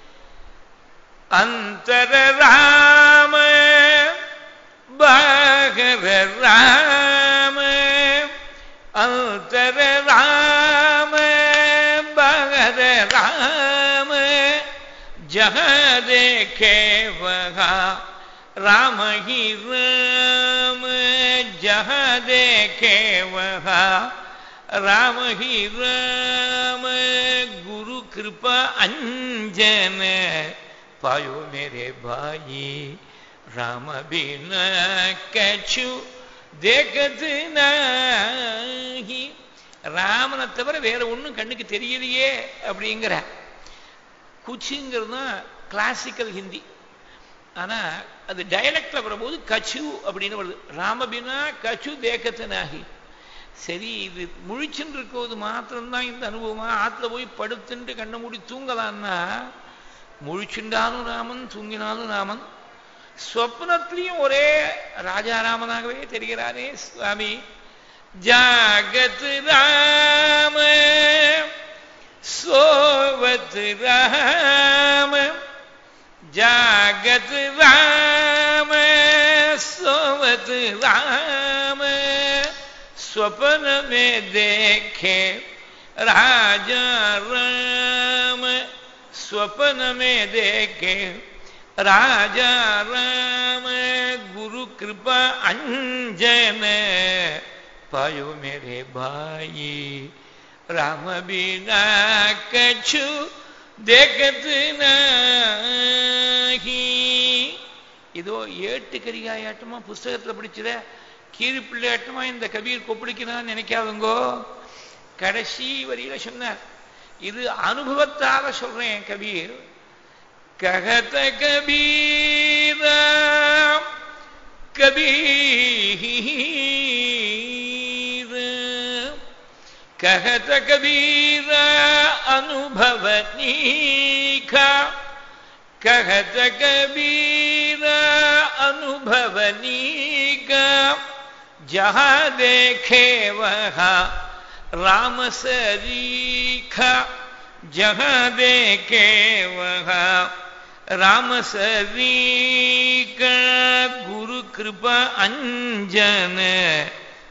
அந்தர ராம பாகர ராம அந்தர ராம பாகர ராம ஜக தேखे वहा राम ही राम जह देखे वहा राम ही राम गुरु कृपा अंजन पायो मेरे भाई राम बिना कछु देखत नाही ராமனை தவிர வேற ஒன்றும் கண்ணுக்கு தெரியலையே அப்படிங்கிற குச்சிங்கிறது தான் கிளாசிக்கல் ஹிந்தி ஆனால் அது டைலக்டில் வரும்போது கச்சு அப்படின்னு வருது ராமபினா கச்சு தேக்கத்தனாகி சரி இது முழிச்சுன்னு இருக்கும்போது மாத்திரம்தான் இந்த அனுபவமா ஆற்றுல போய் படுத்துட்டு கண்ணை மூடி தூங்கலான்னா முழிச்சுண்டாலும் ராமன் தூங்கினாலும் ராமன் ஸ்வப்னத்திலையும் ஒரே ராஜாராமனாகவே தெரிகிறாரே சுவாமி ஜாகத் ராம सोवत राम जागत राम सोवत राम स्वप्न में देखे राजा राम स्वप्न में देखे राजा राम गुरु कृपा अंजन पायो मेरे भाई राम बिना कछु देखत नाही இதோ ஏட்டு கரிகாயாட்டமா புஸ்தகத்தில் படிச்சுத கீழ்பிள்ளையாட்டமா இந்த கபீர் கொப்பளிக்கிறான்னு நினைக்காதுங்கோ கடைசி வரியில சொன்னார் இது அனுபவத்தால சொல்றேன் கபீர் ககத கபீர கபீர் कहत कबीर अनुभव नीखा कहत कबीर अनुभव नीका जहाँ देखे वहाँ राम सरीखा जहाँ देखे वहाँ राम सरीका गुरु कृपा अंजन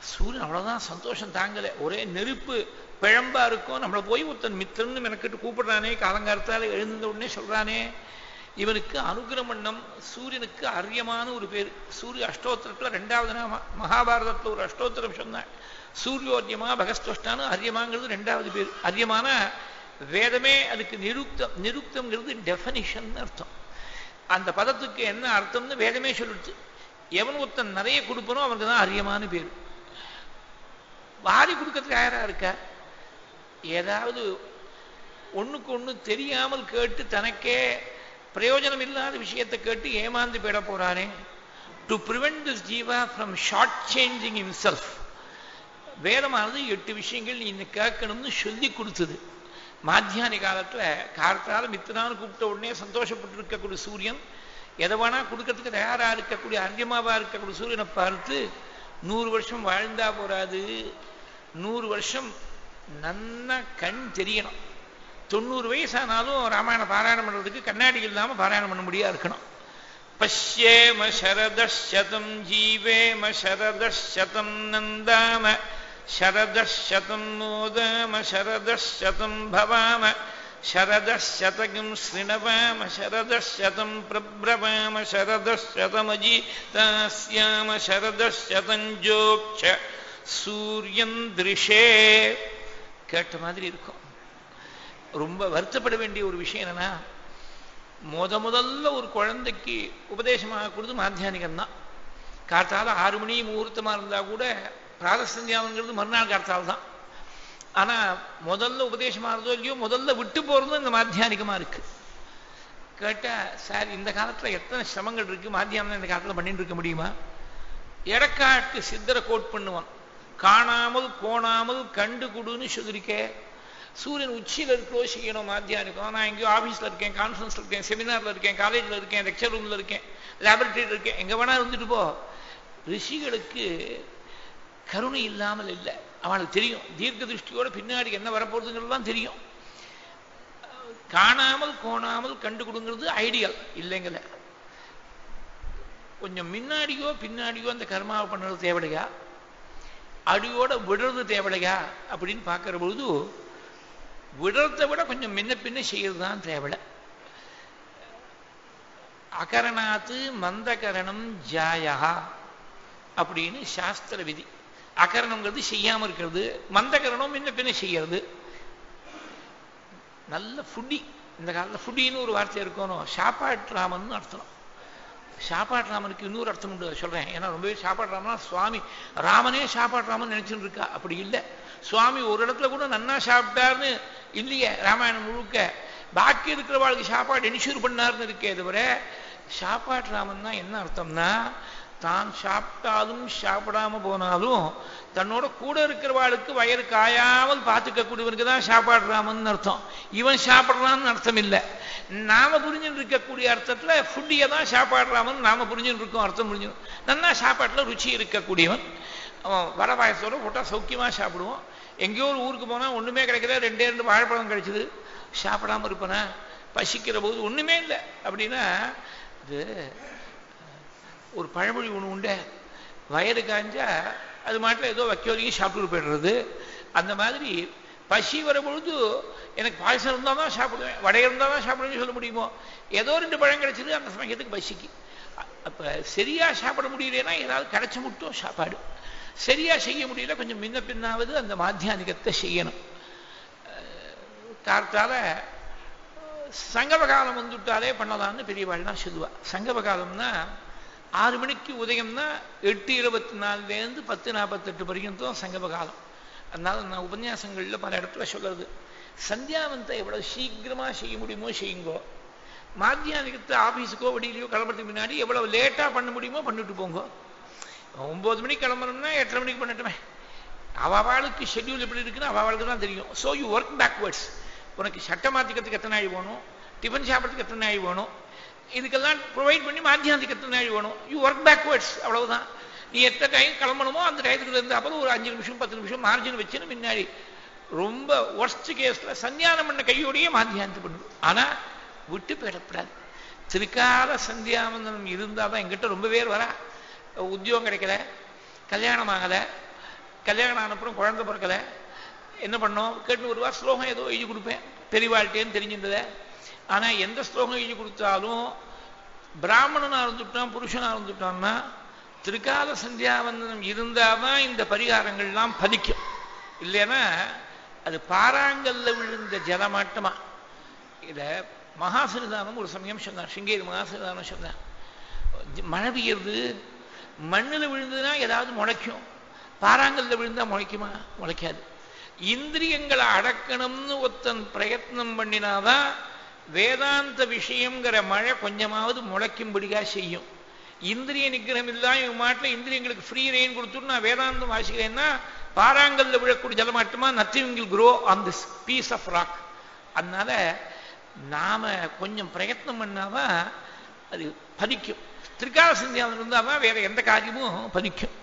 சூரியன் அவ்வளவுதான் சந்தோஷம் தாங்கலை ஒரே நெருப்பு பிழம்பா இருக்கும் நம்மளை போய் ஒருத்தன் மித்திரன்னு மெனக்கிட்டு கூப்பிடுறானே காலங்காலத்தால எழுந்த உடனே சொல்றானே இவனுக்கு அனுகிரமண்ணம் சூரியனுக்கு அரியமான ஒரு பேர் சூரிய அஷ்டோத்திரத்துல ரெண்டாவது நாம மகாபாரதத்துல ஒரு அஷ்டோத்திரம் சொன்னான் சூரியோர்யமா பகஸ்துஷ்டான்னு அரியமாங்கிறது ரெண்டாவது பேர் அரியமான வேதமே அதுக்கு நிருக்தம் நிருக்தம்ங்கிறது டெஃபனிஷன் அர்த்தம் அந்த பதத்துக்கு என்ன அர்த்தம்னு வேதமே சொல்லிடுச்சு எவன் ஒருத்தன் நிறைய கொடுப்பனோ அவனுக்கு தான் அரியமான பேர் வாரி கொடுக்கறதுக்கு யாரா இருக்கா ஏதாவது ஒண்ணுக்கு ஒண்ணு தெரியாமல் கேட்டு தனக்கே பிரயோஜனம் இல்லாத விஷயத்தை கேட்டு ஏமாந்து போயிட போறானே to prevent this jiva from short changing himself வேதமானது எட்டு விஷயங்கள் நீ இன்னும் கேட்கணும்னு சொல்லி கொடுத்தது மாத்தியானி காலத்துல கார்த்தால மித்திரான்னு கூப்பிட்ட உடனே சந்தோஷப்பட்டு இருக்கக்கூடிய சூரியன் எதை வேணா கொடுக்கறதுக்கு தயாரா இருக்கக்கூடிய அர்யமாவா இருக்கக்கூடிய சூரியனை பார்த்து நூறு வருஷம் வாழ்ந்தா போறாது நூறு வருஷம் நன்னா கண் தெரியணும் தொண்ணூறு வயசானாலும் ராமாயண பாராயணம் பண்றதுக்கு கண்ணாடி இல்லாம பாராயணம் பண்ண முடியா இருக்கணும் பஷ்யேம சரதம் ஜீவேம சரதம் நந்தாம சரதம் மோதாம சரதம் பவாம சரதசதகம் ஸ்ருணவாம சரதசதம் பிரபிரவாம சரதசதமஜீதாஸ்யாம சரதசதஞ்சோக்ஷ சூரியன் திருஷே கேட்ட மாதிரி இருக்கும் ரொம்ப வருத்தப்பட வேண்டிய ஒரு விஷயம் என்னன்னா முத முதல்ல ஒரு குழந்தைக்கு உபதேசமாக கொடுத்து மாத்தியானிகம் தான் காத்தால ஆறு மணி முகூர்த்தமா இருந்தா கூட பிராதசந்தியாவங்கிறது மறுநாள் காத்தால் தான் ஆனா முதல்ல உபதேசமா இருந்தோ இல்லையோ முதல்ல விட்டு போறதும் இந்த மாத்தியானிகமா இருக்கு கேட்டா சார் இந்த காலத்துல எத்தனை சிரமங்கள் இருக்கு மாத்தியானம் இந்த காலத்துல பண்ணிட்டு இருக்க முடியுமா எடக்காட்டு சித்தரை கோட் பண்ணுவான் காணாமல் கோணாமல் கண்டு குடுன்னு சொல்லிருக்கே சூரியன் உச்சியில் இருக்கோ செய்யணும் மாத்தியானிக்கம் நான் எங்கேயோ ஆஃபீஸில் இருக்கேன் கான்ஃபரன்ஸில் இருக்கேன் செமினாரில் இருக்கேன் காலேஜில் இருக்கேன் லெக்சர் ரூமில் இருக்கேன் லேபரட்டரியில் இருக்கேன் எங்கே வேணா இருந்துட்டு போ ரிஷிகளுக்கு கருணை இல்லாமல் இல்லை அவனுக்கு தெரியும் தீர்க்க திருஷ்டியோட பின்னாடி என்ன வரப்போகுதுங்கிறதுலாம் தெரியும் காணாமல் கோணாமல் கண்டு கொடுங்கிறது ஐடியல் இல்லைங்கல கொஞ்சம் முன்னாடியோ பின்னாடியோ அந்த கர்மாவை பண்ணுறது தேவையா அடியோட விடுறது தேவையா அப்படின்னு பார்க்கிற பொழுது விடுறதை விட கொஞ்சம் முன்ன பின்ன செய்யறது தான் தேவை அகரணாத்து மந்தகரணம் ஜாயா அப்படின்னு சாஸ்திர விதி அகரணங்கிறது செய்யாம இருக்கிறது மந்தகரணம் முன்ன பின்ன செய்யறது நல்ல ஃபுட்டி இந்த காலத்தில் ஃபுட்டின்னு ஒரு வார்த்தை இருக்கணும் சாப்பாட்டு ராமன் அர்த்தம் சாப்பாட்டு ராமனுக்கு இன்னொரு அர்த்தம் உண்டு சொல்றேன் ஏன்னா ரொம்பவே சாப்பாட்டு ராமனா சுவாமி ராமனே சாப்பாட்டு ராமன் நினைச்சுட்டு இருக்கா அப்படி இல்லை சுவாமி ஒரு இடத்துல கூட நன்னா சாப்பிட்டாருன்னு இல்லையே ராமாயணம் முழுக்க பாக்கி இருக்கிறவாளுக்கு சாப்பாடு என்ஷூர் பண்ணாருன்னு இருக்கே தவிர சாப்பாட்டு ராமன் தான் என்ன அர்த்தம்னா தான் சாப்பிட்டாலும் சாப்பிடாம போனாலும் தன்னோட கூட இருக்கிறவாளுக்கு வயறு காயாமல் பார்த்துக்கக்கூடியவனுக்கு தான் சாப்பாடுறாமன் அர்த்தம் இவன் சாப்பிட்றான்னு அர்த்தம் இல்லை நாம புரிஞ்சுட்டு இருக்கக்கூடிய அர்த்தத்துல ஃபுட்டியை தான் சாப்பாடுறாமன் நாம புரிஞ்சுட்டு இருக்கோம் அர்த்தம் புரிஞ்சு நன்னா சாப்பாட்டுல ருச்சி இருக்கக்கூடியவன் அவன் வர பாயசத்தோட போட்டா சௌக்கியமா சாப்பிடுவோம் எங்கேயோ ஒரு ஊருக்கு போனா ஒண்ணுமே கிடைக்கல ரெண்டே ரெண்டு வாழைப்பழம் கிடைச்சது சாப்பிடாம இருப்பனா பசிக்கிற போது ஒண்ணுமே இல்லை அப்படின்னா இது ஒரு பழமொழி ஒன்று உண்டு வயது காஞ்சா அது மாட்டில் ஏதோ வைக்க வரைக்கும் சாப்பிட்டு போயிடுறது அந்த மாதிரி பசி வர பொழுது எனக்கு பாயசம் இருந்தால் தான் சாப்பிடுவேன் வடை இருந்தால் தான் சாப்பிடுவேன்னு சொல்ல முடியுமோ ஏதோ ரெண்டு பழம் கிடைச்சது அந்த சமயத்துக்கு பசிக்கு அப்போ சரியா சாப்பிட முடியலன்னா ஏதாவது கிடைச்ச மட்டும் சாப்பாடு சரியா செய்ய முடியல கொஞ்சம் முன்ன பின்னாவது அந்த மாத்தியானிகத்தை செய்யணும் கார்த்தால சங்கம காலம் வந்துட்டாலே பண்ணலாம்னு பெரியவாள்லாம் சொல்லுவா சங்கம காலம்னா ஆறு மணிக்கு உதயம்னா எட்டு இருபத்தி நாலுலேருந்து பத்து நாற்பத்தெட்டு வரைக்கும் சங்கம காலம் அதனால நான் உபன்யாசங்களில் பல இடத்துல சொல்றது சந்தியாவந்தை எவ்வளவு சீக்கிரமா செய்ய முடியுமோ செய்யுங்கோ மாத்தியானிகத்தை ஆஃபீஸுக்கோ வெளியிலையோ கிளம்புறதுக்கு முன்னாடி எவ்வளவு லேட்டா பண்ண முடியுமோ பண்ணிட்டு போங்க ஒன்பது மணிக்கு கிளம்புறோம்னா எட்டரை மணிக்கு பண்ணட்டுமே அவளுக்கு ஷெட்யூல் எப்படி இருக்குன்னு அவளுக்கு தான் தெரியும் ஸோ யூ ஒர்க் பேக்வேர்ட்ஸ் உனக்கு சட்டை மாற்றிக்கிறதுக்கு எத்தனை நாள் வேணும் டிஃபன் சாப்பிட்றதுக்கு எத்தனை நாள் வேணும் இதுக்கெல்லாம் ப்ரொவைட் பண்ணி மாத்தியாந்திக்கு எத்தனை நாள் வேணும் யூ ஒர்க் பேக்வேர்ட்ஸ் அவ்வளவுதான் நீ எத்தனை டைம் கிளம்பணுமோ அந்த டயத்துக்கு இருந்து அப்புறம் ஒரு அஞ்சு நிமிஷம் பத்து நிமிஷம் மார்ஜின் வச்சுன்னு முன்னாடி ரொம்ப ஒர்ஸ்ட் கேஸ்ல சந்தியானம் பண்ண கையோடையே மாத்தியானத்து பண்ணுவோம் ஆனா விட்டு போயிடப்படாது திருக்கால சந்தியாவந்தனம் இருந்தால் தான் எங்கிட்ட ரொம்ப பேர் வரா உத்தியோகம் கிடைக்கல கல்யாணம் ஆகலை கல்யாணம் ஆனப்புறம் குழந்தை பிறக்கலை என்ன பண்ணோம் கேட்டு ஒரு வாரம் ஸ்லோகம் ஏதோ எழுதி கொடுப்பேன் பெரியவாழ்ட்டேன்னு தெரிஞ்சின்றதை ஆனால் எந்த ஸ்லோகம் எழுதி கொடுத்தாலும் பிராமணனாக இருந்துட்டான் புருஷனாக இருந்துட்டான்னா திருக்கால சந்தியாவந்தனம் இருந்தால் தான் இந்த பரிகாரங்கள்லாம் பலிக்கும் இல்லைன்னா அது பாறாங்கல்ல விழுந்த ஜலமாட்டமா இதை மகாசிறுதானம் ஒரு சமயம் சொன்னான் சிங்கேரி மகாசிறுதானம் சொன்னான் மழை பெய்யறது மண்ணில் விழுந்ததுன்னா ஏதாவது முளைக்கும் பாறாங்கல்ல விழுந்தா முளைக்குமா முளைக்காது இந்திரியங்களை அடக்கணும்னு ஒருத்தன் பிரயத்னம் பண்ணினாதான் வேதாந்த விஷயங்கிற மழை கொஞ்சமாவது முளைக்கும்படியா செய்யும் இந்திரிய நிகிரகம் இல்லாம இவன் மாட்டில் இந்திரியங்களுக்கு ஃப்ரீ ரெயின் கொடுத்துட்டு நான் வேதாந்தம் வாசிக்கிறேன்னா பாறாங்கல்ல விழக்கூடிய ஜலமாட்டமா nothing will grow on this piece of rock அதனால நாம கொஞ்சம் பிரயத்னம் பண்ணாதான் அது பதிக்கும் திருக்கால சிந்தியாவில் இருந்தாதான் வேற எந்த காரியமும் பதிக்கும்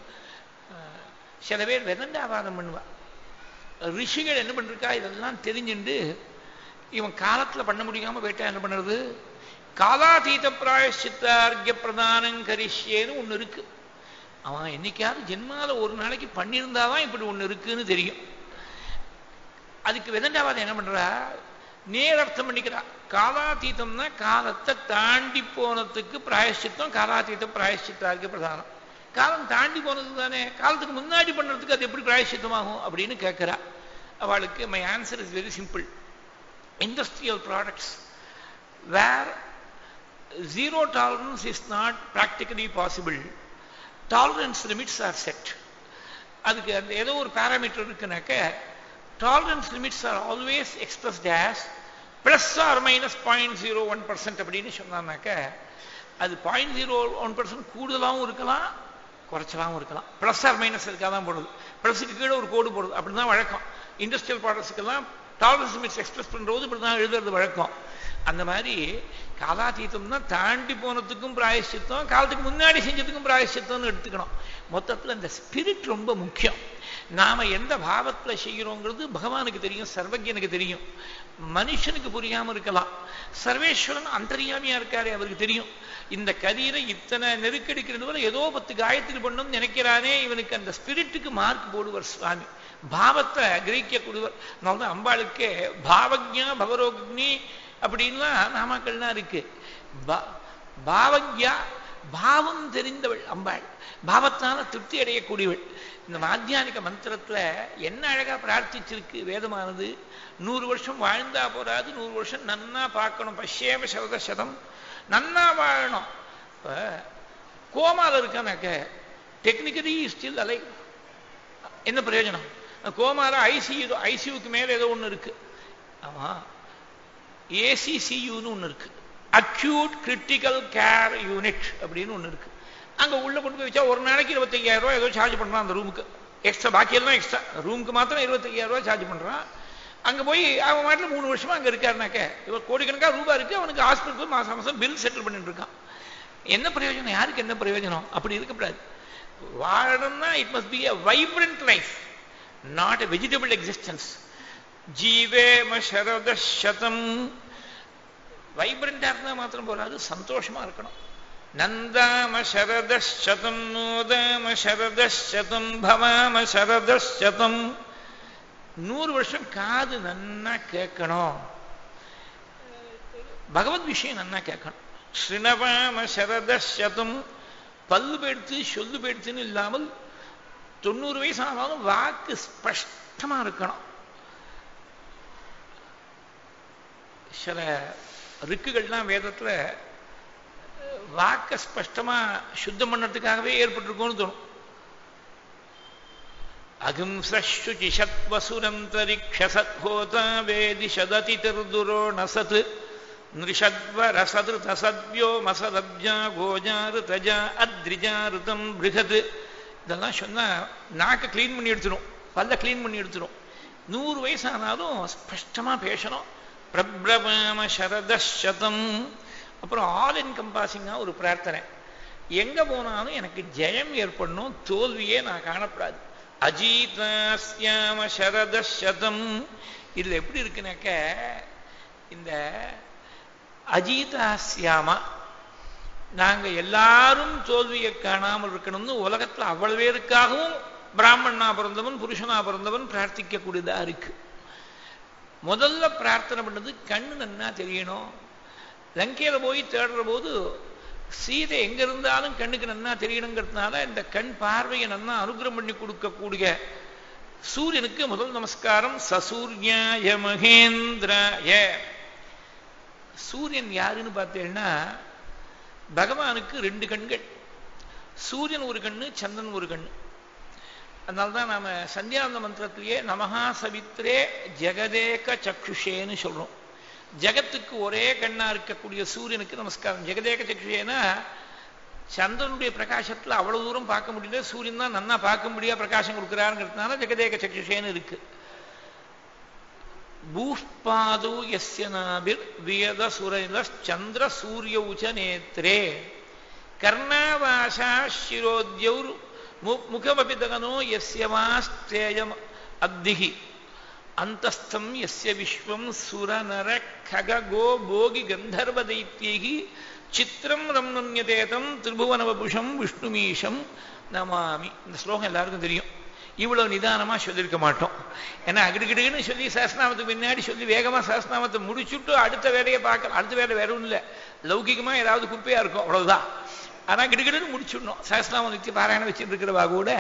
சில பேர் வெதண்டாவாதம் பண்ணுவா ரிஷிகள் என்ன பண்ணிருக்கா இதெல்லாம் தெரிஞ்சுண்டு இவன் காலத்துல பண்ண முடியாம போயிட்டா என்ன பண்ணுறது காலாதீத பிராயசித்தார்கிய பிரதானம் கரிஷ்யேன்னு ஒண்ணு இருக்கு அவன் என்னைக்காவது ஜென்மால ஒரு நாளைக்கு பண்ணியிருந்தாதான் இப்படி ஒண்ணு இருக்குன்னு தெரியும் அதுக்கு வெதண்டாவாதம் என்ன பண்றா நேரர்த்தம் பண்ணிக்கிறா காலாதீதம்னா காலத்தை தாண்டி போனதுக்கு பிராயசித்தம் காலாதீத பிராயசித்தார்கிய பிரதானம் காலம் தாண்டி போனது தானே காலத்துக்கு முன்னாடி பண்ணுறதுக்கு அது எப்படி பிராயசித்தமாகும் அப்படின்னு கேட்குறா அவளுக்கு my answer is very simple industrial products where zero tolerance is not practically possible tolerance limits are set அதுக்கு அந்த ஏதோ ஒரு பேராமீட்டர் இருக்குனாக்க tolerance limits are always expressed as plus or minus point zero one percent அப்படின்னு சொன்னாக்க அது பாயிண்ட் ஜீரோ ஒன் பர்சன்ட் கூடுதலாகவும் இருக்கலாம் குறைச்சலாகவும் இருக்கலாம் ப்ளஸ் ஆர் மைனஸ் இருக்காக தான் போடுறது ப்ளஸுக்கு கீழே ஒரு கோடு போடுறது அப்படி தான் வழக்கம் இண்டஸ்ட்ரியல் ப்ராடக்ட்ஸுக்கெல்லாம் டாலரன்ஸ் லிமிட்ஸ் எக்ஸ்பிரஸ் பண்ணுறது இப்படி தான் எழுதுறது வழக்கம் அந்த மாதிரி காலாதீதம்னா தாண்டி போனதுக்கும் பிராயசித்தம் காலத்துக்கு முன்னாடி செஞ்சதுக்கும் பிராயசித்தம்னு எடுத்துக்கணும் மொத்தத்தில் இந்த ஸ்பிரிட் ரொம்ப முக்கியம் நாம எந்த பாவத்துல செய்கிறோங்கிறது பகவானுக்கு தெரியும் சர்வஜனுக்கு தெரியும் மனுஷனுக்கு புரியாம இருக்கலாம் சர்வேஸ்வரன் அந்தரியாமியா இருக்காரு அவருக்கு தெரியும் இந்த கதிரை இத்தனை நெருக்கடிக்கிறது ஏதோ பத்து காயத்ரி பண்ணும் நினைக்கிறானே இவனுக்கு அந்த ஸ்பிரிட்டுக்கு மார்க் போடுவர் சுவாமி பாவத்தை கிரகிக்கக்கூடியவர் அதனால அம்பாளுக்கே பாவஜா பவரோக்னி அப்படின்லாம் நாமாக்கள்லாம் இருக்கு பாவஜா பாவம் தெரிந்தவள் அம்பாள் பாவத்தால திருப்தி அடையக்கூடியவள் இந்த மாத்தியானிக மந்திரத்துல என்ன அழகா பிரார்த்திச்சிருக்கு வேதமானது நூறு வருஷம் வாழ்ந்தா போறாது நூறு வருஷம் நன்னா பார்க்கணும் பஷ்யேம சரத சதம் நன்னா வாழணும் இப்ப கோமால இருக்கானாக்க டெக்னிக்கலி ஸ்டில் அலை என்ன பிரயோஜனம் கோமால ஐசியு ஐசியூக்கு மேல ஏதோ ஒண்ணு இருக்கு ஆமா ஏசிசியூன்னு ஒண்ணு இருக்கு அக்யூட் கிரிட்டிக்கல் கேர் யூனிட் அப்படின்னு ஒண்ணு இருக்கு அங்க உள்ள கொண்டு போய் வச்சா ஒரு நாளைக்கு இருபத்தையாயிரம் ரூபாய் ஏதோ சார்ஜ் பண்றான் அந்த ரூமுக்கு எக்ஸ்ட்ரா பாக்கியெல்லாம் எக்ஸ்ட்ரா ரூமுக்கு மாத்திரம் இருபத்தையாயிரம் ரூபாய் சார்ஜ் பண்றான் அங்க போய் அவன் மாட்டில் மூணு வருஷமா அங்க இருக்காருனாக்க இவர் கோடிக்கணக்கா ரூபாய் இருக்கு அவனுக்கு ஹாஸ்பிட்டல் போய் மாசம் மாசம் பில் செட்டில் பண்ணிட்டு இருக்கான் என்ன பிரயோஜனம் யாருக்கு என்ன பிரயோஜனம் அப்படி இருக்கக்கூடாது வாழணும்னா it must be a vibrant life not a vegetable existence ஜீவேம சரத சதம் வைப்ரண்டா இருந்தா மாத்திரம் போறாது சந்தோஷமா இருக்கணும் நந்தாம சரதம் நோதாம சரதம் பவாம சரதம் நூறு வருஷம் காது நன்னா கேட்கணும் பகவத் விஷயம் நன்னா கேட்கணும் ஸ்ரீனவாம சரதம் பல்லு பெடுத்து சொல்லு பெடுத்துன்னு இல்லாமல் தொண்ணூறு வயசு ஆனாலும் வாக்கு ஸ்பஷ்டமா இருக்கணும் சில ரிக்குகள்லாம் வேதத்துல வாக்க ஸ்பஷ்டமா சுத்தம் பண்ணறதுக்காகவே ஏற்பட்டிருக்கும்னு தோணும் அகிம்சுச்சிஷத்வசுரந்தரிக்ஷசத்ஹோதா வேதி சததி திருதுரோ நசத் நிருஷத்வரசதிருதசத்யோ மசதப்ஜா கோஜாரு தஜா அத்ரிஜாருதம் பிருகத் இதெல்லாம் சொன்னா நாக்க கிளீன் பண்ணி எடுத்துரும் பல்ல கிளீன் பண்ணி எடுத்துரும் நூறு வயசானாலும் ஸ்பஷ்டமா பேசணும் பிரபிரவாம சரதம் அப்புறம் ஆல் என்கம்பாசிங்கா ஒரு பிரார்த்தனை எங்க போனாலும் எனக்கு ஜெயம் ஏற்படணும் தோல்வியே நான் காணப்படாது அஜீதாஸ்யாம சரதம் இதுல எப்படி இருக்குனாக்க இந்த அஜீதாஸ்யாமா நாங்க எல்லாரும் தோல்வியை காணாமல் இருக்கணும்னு உலகத்துல அவ்வளவு பேருக்காகவும் பிராமணனா பிறந்தவன் புருஷனா பிறந்தவன் பிரார்த்திக்கக்கூடியதா இருக்கு முதல்ல பிரார்த்தனை பண்ணது கண்ணு நன்னா தெரியணும் லங்கையில போய் தேடுற போது சீதை எங்க இருந்தாலும் கண்ணுக்கு நன்னா தெரியணுங்கிறதுனால இந்த கண் பார்வையை நன்னா அனுகிரகம் பண்ணி கொடுக்கக்கூடிய சூரியனுக்கு முதல் நமஸ்காரம் சசூர்யாய மகேந்திராய சூரியன் யாருன்னு பார்த்தீங்கன்னா பகவானுக்கு ரெண்டு கண்கள் சூரியன் ஒரு கண்ணு சந்திரன் ஒரு கண்ணு அதனால தான் நாம சந்தியாந்த மந்திரத்திலேயே நமஹா சவித்ரே ஜெகதேக சக்ஷுஷேன்னு சொல்றோம் ஜெகத்துக்கு ஒரே கண்ணா இருக்கக்கூடிய சூரியனுக்கு நமஸ்காரம் ஜெகதேக சக்ஷுஷேனா சந்திரனுடைய பிரகாசத்துல அவ்வளவு தூரம் பார்க்க முடியல சூரியன் தான் நன்னா பார்க்க முடியா பிரகாசம் கொடுக்குறாருங்கிறதுனால ஜெகதேக சக்ஷுஷேன்னு இருக்கு பூஷ்பாது எஸ்ய நாபிர் வியத சுரநில சந்திர சூரிய உச்ச நேத்ரே கர்ணாவாசா சிரோத்யௌர் முகமபி தகனோ எஸ்யவாஸ்தேயம் அப்திகி அந்தஸ்தம் எஸ்ய விஸ்வம் சுரநர கககோ போகி கந்தர்வ தைத்தியகி சித்திரம் ரம்னுன்யதேதம் திரிபுவனவபுஷம் விஷ்ணுமீஷம் நமாமி இந்த ஸ்லோகம் எல்லாருக்கும் தெரியும் இவ்வளவு நிதானமா சொல்லியிருக்க மாட்டோம் ஏன்னா அகிடுகிடுன்னு சொல்லி சஹஸ்நாமத்துக்கு பின்னாடி சொல்லி வேகமா சஹஸ்நாமத்தை முடிச்சுட்டு அடுத்த வேலையை பார்க்கலாம் அடுத்த வேலை வேற ஒன்றும் இல்லை லௌகிகமா ஏதாவது குப்பையா இருக்கும் அவ்வளவுதான் ஆனா கிடுகிடுன்னு முடிச்சுடணும் சஹஸ்நாமம் நித்திய பாராயணம் வச்சுட்டு இருக்கிறவா கூட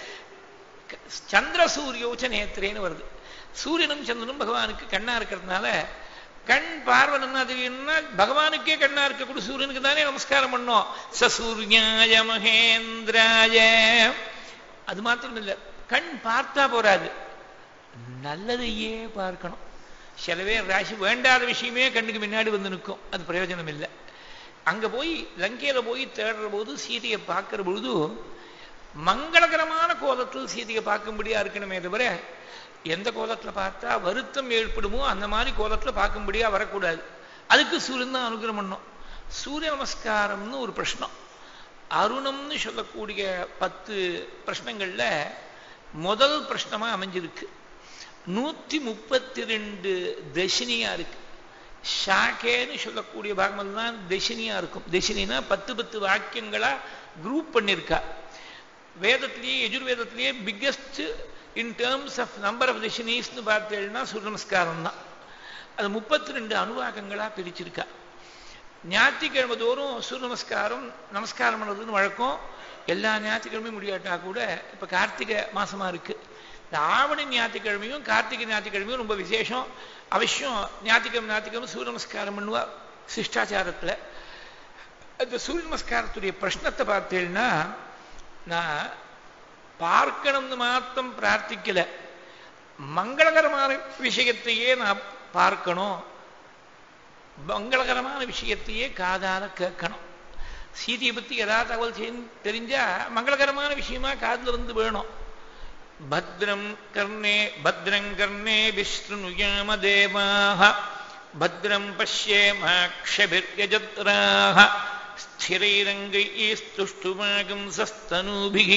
சந்திர சூரியோச்ச நேத்திரேன்னு வருது சூரியனும் சந்திரனும் பகவானுக்கு கண்ணா இருக்கிறதுனால கண் பார்வை என்ன தெரியும்னா பகவானுக்கே கண்ணா இருக்கக்கூடிய சூரியனுக்கு தானே நமஸ்காரம் பண்ணோம் சசூர்யாய மகேந்திராய அது மாத்திரம் இல்லை கண் பார்த்தா போராது நல்லதையே பார்க்கணும் சில பேர் ராசி வேண்டாத விஷயமே கண்ணுக்கு முன்னாடி வந்து நிற்கும் அது பிரயோஜனம் இல்லை அங்க போய் லங்கையில போய் தேடுற போது சீதையை பார்க்கிற பொழுது மங்களகரமான கோலத்தில் சீதையை பார்க்கும்படியா இருக்கணுமே தவிர எந்த கோலத்துல பார்த்தா வருத்தம் ஏற்படுமோ அந்த மாதிரி கோலத்துல பார்க்கும்படியா வரக்கூடாது அதுக்கு சூரியன் தான் அனுகிரம் பண்ணும் சூரிய நமஸ்காரம்னு ஒரு பிரஷ்னம் அருணம்னு சொல்லக்கூடிய பத்து பிரஷ்னங்கள்ல முதல் பிரஷ்னமா அமைஞ்சிருக்கு நூத்தி முப்பத்தி ரெண்டு தசினியா இருக்கு ஷாக்கேன்னு சொல்லக்கூடிய பாகங்கள் தான் தசினியா இருக்கும் தசினினா பத்து பத்து வாக்கியங்களா குரூப் பண்ணியிருக்கா வேதத்திலேயே எஜுர்வேதத்திலேயே biggest in terms of number of தசினிஸ்னு பார்த்தேன்னா சூரிய நமஸ்காரம் தான் அது முப்பத்தி ரெண்டு அணுவாக்கங்களா பிரிச்சிருக்கா ஞாயிற்றுக்கிழமை தோறும் சூரிய நமஸ்காரம் நமஸ்காரம் பண்ணுறதுன்னு வழக்கம் எல்லா ஞாயிற்றுக்கிழமையும் முடியாட்டா கூட இப்போ கார்த்திகை மாசமா இருக்கு இந்த ஆவணி ஞாயிற்றுக்கிழமையும் கார்த்திகை ஞாயிற்றுக்கிழமையும் ரொம்ப விசேஷம் அவசியம் ஞாயிற்றுக்கிழமை ஞாயிற்றுக்கிழமை சூரிய நமஸ்காரம் பண்ணுவா சிஷ்டாச்சாரத்தில் அந்த சூரிய நமஸ்காரத்துடைய பிரश्னத்தை பார்த்தேன்னா நான் பார்க்கணும்னு மாத்திரம் பிரார்த்திக்கல மங்களகரமான விஷயத்தையே நான் பார்க்கணும் மங்களகரமான விஷயத்தையே காதால கேட்கணும் சீதையை பத்தி ஏதாவது தகவல் தெரிஞ்சா மங்களகரமான விஷயமா காதுல இருந்து வேணும் பத்ரம் கர்ணே பத்ரம் கர்ணே விஷ்ணுயாம தேவாக பத்ரம் பஷ்யேமாக்ஷபிர்யஜத்ராக ஸ்திரைரங்கைஸ்துஷ்டுமாகம் சஸ்தனூபிः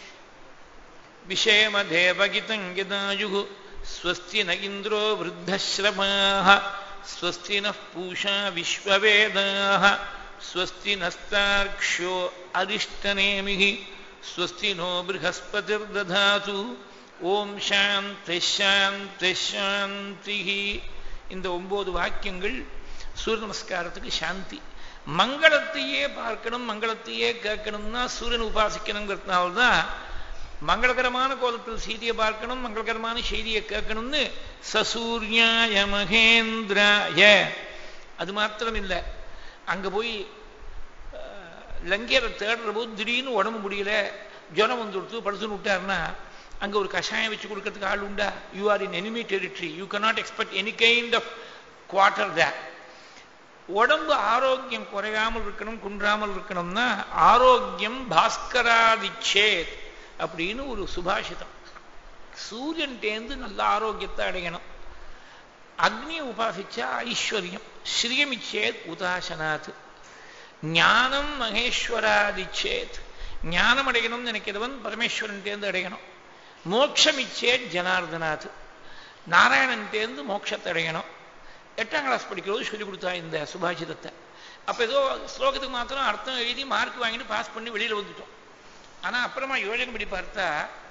विषेमदेवगितं यदायुः स्वस्ति न इन्द्रो वृद्धश्रमाः स्वस्ति नः पूषा विश्ववेदाः स्वस्ति नस्तार्क्ष्यो अरिष्टनेमिः स्वस्ति नो बृहस्पतिर्दधातु ஓம் சாந்தி சாந்தி சாந்தி இந்த ஒன்பது வாக்கியங்கள் சூரிய நமஸ்காரத்துக்கு சாந்தி மங்களத்தையே பார்க்கணும் மங்களத்தையே கேட்கணும்னா சூரியன் உபாசிக்கணுங்கிறதுனால்தான் மங்களகரமான கோலத்தில் செய்தியை பார்க்கணும் மங்களகரமான செய்தியை கேட்கணும்னு சசூர்யாய மகேந்திராய அது மாத்திரம் இல்லை அங்க போய் லங்கையில தேடுற போது திடீர்னு உடம்பு முடியல ஜனம் வந்து கொடுத்து படுத்துன்னு விட்டாருன்னா அங்க ஒரு கஷாயம் வச்சு கொடுக்கறதுக்கு ஆள் உண்டா you are in enemy territory you cannot expect any kind of quarter that உடம்பு ஆரோக்கியம் குறையாமல் இருக்கணும் குன்றாமல் இருக்கணும்னா ஆரோக்கியம் பாஸ்கராதிச்சேத் அப்படின்னு ஒரு சுபாஷிதம் சூரியன்டேந்து நல்ல ஆரோக்கியத்தை அடையணும் அக்னியை உபாசிச்சா ஐஸ்வர்யம் ஸ்ரீயமிச்சேத் உதாசனாத் ஞானம் மகேஸ்வராதிச்சேத் ஞானம் அடையணும்னு நினைக்கிறவன் பரமேஸ்வரன்டேந்து அடையணும் மோட்சமிச்சேத் ஜனார்தனாத் நாராயணன்டேந்து மோட்சத்தை அடையணும் எட்டாம் கிளாஸ் படிக்கிறோது சொல்லி கொடுத்தா இந்த சுபாஷிதத்தை அப்போ ஏதோ ஸ்லோகத்துக்கு மாத்திரம் அர்த்தம் எழுதி மார்க் வாங்கிட்டு பாஸ் பண்ணி வெளியில் வந்துட்டோம் ஆனால் அப்புறமா யோஜனை படி பார்த்தா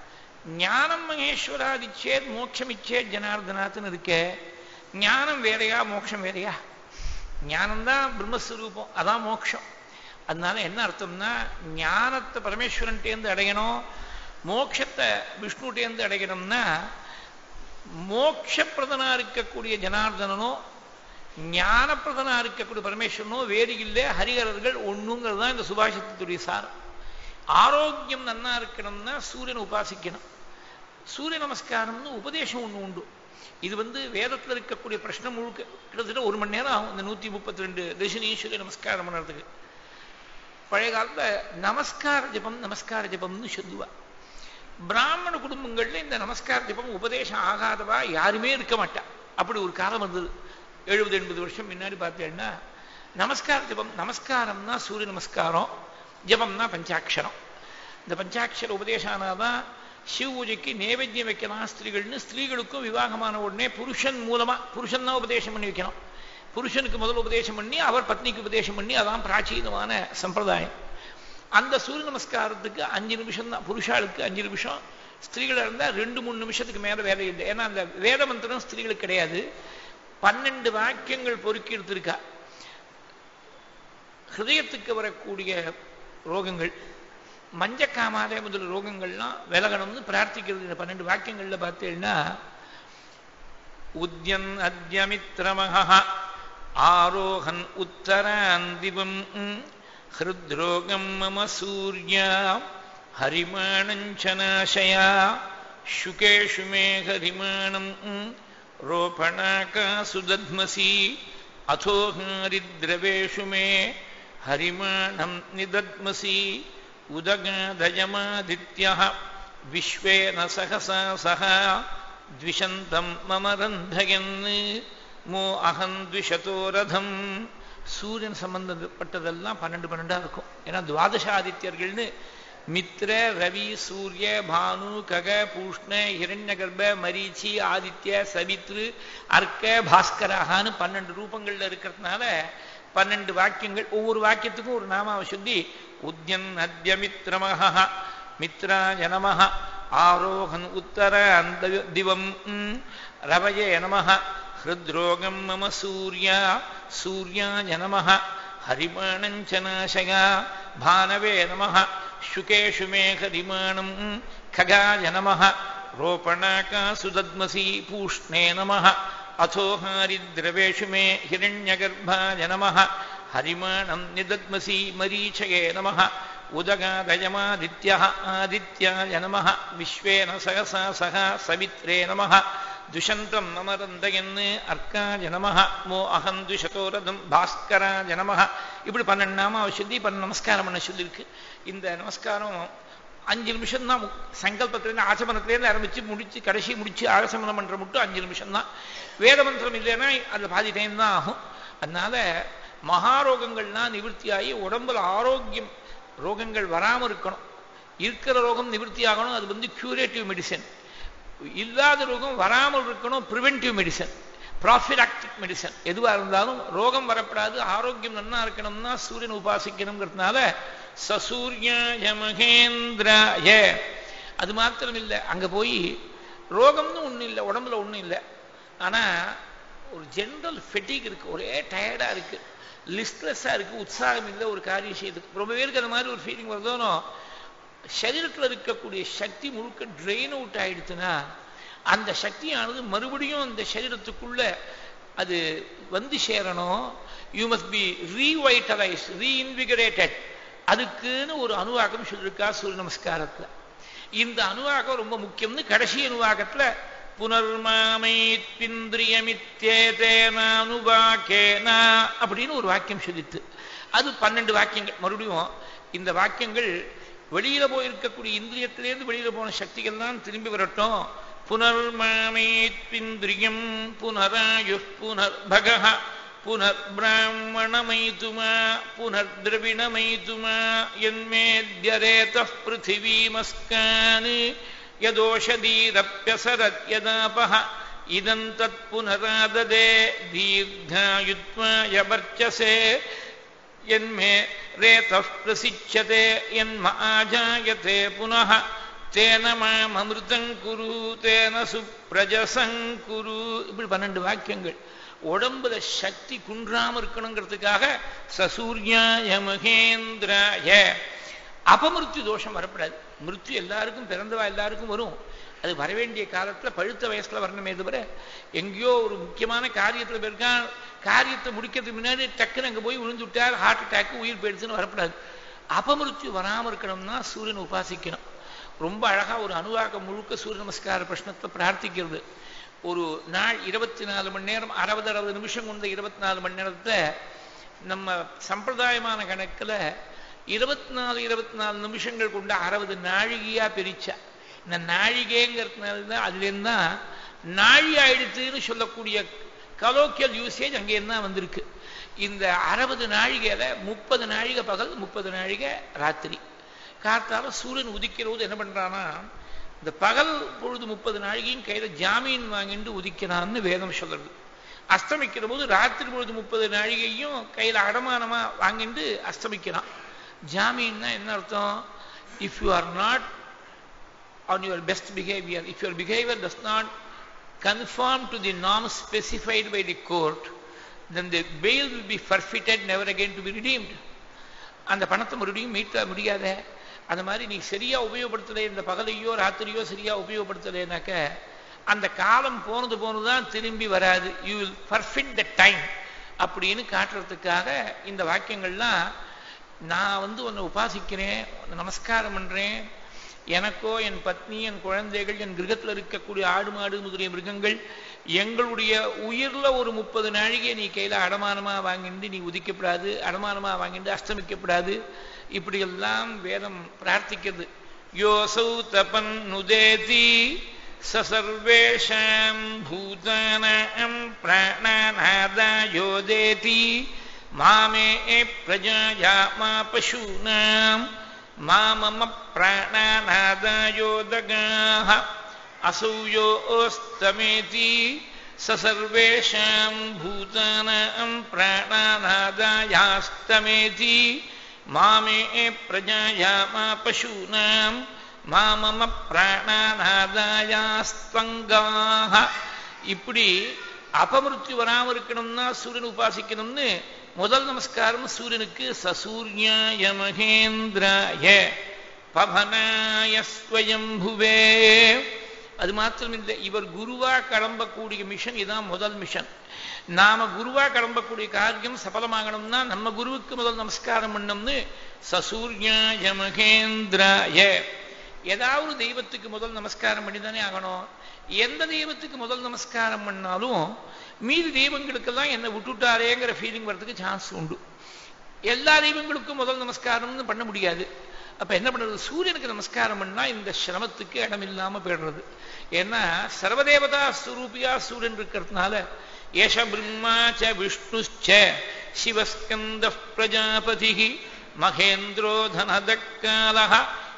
ஞானம் மகேஸ்வராதிச்சேத் மோட்சமிச்சேத் ஜனார்தனாத்துன்னு இருக்கே ஞானம் வேறையா மோட்சம் வேறையா ஞானம்தான் பிரம்மஸ்வரூபம் அதான் மோட்சம் அதனால என்ன அர்த்தம்னா ஞானத்தை பரமேஸ்வரன்ட்டேந்து அடையணும் மோட்சத்தை விஷ்ணுட்டேந்து அடையணும்னா மோட்சப்பிரதனா இருக்கக்கூடிய ஜனார்தனனோ ஞானப்பிரதனா இருக்கக்கூடிய பரமேஸ்வரனோ வேறு இல்லை ஹரிகரர்கள் ஒண்ணுங்கிறது தான் இந்த சுபாஷித்தத்துடைய சாரம் ஆரோக்கியம் நன்னா இருக்கணும்னா சூரியனை உபாசிக்கணும் சூரிய நமஸ்காரம்னு உபதேசம் ஒண்ணு உண்டு இது வந்து வேதத்தில் இருக்கக்கூடிய பிரச்சனை முழுக்க கிட்டத்தட்ட ஒரு மணி நேரம் ஆகும் இந்த நூத்தி முப்பத்தி ரெண்டு தரிசனீஸ்வரிய நமஸ்காரம் பண்ணுறதுக்கு பழைய காலத்துல நமஸ்கார ஜபம் நமஸ்கார ஜபம்னு சொல்லுவா பிராமண குடும்பங்கள்ல இந்த நமஸ்கார ஜபம் உபதேசம் ஆகாதவா யாருமே இருக்க மாட்டா அப்படி ஒரு காலம் வந்தது எழுபது எண்பது வருஷம் முன்னாடி பார்த்தேன்னா நமஸ்கார ஜபம் நமஸ்காரம்னா சூரிய நமஸ்காரம் ஜபம்னா பஞ்சாட்சரம் இந்த பஞ்சாட்சர உபதேசம் ஆனாதான் சிவ பூஜைக்கு நேவேத்தியம் வைக்கலாம் ஸ்திரீகள்னு ஸ்திரீகளுக்கும் விவாகமான உடனே புருஷன் மூலமா புருஷன் தான் உபதேசம் பண்ணி வைக்கணும் புருஷனுக்கு முதல் உபதேசம் பண்ணி அவர் பத்னிக்கு உபதேசம் பண்ணி அதான் பிராச்சீனமான சம்பிரதாயம் அந்த சூரிய நமஸ்காரத்துக்கு அஞ்சு நிமிஷம் தான் புருஷாளுக்கு அஞ்சு நிமிஷம் ஸ்திரீகளா இருந்தா ரெண்டு மூணு நிமிஷத்துக்கு மேல வேலை இல்லை ஏன்னா அந்த வேத மந்திரம் ஸ்திரீகளுக்கு கிடையாது பன்னெண்டு வாக்கியங்கள் பொறுக்கி எடுத்திருக்கா ஹிருதயத்துக்கு வரக்கூடிய ரோகங்கள் மஞ்சக்காமாலே முதல் ரோகங்கள்லாம் விலகணும்னு பிரார்த்திக்கிறது இந்த பன்னெண்டு வாக்கியங்கள்ல பார்த்தீங்கன்னா உத்யன் அத்யமித்ரமக ஆரோகன் உத்தராந்திபம் ஹிருத்ரோகம் மம சூர்யா ஹரிமாணஞ்சனாசயா சுகேஷு மே ஹரிமாணம் ரோபணாகாசு தத்மசி अथोहारिद्रवेषु मे हरिमाणं निदद्मसि उदगादयमादित्यः विश्वेन सहसा सह द्विषन्तं मम रन्धयन् மோ அகம் த்விஷதோ ரதம் சூரியன் சம்பந்தப்பட்டதெல்லாம் பன்னெண்டு பன்னெண்டா இருக்கும் ஏன்னா துவாதசாதித்யர்கள்னு மித்ர ரவி சூரிய பானு கக பூஷ்ண ஹிரண்ய கர்ப்ப மரீச்சி ஆதித்ய சவித்ரு அர்க்க பாஸ்கராகான்னு பன்னெண்டு ரூபங்கள்ல இருக்கிறதுனால பன்னெண்டு வாக்கியங்கள் ஒவ்வொரு வாக்கியத்துக்கும் ஒரு நாமாவை சொல்லி உத்யன் அத்ய மித்ரமஹ மித்ராய நமஹ ஆரோகன் உத்தர அந்த திவம் ரவயே நமஹ ஹிருத்ரோகம் மம சூர்யா சூர்யாய நமஹ ஹரிமாணஞ்சநாசயா பானவே நமஹ शुकेषु मे हरिमाणम् खगाय नमः रोपणाकासु दद्मसि पूष्णे नमः अथो हारिद्रवेषु मे हिरण्यगर्भाय नमः हरिमाणम् निदद्मसि मरीचये नमः उदगादयमादित्यः आदित्याय नमः विश्वेन सहसा सह सवित्रे नमः துஷந்தம் நமரந்தயன் அர்க்காய நமஹ மோ அகம் துஷதோரதம் பாஸ்கராய நமஹ இப்படி பன்னெண்டு நாம சொல்லி பன்னெண்டு நமஸ்காரம் பண்ண சொல்லியிருக்கு இந்த நமஸ்காரம் அஞ்சு நிமிஷம் தான் சங்கல்பத்திலேருந்து ஆசமனத்திலேருந்து ஆரம்பிச்சு முடிச்சு கடைசி முடிச்சு ஆசமனம் பண்ற மட்டும் அஞ்சு நிமிஷம் தான் வேத மந்திரம் இல்லைன்னா அது பாதி டைம் தான் ஆகும் அதனால மகாரோகங்கள்லாம் நிவர்த்தியாகி உடம்புல ஆரோக்கியம் ரோகங்கள் வராமல் இருக்கணும் இருக்கிற ரோகம் நிவர்த்தி ஆகணும் அது வந்து கியூரேட்டிவ் மெடிசன் இல்லாத ரோகம் வராமல் இருக்கணும் ப்ரிவென்டிவ் மெடிசன் ப்ராஃபிலாக்டிக் மெடிசன் எதுவாக இருந்தாலும் ரோகம் வரப்படாது ஆரோக்கியம் நன்னா இருக்கணும்னா சூரியன் உபாசிக்கணுங்கிறதுனால சசூரியாய மகேந்திராய அது மாத்திரம் இல்லை அங்கே போய் ரோகம்னு ஒன்றும் இல்லை உடம்புல ஒன்றும் இல்லை ஆனால் ஒரு ஜென்ரல் ஃபெட்டிக் இருக்கு ஒரே டயர்டாக இருக்கு லிஸ்ட்லெஸ்ஸாக இருக்கு உற்சாகம் இல்லை ஒரு காரியம் செய்யுது ரொம்ப பேருக்கு அந்த மாதிரி ஒரு ஃபீலிங் வருதோனோ சரீரத்தில் இருக்கக்கூடிய சக்தி முழுக்க ட்ரெயின் அவுட் ஆயிடுச்சுன்னா அந்த சக்தியானது மறுபடியும் அந்த சரீரத்துக்குள்ள அது வந்து சேரணும் you must be revitalise reinvigorated அதுக்குன்னு ஒரு அணுவாக்கம் சொல்லியிருக்கா சூரிய நமஸ்காரத்தில் இந்த அணுவாக்கம் ரொம்ப முக்கியம்னு கடைசி அணுவாக்கத்தில் புனர்மாமைத்விந்திரியமித்தேதேனானுவாக்கேனா அப்படின்னு ஒரு வாக்கியம் சொல்லித்து அது பன்னெண்டு வாக்கியங்கள் மறுபடியும் இந்த வாக்கியங்கள் வெளியில போயிருக்கக்கூடிய இந்திரியத்திலேருந்து வெளியில போன சக்திகள் தான் திரும்பி வரட்டும் புனர்மாமேத்விந்திரியம் புனராயு புனர்பக புனர்பிராமணமைதுமா புனர்திரவிணமைதுமா என்மேத்யரேத பிருத்திவீமஸ்கான் யதோஷதீரப்பியசரத்யதாபः இதம் தத் புனராததே தீர்காயுத்வாய வர்ச்சசே यन्मे रेतः प्रसिच्यते यन्म आजायते पुनः தேன மாம் அமிர்தங்குரு தேன சுப்ரஜசங்குரு இப்படி பன்னெண்டு வாக்கியங்கள் உடம்புல சக்தி குன்றாம இருக்கணுங்கிறதுக்காக சசூர்யாய மகேந்திராய அபமிருத்யு தோஷம் வரப்படாது மிருத்யு எல்லாருக்கும் பிறந்தவா எல்லாருக்கும் வரும் அது வரவேண்டிய காலத்துல பழுத்த வயசுல வரணுமே தவிர எங்கேயோ ஒரு முக்கியமான காரியத்துல போயிருக்கான் காரியத்தை முடிக்கிறதுக்கு முன்னாடி டக்குன்னு அங்க போய் விழுந்து விட்டார் ஹார்ட் அட்டாக் உயிர் போயிடுச்சுன்னு வரப்படாது அபமிருத்யு வராம இருக்கணும்னா சூரியன் உபாசிக்கணும் ரொம்ப அழகா ஒரு அணுவாக்கம் முழுக்க சூரிய நமஸ்கார பிரஷ்னத்தை பிரார்த்திக்கிறது ஒரு நாள் இருபத்தி நாலு மணி நேரம் அறுபது அறுபது நிமிஷம் கொண்ட இருபத்தி நாலு மணி நேரத்தை நம்ம சம்பிரதாயமான கணக்குல இருபத்தி நாலு இருபத்தி நாலு நிமிஷங்கள் கொண்ட அறுபது நாழிகையா பிரிச்சா இந்த நாழிகைங்கிறதுனால தான் அதுலேருந்து தான் நாழி ஆயிடுத்துன்னு சொல்லக்கூடிய கலோக்கியல் யூசேஜ் அங்கேருந்து தான் வந்திருக்கு இந்த அறுபது நாழிகையில முப்பது நாழிகை பகல் முப்பது நாழிகை ராத்திரி காத்தால சூரியன் உதிக்கிற போது என்ன பண்றான்னா இந்த பகல் பொழுது முப்பது நாழிகையும் கையில ஜாமீன் வாங்கிட்டு உதிக்கிறான்னு வேதம் சொல்றது அஸ்தமிக்கிற போது ராத்திரி பொழுது முப்பது நாழிகையும் கையில அடமானமா வாங்கிட்டு அஸ்தமிக்கிறான் ஜாமீன்னா என்ன அர்த்தம் if you are not on your best behaviour if your behaviour does not conform to the norms specified by the court, then the bail will be forfeited, never again to be redeemed. அந்த பணத்தை மறுபடியும் மீட்ட முடியாத அந்த மாதிரி நீ சரியா உபயோகப்படுத்தலை இந்த பகலையோ ராத்திரியோ சரியா உபயோகப்படுத்தலைனாக்க அந்த காலம் போனது போனதுதான் திரும்பி வராது you will forfeit the time அப்படின்னு காட்டுறதுக்காக இந்த வாக்கியங்கள்லாம் நான் வந்து உன்னை உபாசிக்கிறேன் உன்னை நமஸ்காரம் பண்றேன் எனக்கோ என் பத்னி என் குழந்தைகள் என் கிரகத்தில் இருக்கக்கூடிய ஆடு மாடு முதலிய மிருகங்கள் எங்களுடைய உயிர்ல ஒரு முப்பது நாழிகை நீ கையில அடமானமா வாங்கிட்டு நீ உதிக்கப்படாது அடமானமா வாங்கிட்டு அஸ்தமிக்கப்படாது இப்படியெல்லாம் வேதம் பிரார்த்திக்கிறது யோசௌ தபன் நுதேதி சசர்வேஷாம் பூதானாம் பிராணாநாதாயோதேதி மாமே பிரஜாயா மா பசூனாம் மா மம प्राणानादायोदगाः असूयोऽस्तमेति स सर्वेषां भूतानां प्राणानादायास्तमेति मामे प्रजाया मा पशूनां மா மம பிராணாநாதாயாஸ்தங்காக இப்படி அபமிருத்தி வராம இருக்கணும்னா சூரியன் உபாசிக்கணும்னு முதல் நமஸ்காரம் சூரியனுக்கு சசூர்யாய மகேந்திராய பவனாய ஸ்வயம்புவே அது மாத்திரம் இல்லை இவர் குருவா கிளம்பக்கூடிய மிஷன் இதுதான் முதல் மிஷன் நாம குருவா கிளம்பக்கூடிய காரியம் சபலமாகணும்னா நம்ம குருவுக்கு முதல் நமஸ்காரம் பண்ணோம்னு சசூர்யாய மகேந்திராய ஏதாவது தெய்வத்துக்கு முதல் நமஸ்காரம் பண்ணி தானே ஆகணும் எந்த தெய்வத்துக்கு முதல் நமஸ்காரம் பண்ணாலும் மீதி தெய்வங்களுக்கெல்லாம் என்னை விட்டுட்டாரேங்கிற ஃபீலிங் வர்றதுக்கு சான்ஸ் உண்டு எல்லா தெய்வங்களுக்கும் முதல் நமஸ்காரம்னு பண்ண முடியாது அப்ப என்ன பண்றது சூரியனுக்கு நமஸ்காரம் பண்ணா இந்த சிரமத்துக்கு இடம் இல்லாம போயிடுறது ஏன்னா சர்வதேவதா ஸ்வரூபியா சூரியன் இருக்கிறதுனால ஏஷ பிரம்மா ச விஷ்ணுச்ச சிவஸ்கந்த பிரஜாபதி மகேந்திரோ தனதக்காலஹ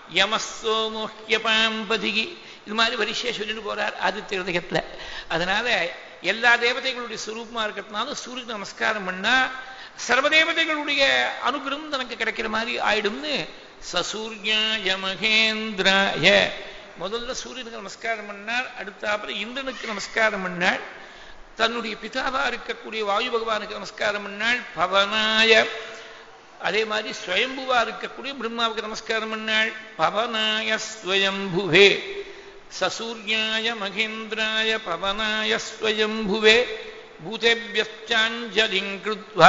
யமசோமோஹ்யபாம்பதி இது மாதிரி வரிசையா சொல்லிட்டு போறார் ஆதித்ய ஹிருதயத்துல அதனால எல்லா தேவதைகளுடைய சுரூபமா இருக்கிறதுனால சூரியன் நமஸ்காரம் பண்ணா சர்வதேவதைகளுடைய அனுகிரகம் தனக்கு கிடைக்கிற மாதிரி ஆயிடும்னு சசூர்யாய மகேந்திராய முதல்ல சூரியனுக்கு நமஸ்காரம் பண்ணார் அடுத்தாப்புல இந்திரனுக்கு நமஸ்காரம் பண்ணாள் தன்னுடைய பிதாவா இருக்கக்கூடிய வாயு பகவானுக்கு நமஸ்காரம் பண்ணாள் பவனாய அதே மாதிரி ஸ்வயம்புவா இருக்கக்கூடிய பிரம்மாவுக்கு நமஸ்காரம் பண்ணாள் பவனாய ஸ்வயம்புவே சசூர்யாய மகேந்திராய பவனாய ஸ்வயம்புவே பூதேபியச்சாஞ்சலிங் கிருத்வா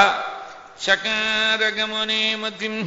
சகாரகமனே மதிம்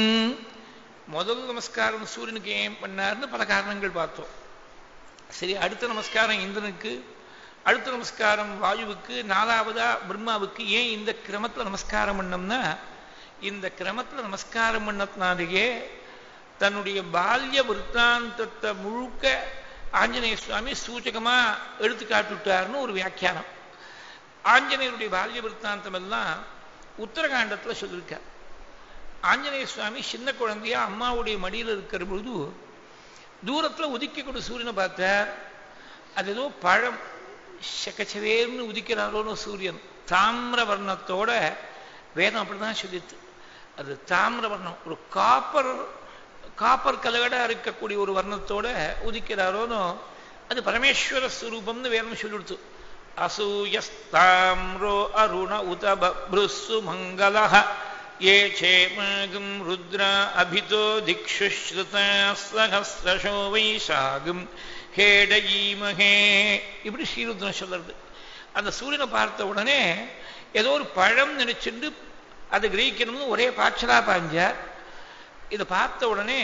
முதல் நமஸ்காரம் சூரியனுக்கு ஏன் பண்ணார்னு பல காரணங்கள் பார்த்தோம் சரி அடுத்த நமஸ்காரம் இந்திரனுக்கு அடுத்த நமஸ்காரம் வாயுவுக்கு நாலாவதா பிரம்மாவுக்கு ஏன் இந்த கிரமத்துல நமஸ்காரம் பண்ணோம்னா இந்த கிரமத்துல நமஸ்காரம் பண்ணத்தினாலேயே தன்னுடைய பால்ய விற்த்தாந்தத்தை முழுக்க ஆஞ்சநேய சுவாமி சூச்சகமா எடுத்து காட்டுட்டார்னு ஒரு வியாக்கியானம் ஆஞ்சநேயருடைய பால்ய விற்த்தாந்தம் எல்லாம் உத்தரகாண்டத்துல சொல்லியிருக்கார் ஆஞ்சநேய சுவாமி சின்ன குழந்தையா அம்மாவுடைய மடியில் இருக்கிற பொழுது தூரத்துல உதிக்கக்கூடிய சூரியனை பார்த்தார் அது ஏதோ பழம் செக்கச்சவேர்னு உதிக்கிறாரோன்னு சூரியன் தாமிர வர்ணத்தோட வேதம் அப்படிதான் சொல்லித்து அது தாமிர வர்ணம் ஒரு காப்பர் காப்பர் கலகடா இருக்கக்கூடிய ஒரு வர்ணத்தோட உதிக்கிறாரோனோ அது பரமேஸ்வர ஸ்வரூபம்னு வேணும் சொல்லிடுத்து அசூயஸ்தாம்ரோ அருண உத பப்ருசு மங்கள ஏ சேமகும் ருத்ரா அபிதோ திக்ஷு ஸ்ருதா சகசிரசோ வைசாகும் ஹேடயீமகே இப்படி ஸ்ரீருத்ரன் சொல்றது அந்த சூரியனை பார்த்த உடனே ஏதோ ஒரு பழம் நினைச்சுண்டு அதை கிரகிக்கணும்னு ஒரே பாய்ச்சலா பாஞ்சார் இதை பார்த்த உடனே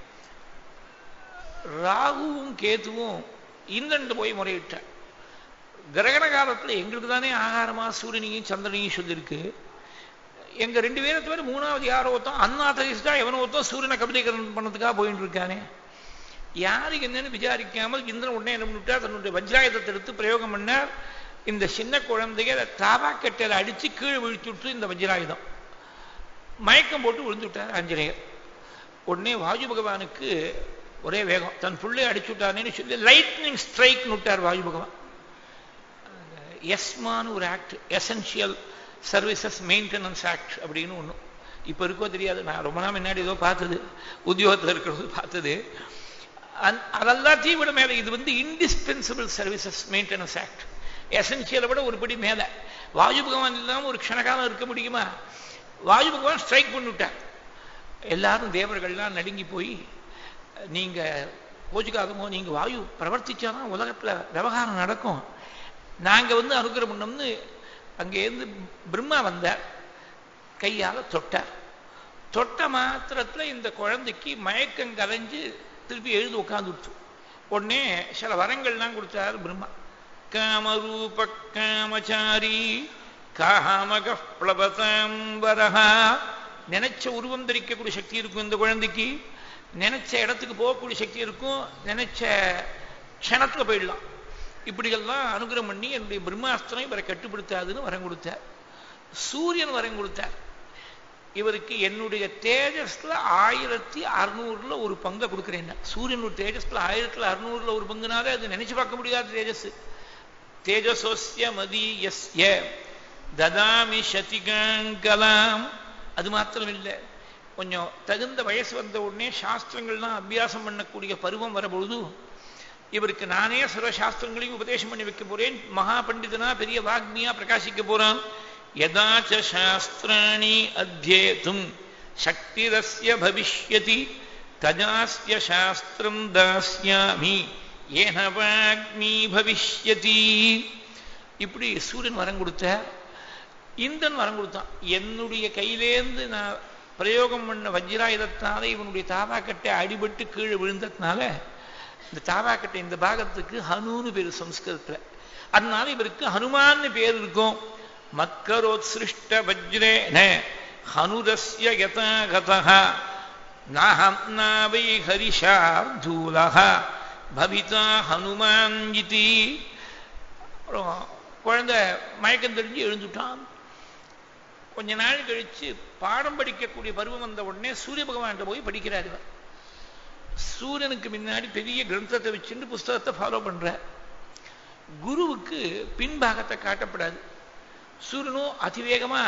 ராகுவும் கேதுவும் இந்திரன் போய் முறையிட்டார் கிரகண காலத்துல எங்களுக்கு தானே ஆகாரமா சூரியனையும் சந்திரனையும் சொல்லியிருக்கு எங்க ரெண்டு பேரை தவிர மூணாவது யாரோ ஒருத்தன் அண்ணாத்தரிசிட்டா எவனோ ஒருத்தன் சூரியனை கபலீகரணம் பண்ணதுக்காக போயிட்டு இருக்கானே யாருக்கு என்னன்னு விசாரிக்காமல் இந்திரன் உடனே என்ன பண்ணிவிட்டா தன்னுடைய வஜ்ராயுதத்தை எடுத்து பிரயோகம் பண்ணார் இந்த சின்ன குழந்தைய தாபாக்கட்டையில் அடிச்சு கீழே விழிச்சு விட்டு இந்த வஜ்ராயுதம் மயக்கம் போட்டு விழுந்துவிட்டார் ஆஞ்சநேயர் உடனே வாயு பகவானுக்கு ஒரே வேகம் தன் புள்ளை அடிச்சு விட்டானேன்னு சொல்லி லைட்னிங் ஸ்ட்ரைக் விட்டார் வாயு பகவான் எஸ்மான்னு ஒரு act essential services maintenance act அப்படின்னு ஒன்று இப்போ இருக்கோ தெரியாது நான் ரொம்ப நாள் முன்னாடி ஏதோ பார்த்தது உத்தியோகத்தில் இருக்கிறது பார்த்தது அதெல்லாத்தையும் விட மேலே இது வந்து இன்டிஸ்பென்சிபிள் சர்வீசஸ் மெயின்டெனன்ஸ் ஆக்ட் எசென்சியலை விட ஒரு படி மேலே வாயு பகவான் இல்லாமல் ஒரு க்ஷணகாலம் இருக்க முடியுமா வாயு பகவான் ஸ்ட்ரைக் பண்ணிவிட்டார் எல்லாரும் தேவர்கள்லாம் நடுங்கி போய் நீங்க கோச்சுக்காதமோ நீங்க வாயு பிரவர்த்திச்சாதான் உலகத்துல விவகாரம் நடக்கும் நாங்க வந்து அனுகிரகம் பண்ணோம்னு அங்கேருந்து பிரம்மா வந்தார் கையால தொட்டார் தொட்ட மாத்திரத்துல இந்த குழந்தைக்கு மயக்கம் கலைஞ்சு திருப்பி எழுந்து உட்காந்துடுச்சு உடனே சில வரங்கள்லாம் கொடுத்தார் பிரம்மா காமரூப காமச்சாரி காமக பிளவதாம்பரஹா நினைச்ச உருவம் தரிக்கக்கூடிய சக்தி இருக்கும் இந்த குழந்தைக்கு நினைச்ச இடத்துக்கு போகக்கூடிய சக்தி இருக்கும் நினைச்ச க்ஷணத்துல போயிடலாம் இப்படியெல்லாம் அனுகிரகம் பண்ணி என்னுடைய பிரம்மாஸ்திரம் இவரை கட்டுப்படுத்தாதுன்னு வரம் கொடுத்தார் சூரியன் வரம் கொடுத்தார் இவருக்கு என்னுடைய தேஜஸ்ல ஆயிரத்தி அறுநூறுல ஒரு பங்கை கொடுக்குறேன் சூரியனுடைய தேஜஸ்ல ஆயிரத்துல அறுநூறுல ஒரு பங்குனாலே அது நினைச்சு பார்க்க முடியாத தேஜஸ் தேஜசோஸ்ய மதீயஸ்ய ததாமி சதிகாங்கலாம் அது மாத்திரம் இல்லை கொஞ்சம் தகுந்த வயசு வந்த உடனே சாஸ்திரங்கள்லாம் அபியாசம் பண்ணக்கூடிய பருவம் வரபொழுது இவருக்கு நானே சர்வ சாஸ்திரங்களையும் உபதேசம் பண்ணி வைக்க போறேன் மகா பண்டிதனா பெரிய வாக்மியா பிரகாசிக்க போறான் யதாச்ச சாஸ்திராணி அத்தியேதும் சக்திரஸ்ய பவிஷ்யதி தஜாஸ்ய சாஸ்திரம் தாஸ்யாமி ஏன வாக்மி பவிஷ்யதி இப்படி சூரியன் வரம் கொடுத்த இந்தன் வரம் கொடுத்தான் என்னுடைய கையிலேந்து நான் பிரயோகம் பண்ண வஜ்ராயுதத்தினால இவனுடைய தாவாக்கட்டை அடிபட்டு கீழே விழுந்ததுனால இந்த தாவாக்கட்டை இந்த பாகத்துக்கு ஹனுன்னு பேரு சம்ஸ்கிருதத்துல அதனால இவருக்கு ஹனுமான்னு பேர் இருக்கும் மக்கரோத்சிருஷ்ட வஜ்ரேன ஹனுரஸ்ய யதாகதா நாஹம் நாவை ஹரிஷார்தூலஹ பவிதா ஹனுமான் இதி அப்புறம் குழந்தை மயக்கம் தெரிஞ்சு எழுந்துட்டான் கொஞ்ச நாள் கழிச்சு பாடம் படிக்கக்கூடிய பருவம் வந்த உடனே சூரிய பகவான் போய் படிக்கிறார் இவர் சூரியனுக்கு முன்னாடி பெரிய கிரந்தத்தை வச்சுட்டு புஸ்தகத்தை ஃபாலோ பண்ற குருவுக்கு பின்பாகத்தை காட்டப்படாது சூரியனும் அதிவேகமா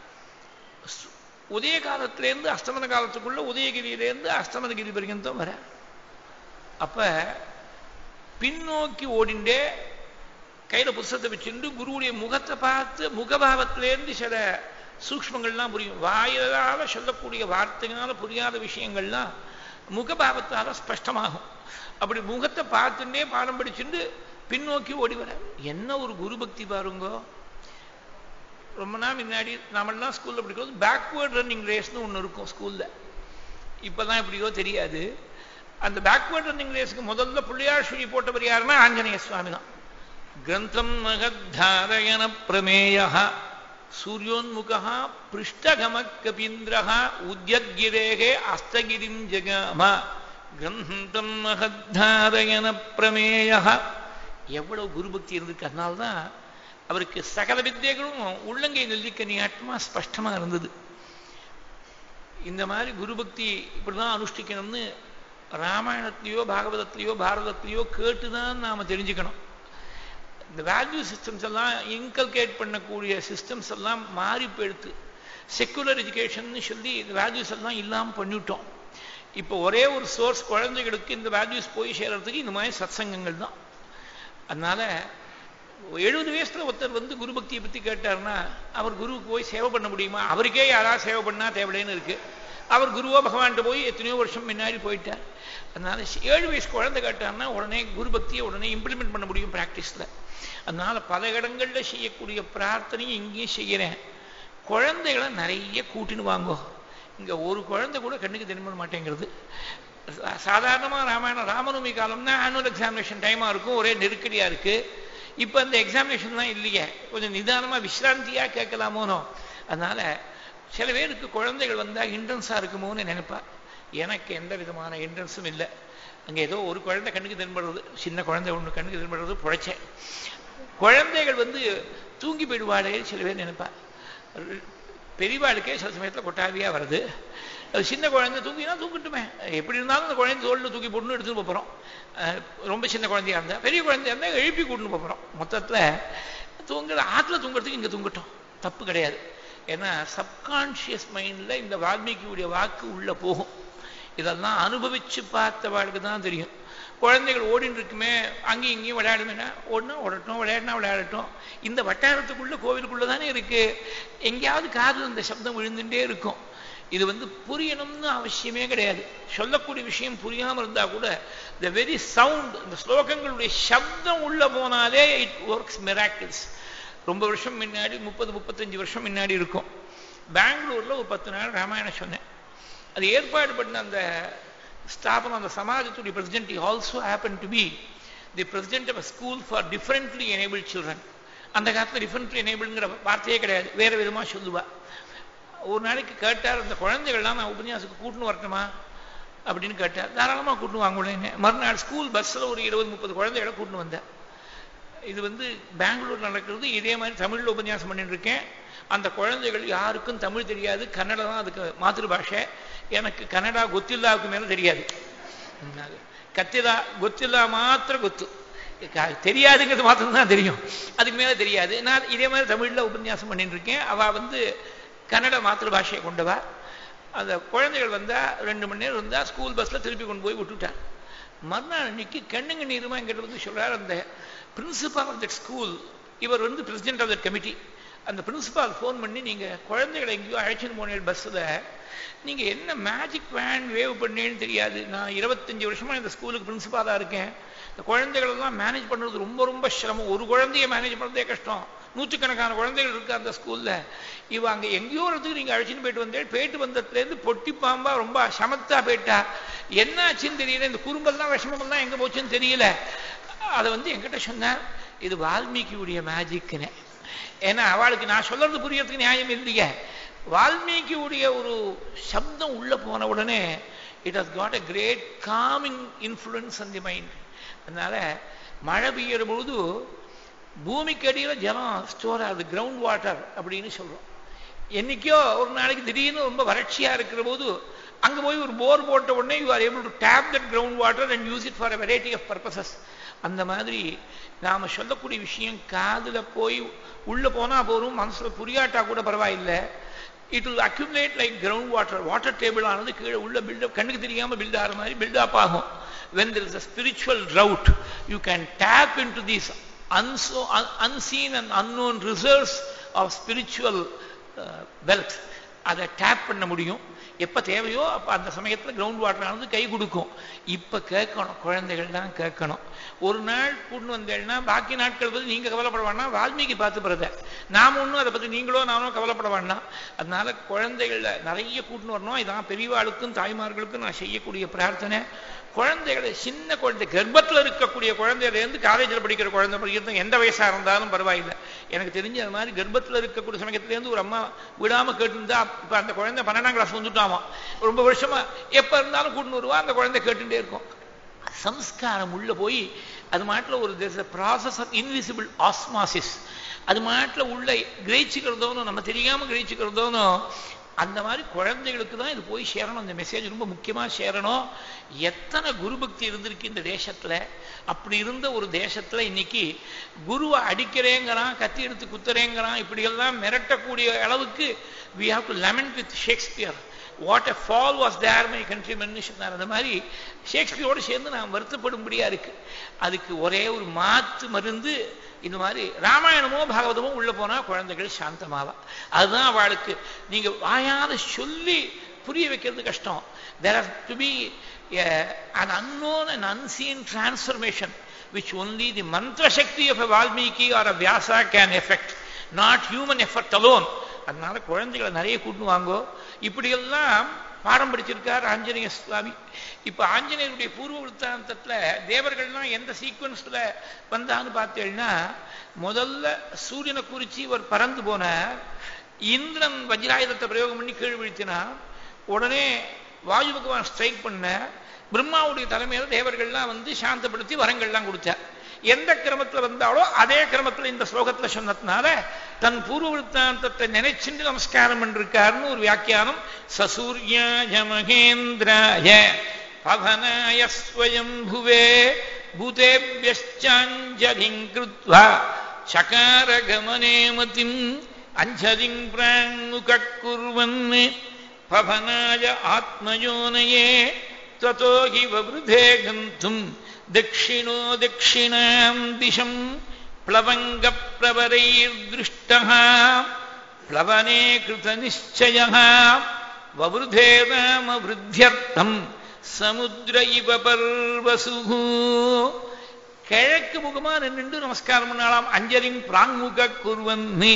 உதய காலத்திலேருந்து அஸ்தமன காலத்துக்குள்ள உதயகிரியிலேருந்து அஸ்தமனகிரி பர்யந்தம் வர அப்ப பின்னோக்கி ஓடிண்டே கையில புஸ்தகத்தை வச்சுட்டு குருவுடைய முகத்தை பார்த்து முகபாவத்திலேருந்து சில சூக்மங்கள்லாம் புரியும் வாயிலால சொல்லக்கூடிய வார்த்தைகளால புரியாத விஷயங்கள்லாம் முகபாவத்தால ஸ்பஷ்டமாகும் அப்படி முகத்தை பார்த்துட்டே பாடம் படிச்சுட்டு பின்னோக்கி ஓடி வர என்ன ஒரு குரு பக்தி பாருங்கோ ரொம்ப நாள் முன்னாடி நாமெல்லாம் ஸ்கூல்ல படிக்கிறது பேக்வேர்ட் ரன்னிங் ரேஸ்னு ஒன்று இருக்கும் ஸ்கூல்ல இப்பதான் எப்படியோ தெரியாது அந்த பேக்வேர்ட் ரன்னிங் ரேஸ்க்கு முதல்ல பிள்ளையார் சுழி போட்டவர் யாருன்னா ஆஞ்சநேய சுவாமி தான் கிரந்தம் மகத்தாரயண பிரமேய சூரியோன்முக பிருஷ்டகம கபீந்திர உத்யத்கிரேகே அஸ்தகிரிம் ஜகாம கிரந்தம் மகத்தாரயண பிரமேய எவ்வளவு குருபக்தி இருந்திருக்கு அதனால்தான் அவருக்கு சகல வித்தியர்களும் உள்ளங்கை நெல்லிக்கனியாட்டமா ஸ்பஷ்டமா இருந்தது இந்த மாதிரி குருபக்தி இப்படிதான் அனுஷ்டிக்கணும்னு ராமாயணத்திலேயோ பாகவதத்திலேயோ பாரதத்திலேயோ கேட்டுதான் நாம தெரிஞ்சுக்கணும் இந்த வேல்யூ சிஸ்டம்ஸ் எல்லாம் இன்கல்கேட் பண்ணக்கூடிய சிஸ்டம்ஸ் எல்லாம் மாறி போயிடுத்து செக்குலர் எஜுகேஷன் சொல்லி இந்த வேல்யூஸ் எல்லாம் இல்லாமல் பண்ணிவிட்டோம் இப்போ ஒரே ஒரு சோர்ஸ் குழந்தைகளுக்கு இந்த வேல்யூஸ் போய் சேர்றதுக்கு இந்த மாதிரி சத்சங்கங்கள் தான் அதனால எழுபது வயசுல ஒருத்தர் வந்து குரு பக்தியை பத்தி கேட்டாருன்னா அவர் குருவுக்கு போய் சேவை பண்ண முடியுமா அவருக்கே யாராவது சேவை பண்ணா தேவையில்லைன்னு இருக்கு அவர் குருவோ பகவான்கிட்ட போய் எத்தனையோ வருஷம் முன்னாடி போயிட்டார் அதனால ஏழு வயசு குழந்தை கேட்டாருன்னா உடனே குரு பக்தியை உடனே இம்ப்ளிமெண்ட் பண்ண முடியும் பிராக்டிஸ்ல அதனால பல இடங்கள்ல செய்யக்கூடிய பிரார்த்தனையும் இங்கேயும் செய்யறேன் குழந்தைகளை நிறைய கூட்டின்னு வாங்கோ இங்க ஒரு குழந்தை கூட கண்ணுக்கு தென்பட மாட்டேங்கிறது சாதாரணமா ராமாயணம் ராமநவமி காலம்னா ஆனுவல் எக்ஸாமினேஷன் டைமா இருக்கும் ஒரே நெருக்கடியா இருக்கு இப்ப அந்த எக்ஸாமினேஷன்லாம் இல்லையே கொஞ்சம் நிதானமா விசிராந்தியா கேட்கலாமோனோ அதனால சில பேருக்கு குழந்தைகள் வந்தா இன்ட்ரன்ஸா இருக்குமோன்னு நினைப்பா எனக்கு எந்த விதமான என்ட்ரன்ஸும் இல்லை அங்கே ஏதோ ஒரு குழந்தை கண்ணுக்கு தென்படுறது சின்ன குழந்தை ஒன்று கண்ணுக்கு தென்படுறது புழைச்சேன் குழந்தைகள் வந்து தூங்கி போயிடுவாளே சில பேர் நினைப்பா பெரியவாளுக்கே சில சமயத்தில் கொட்டாவியாக வருது அது சின்ன குழந்தை தூங்கினா தூங்கிட்டுமே எப்படி இருந்தாலும் அந்த குழந்தை தோளில் தூக்கி போட்டுன்னு எடுத்துட்டு போகிறோம் ரொம்ப சின்ன குழந்தையா இருந்தால் பெரிய குழந்தையா இருந்தால் எழுப்பி கூட்டின்னு போகிறோம் மொத்தத்தில் தூங்குற ஆற்றுல தூங்குறதுக்கு இங்கே தூங்கட்டும் தப்பு கிடையாது ஏன்னா சப்கான்ஷியஸ் மைண்டில் இந்த வால்மீகியுடைய வாக்கு உள்ளே போகும் இதெல்லாம் அனுபவிச்சு பார்த்தவாளுக்கு தான் தெரியும் குழந்தைகள் ஓடின்னு இருக்குமே அங்கேயும் இங்கேயும் விளையாடுமேனா ஓடினா ஓடட்டும் விளையாடினா விளையாடட்டும் இந்த வட்டாரத்துக்குள்ள கோவிலுக்குள்ள தானே இருக்கு எங்கேயாவது காதில் இந்த சப்தம் விழுந்துட்டே இருக்கும் இது வந்து புரியணும்னு அவசியமே கிடையாது சொல்லக்கூடிய விஷயம் புரியாமல் இருந்தா கூட த வெரி சவுண்ட் இந்த ஸ்லோகங்களுடைய சப்தம் உள்ள போனாலே இட் ஒர்க்ஸ் மிராக்கிள்ஸ் ரொம்ப வருஷம் முன்னாடி முப்பது முப்பத்தஞ்சு வருஷம் முன்னாடி இருக்கும் பெங்களூர்ல ஒரு பத்து நாள் ராமாயணம் சொன்னேன் அது ஏற்பாடு பண்ண அந்த ஸ்தாபனம் அந்த சமாஜத்துடைய president also happen to be the president of school for differently enable children அந்த காலத்தில் டிஃபரெண்ட்லி எனேபிள்ங்கிற வார்த்தையே கிடையாது வேற விதமா சொல்லுவா ஒரு நாளைக்கு கேட்டார் அந்த குழந்தைகள்லாம் நான் உபன்யாசத்துக்கு கூட்டுன்னு வரட்டுமா அப்படின்னு கேட்டார் தாராளமாக கூட்டுன்னு வாங்குள்ளேன்னு மறுநாள் ஸ்கூல் பஸ்ஸில் ஒரு இருபது முப்பது குழந்தைகளை கூட்டுன்னு வந்தேன் இது வந்து பெங்களூர் நடக்கிறது இதே மாதிரி தமிழில் உபன்யாசம் பண்ணிட்டு இருக்கேன் அந்த குழந்தைகள் யாருக்கும் தமிழ் தெரியாது கன்னடா தான் அதுக்கு மாத்திருபாஷை எனக்கு கன்னடா ಗೊತ್ತಿல்லாவுக்கு மேலே தெரியாது கத்திலா ಗೊತ್ತಿಲ್ಲ மாத்திர ಗೊತ್ತು தெரியாதுங்கிறது மாத்திரம் தான் தெரியும் அதுக்கு மேலே தெரியாது நான் இதே மாதிரி தமிழில் உபன்யாசம் பண்ணிட்டு இருக்கேன் அவள் வந்து கன்னட மாத்திருபாஷையை கொண்டவா அந்த குழந்தைகள் வந்தா ரெண்டு மணி நேரம் இருந்தா ஸ்கூல் பஸ்ல திருப்பி கொண்டு போய் விட்டுட்டான் மறுநாள் அன்னைக்கு கண்ணுங்க நீருமா என்கிட்ட வந்து சொல்றாரு அந்த பிரின்சிபால் ஆஃப் தட் ஸ்கூல் இவர் வந்து பிரசிடென்ட் ஆஃப் தட் கமிட்டி அந்த பிரின்சிபால் ஃபோன் பண்ணி நீங்க குழந்தைகளை எங்கேயோ அழைச்சின்னு போனேன் பஸ்ஸில் நீங்க என்ன மேஜிக் வேன் வேவ் பண்ணேன்னு தெரியாது நான் இருபத்தஞ்சு வருஷமா இந்த ஸ்கூலுக்கு பிரின்சிபாலா இருக்கேன் இந்த குழந்தைகள் எல்லாம் மேனேஜ் பண்றது ரொம்ப ரொம்ப சிரமம் ஒரு குழந்தைய மேனேஜ் பண்றதே கஷ்டம் நூற்றுக்கணக்கான குழந்தைகள் இருக்கு அந்த ஸ்கூல்ல இவ அங்க எங்கேயோ இடத்துக்கு நீங்க அழைச்சின்னு போயிட்டு வந்தேன் போயிட்டு வந்ததுலேருந்து பொட்டி பாம்பா ரொம்ப சமத்தா போயிட்டா என்ன ஆச்சுன்னு தெரியல இந்த குறும்பெல்லாம் விஷமமெல்லாம் எங்க போச்சுன்னு தெரியல அதை வந்து என்கிட்ட சொன்னார் இது வால்மீகியுடைய மேஜிக்னு ஏன்னா அவளுக்கு நான் சொல்றது புரியறதுக்கு நியாயம் இல்லையே வால்மீகியுடைய ஒரு சப்தம் உள்ள போன உடனே it has got a great calming influence on the mind அதனால மழை பெய்யுற பொழுது பூமிக்கு அடியில் ஜலம் ஸ்டோர் ஆகுது கிரவுண்ட் வாட்டர் அப்படின்னு சொல்றோம் என்னைக்கோ ஒரு நாளைக்கு திடீர்னு ரொம்ப வறட்சியா இருக்கிற போது அங்க போய் ஒரு போர் போட்ட உடனே you are able to tap that ground water and use it for a variety of purposes அந்த மாதிரி நாம சொல்லக்கூடிய விஷயம் காதுல போய் உள்ள போனா போதும் மனசுல புரியாட்டா கூட பரவாயில்லை it will accumulate like ground water water table ஆனது கீழே உள்ள பில்டப் கண்ணுக்கு தெரியாம பில்ட் ஆகிற மாதிரி பில்டப் ஆகும் when there is a spiritual drought you can tap into these unso, un, unseen and unknown reserves of spiritual uh, wealth அதை டேப் பண்ண முடியும் எப்ப தேவையோ அப்ப அந்த சமயத்துல கிரவுண்ட் வாட்டர் ஆனது கை கொடுக்கும் இப்ப கேட்கணும் குழந்தைகள் தான் கேட்கணும் ஒரு நாள் கூட்டு வந்தேன்னா பாக்கி நாட்கள் பத்தி நீங்க கவலைப்பட வேண்டாம் வால்மீகி பார்த்து பிறத நாம ஒன்றும் அதை பத்தி நீங்களோ நானோ கவலைப்பட வேண்டாம் அதனால குழந்தைகள நிறைய கூட்டுன்னு வரணும் இதான் பெரியவாளுக்கும் தாய்மார்களுக்கும் நான் செய்யக்கூடிய பிரார்த்தனை குழந்தைகளை சின்ன குழந்தை கர்ப்பத்தில் இருக்கக்கூடிய குழந்தையிலேருந்து காலேஜில் படிக்கிற குழந்தை படிக்கிறது எந்த வயசாக இருந்தாலும் பரவாயில்லை எனக்கு தெரிஞ்ச அது மாதிரி கர்ப்பத்தில் இருக்கக்கூடிய சமயத்துலேருந்து ஒரு அம்மா விடாமல் கேட்டுருந்தா இப்போ அந்த குழந்தை பன்னெண்டாம் கிளாஸ் வந்துட்டாமா ரொம்ப வருஷமா எப்போ இருந்தாலும் கூட்டின்னு வருவா அந்த குழந்தை கேட்டுட்டே இருக்கும் சம்ஸ்காரம் உள்ள போய் அது மாட்டில் ஒரு there process of invisible osmosis அது மாட்டில் உள்ள கிரகிச்சுக்கிறதோனும் நம்ம தெரியாமல் கிரகிச்சுக்கிறதோனும் அந்த மாதிரி குழந்தைகளுக்கு தான் இது போய் சேரணும் இந்த மெசேஜ் ரொம்ப முக்கியமாக சேரணும் எத்தனை குரு பக்தி இருந்திருக்கு இந்த தேசத்தில் அப்படி இருந்த ஒரு தேசத்தில் இன்னைக்கு குருவை அடிக்கிறேங்கிறான் கத்தி எடுத்து குத்துறேங்கிறான் இப்படியெல்லாம் மிரட்டக்கூடிய அளவுக்கு we have to lament with Shakespeare what a fall was there my countrymen சொன்னார் அந்த மாதிரி ஷேக்ஸ்பியரோடு சேர்ந்து நான் வருத்தப்படும்படியா இருக்கு அதுக்கு ஒரே ஒரு மாத்து மருந்து இந்த மாதிரி ராமாயணமோ பாகவதமோ உள்ள போனா குழந்தைகள் சாந்தமாவா அதுதான் அவளுக்கு நீங்க வாயாத சொல்லி புரிய வைக்கிறது கஷ்டம் there are to be an unknown and unseen transformation which only the mantra shakti of a Valmiki or a Vyasa can effect, not human effort alone. அதனால குழந்தைகளை நிறைய கூட்டு வாங்கோ இப்படியெல்லாம் பாடம் படிச்சிருக்கார் ஆஞ்சநேய சுவாமி இப்ப ஆஞ்சநேயருடைய பூர்வ விற்த்தாந்தத்துல தேவர்கள்லாம் எந்த சீக்வன்ஸ்ல வந்தான்னு பார்த்தேன்னா முதல்ல சூரியனை குறிச்சு இவர் பறந்து போனார் இந்திரன் வஜ்ராயுதத்தை பிரயோகம் பண்ணி கீழ் வீழ்த்தினார் உடனே வாயு பகவான் ஸ்ட்ரைக் பண்ண பிரம்மாவுடைய தலைமையில தேவர்கள்லாம் வந்து சாந்தப்படுத்தி வரங்கள்லாம் கொடுத்தார் எந்த கிரமத்துல வந்தாலோ அதே கிரமத்துல இந்த ஸ்லோகத்துல சொன்னதுனால தன் பூர்வ விற்த்தாந்தத்தை நினைச்சுட்டு நமஸ்காரம் பண்ணிருக்காருன்னு ஒரு வியாக்கியானம் சசூர்யாய மகேந்திராய பவனாய ஸ்வயம்புவே பூதேபியஞ்சாஞ்சலிங் கிருத்வா சகாரகமனே மதிம் அஞ்சலிங் பிராங்குகுர்வன் பவனாய ஆத்மயோனயே ततो हि ववृधे गन्तुम् दक्षिणो दक्षिणाम् दिशम् प्लवङ्गप्रवरैर्दृष्टः प्लवने कृतनिश्चयः ववृधे रामवृद्ध्यर्थम् சமுத்திர இவ பர்வசுகு கிழக்கு முகமா நின்று நமஸ்காரம் பண்ணலாம் அஞ்சலின் பிராங்முக குருவன்னு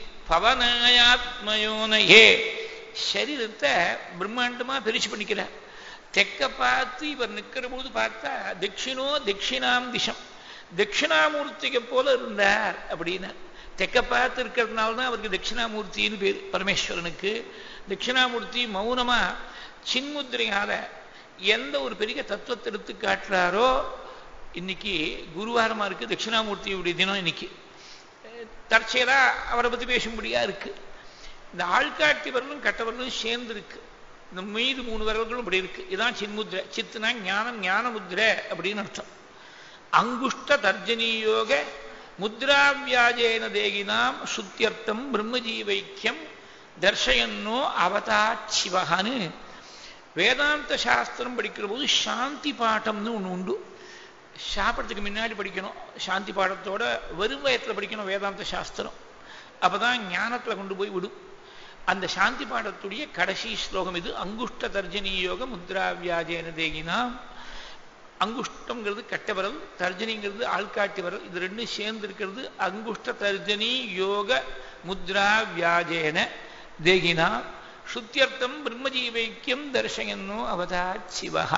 பவனாயாத்மயோனையே சரீரத்தை பிரம்மாண்டமா பிரிச்சு பண்ணிக்கிறார் தெக்க பார்த்து இவர் நிற்கிற போது பார்த்தா தட்சிணோ தட்சிணாம் திசம் தட்சிணாமூர்த்திக்கு போல இருந்தார் அப்படின்னு தெக்க பார்த்து இருக்கிறதுனால தான் அவருக்கு தட்சிணாமூர்த்தின்னு பேர் பரமேஸ்வரனுக்கு தட்சிணாமூர்த்தி மௌனமா சின்முத்திரையால எந்த ஒரு பெரிய தத்துவத்தை எடுத்து காட்டுறாரோ இன்னைக்கு குருவாரமா இருக்கு தட்சிணாமூர்த்தியுடைய தினம் இன்னைக்கு தற்செயலா அவரை பத்தி பேசும்படியா இருக்கு இந்த ஆள்காட்டி வரலும் கட்டவர்களும் சேர்ந்து இருக்கு இந்த மீது மூணு விரல்களும் இப்படி இருக்கு இதான் சின்முத்ரை சித்துனா ஞானம் ஞான முத்ரை அப்படின்னு அர்த்தம் அங்குஷ்ட தர்ஜனீயோக முத்ராவியாஜேன தேகினாம் சுத்தியர்த்தம் பிரம்மஜீவைக்கியம் தர்ஷயன்னோ அவதாச்சிவகான்னு வேதாந்த சாஸ்திரம் படிக்கிற போது சாந்தி பாட்டம்னு ஒன்று உண்டு சாப்பிட்றதுக்கு முன்னாடி படிக்கணும் சாந்தி பாடத்தோட வெறும் வயத்தில் படிக்கணும் வேதாந்த சாஸ்திரம் அப்பதான் ஞானத்தில் கொண்டு போய் விடும் அந்த சாந்தி பாடத்துடைய கடைசி ஸ்லோகம் இது அங்குஷ்ட தர்ஜனி யோக முத்ராவியாஜேன தேகினா அங்குஷ்டங்கிறது கட்ட விரல் தர்ஜனிங்கிறது ஆள்காட்டி விரல் இது ரெண்டும் சேர்ந்து இருக்கிறது அங்குஷ்ட தர்ஜனி யோக முத்ரா வியாஜேன தேகினா சுத்தியர்த்தம் பிரம்மஜீவைக்கியம் தர்ஷயன்னோ அவதா சிவகா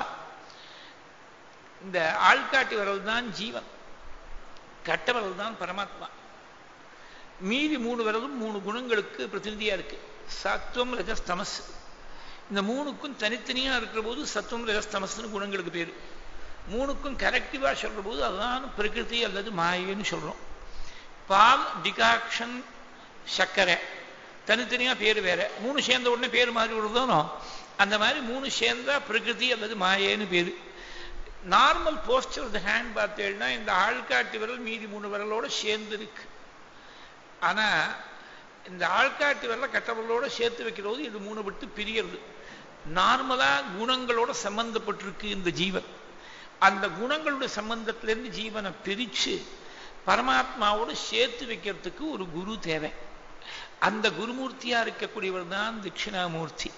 இந்த ஆள்காட்டி விரல் தான் ஜீவன் கட்ட விரல் தான் பரமாத்மா மீதி மூணு விரலும் மூணு குணங்களுக்கு பிரதிநிதியா இருக்கு சத்துவம் ரஜஸ் தமஸ் இந்த மூணுக்கும் தனித்தனியா இருக்கிற போது சத்துவம் ரஜஸ் தமஸ்னு குணங்களுக்கு பேரு மூணுக்கும் கரெக்டிவா சொல்ற போது அதுதான் பிரகிருதி அல்லது மாயன்னு சொல்றோம் பால் டிகாக்ஷன் சர்க்கரை தனித்தனியா பேர் வேற மூணு சேர்ந்த உடனே பேர் மாறி விடுறதோனோ அந்த மாதிரி மூணு சேர்ந்தா பிரகிருதி அல்லது மாயேன்னு பேரு normal posture of the hand பார்த்தேன்னா இந்த ஆள்காட்டி விரல் மீதி மூணு விரலோட சேர்ந்து இருக்கு ஆனா இந்த ஆள்காட்டி விரல கட்டவர்களோட சேர்த்து வைக்கிறது இது மூணு விட்டு பிரியறது நார்மலா குணங்களோட சம்பந்தப்பட்டிருக்கு இந்த ஜீவன் அந்த குணங்களுடைய சம்பந்தத்திலிருந்து ஜீவனை பிரிச்சு பரமாத்மாவோடு சேர்த்து வைக்கிறதுக்கு ஒரு குரு தேவை அந்த குருமூர்த்தியா இருக்கக்கூடியவர் தான் தட்சிணாமூர்த்தி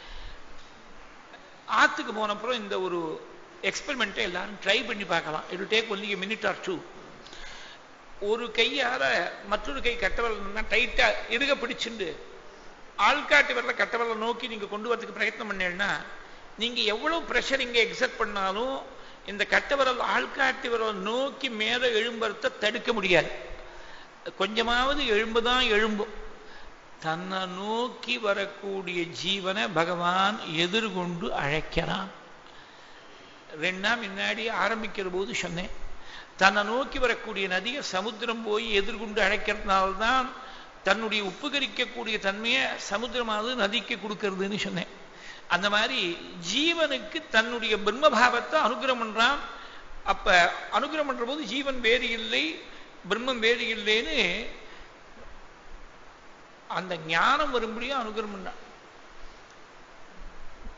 ஆத்துக்கு போனப்புறம் இந்த ஒரு எக்ஸ்பெரிமெண்ட்டை எல்லாரும் ட்ரை பண்ணி பார்க்கலாம் it take only minute or two ஒரு கையால மற்றொரு கை கட்டவரல் டைட்டா இறுக பிடிச்சுண்டு ஆள்காட்டு வரல கட்டவரலை நோக்கி நீங்க கொண்டு வரதுக்கு பிரயத்னம் பண்ணீங்கன்னா நீங்க எவ்வளவு ப்ரெஷர் இங்க எக்ஸர்ட் பண்ணாலும் இந்த கட்டவரல் ஆள்காட்டி விரல் நோக்கி மேல எழும்புறத தடுக்க முடியாது கொஞ்சமாவது எழும்புதான் எழும்பும் தன்னை நோக்கி வரக்கூடிய ஜீவனை பகவான் எதிர்கொண்டு அழைக்கிறான் ரெண்டு நாள் முன்னாடி ஆரம்பிக்கிற போது சொன்னேன் தன்னை நோக்கி வரக்கூடிய நதியை சமுத்திரம் போய் எதிர்கொண்டு அழைக்கிறதுனால்தான் தன்னுடைய உப்புகரிக்கக்கூடிய தன்மையை சமுத்திரமாவது நதிக்கு கொடுக்கறதுன்னு சொன்னேன் அந்த மாதிரி ஜீவனுக்கு தன்னுடைய பிரம்மபாவத்தை அனுகிரம் பண்றான் அப்ப அனுகிரம் பண்ற போது ஜீவன் வேறு இல்லை பிரம்மம் வேறு இல்லைன்னு அந்த ஞானம் வரும்படியும் அனுகிரம் பண்ணான்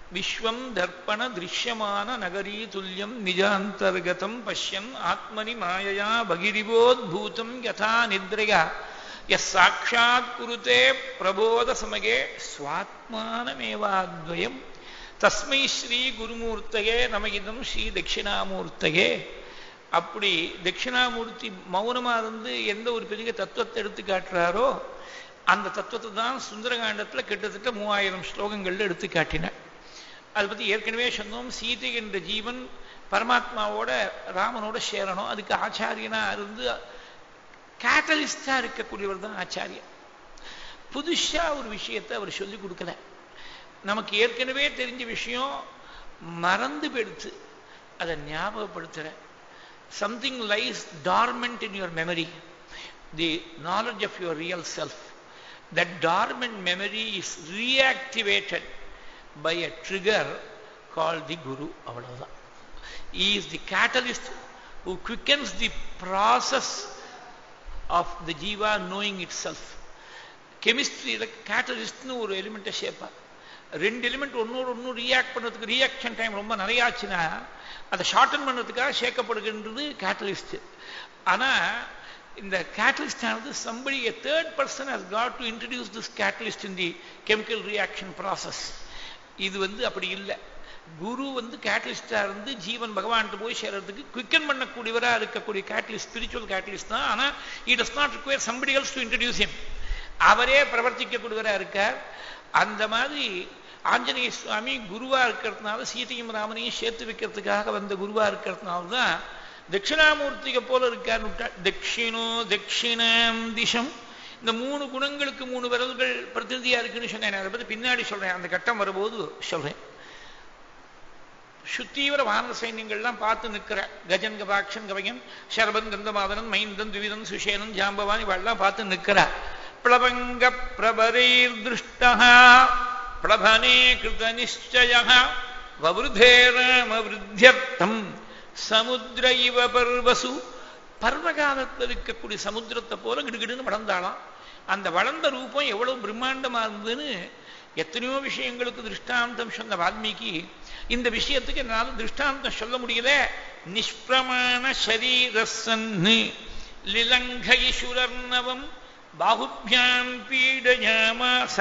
விஸ்வம் தர்ப்பண திருஷ்யமான நகரி துல்லியம் நிஜாந்தர்கதம் பஷ்யன் ஆத்மனி மாயையா பகிரிவோத்பூதம் யதா நித்ரயா எஸ் சாட்சாத் குருத்தே பிரபோத சமகே சுவாத்மானமேவாத்வயம் தஸ்மை ஸ்ரீ குருமூர்த்தகே நமகிதம் ஸ்ரீ தட்சிணாமூர்த்தகே அப்படி தட்சிணாமூர்த்தி மௌனமா இருந்து எந்த ஒரு பெரிய தத்துவத்தை எடுத்து காட்டுறாரோ அந்த தத்துவத்தை தான் சுந்தரகாண்டத்துல கிட்டத்தட்ட மூவாயிரம் ஸ்லோகங்கள்ல எடுத்து காட்டினார் அதை பத்தி ஏற்கனவே சொன்னோம் சீதை என்ற ஜீவன் பரமாத்மாவோட ராமனோட சேரணும் அதுக்கு ஆச்சாரியனா இருந்து கேட்டலிஸ்டா இருக்கக்கூடியவர் தான் ஆச்சாரியன் புதுசா ஒரு விஷயத்தை அவர் சொல்லி கொடுக்கல நமக்கு ஏற்கனவே தெரிஞ்ச விஷயம் மறந்து போயிடுத்து அதை ஞாபகப்படுத்துற something lies dormant in your memory the knowledge of your real self that dormant memory is reactivated by a trigger call the guru அவ்வளவுதான் is the catalyst who quickens the process of the jiva knowing itself கெமிஸ்ட்ரியில் கேட்டலிஸ்ட்னு ஒரு எலிமெண்ட்டை சேர்ப்பார் ரெண்டு எலிமெண்ட் ஒன்னோடு ஒன்றும் ரியாக்ட் பண்ணுறதுக்கு ரியாக்ஷன் டைம் ரொம்ப நிறைய ஆச்சுன்னா அதை ஷார்டன் பண்ணுறதுக்காக சேர்க்கப்படுகின்றது கேட்டலிஸ்ட் ஆனால் இந்த கேட்டலிஸ்ட் ஆனது somebody a third person has got to introduce this catalyst in the chemical reaction process இது வந்து அப்படி இல்லை குரு வந்து கேட்டலிஸ்டா இருந்து ஜீவன் பகவான்கிட்ட போய் சேர்றதுக்கு குவிக்கன் பண்ணக்கூடியவரா இருக்கக்கூடிய கேட்டலிஸ்ட் ஸ்பிரிச்சுவல் கேட்டலிஸ்ட் தான் ஆனா he does not require somebody else to introduce him அவரே பிரவர்த்திக்கக்கூடியவரா இருக்கார் அந்த மாதிரி ஆஞ்சநேய சுவாமி குருவா இருக்கிறதுனால சீதையும் ராமனையும் சேர்த்து வைக்கிறதுக்காக வந்த குருவா இருக்கிறதுனால தான் தட்சிணாமூர்த்திக போல இருக்கார் தட்சிணோ தட்சிணாம் திசம் இந்த மூணு குணங்களுக்கு மூணு விரல்கள் பிரதிநிதியா இருக்குன்னு சொன்னேன் அதை பத்தி பின்னாடி சொல்றேன் அந்த கட்டம் வரும்போது சொல்றேன் சுத்தீவிர வானர சைன்யங்கள்லாம் பார்த்து நிற்கிற கஜன் கபாக்ஷன் கவயன் சரபன் கந்தமாதனன் மைந்தன் துவிதன் சுஷேனன் ஜாம்பவான் இவெல்லாம் பார்த்து நிற்கிற பிளவங்க பிரபரீர் திருஷ்டா பிளபனே கிருத நிச்சய வவருதே ராம விருத்தியர்த்தம் சமுத்திர இவ பர்வசு பர்வகாலத்தில் இருக்கக்கூடிய சமுத்திரத்தை போல கிடுகிடுன்னு வளர்ந்தாளாம் அந்த வளர்ந்த ரூபம் எவ்வளவு பிரம்மாண்டமா இருந்ததுன்னு எத்தனையோ விஷயங்களுக்கு திருஷ்டாந்தம் சொன்ன வால்மீகி இந்த விஷயத்துக்கு என்னால் திருஷ்டாந்தம் சொல்ல முடியல நிஷ்பிரமாண சரீரசன்னு லிலங்கைசுரர்ணவம் பாகுபியாம் பீடயாமாச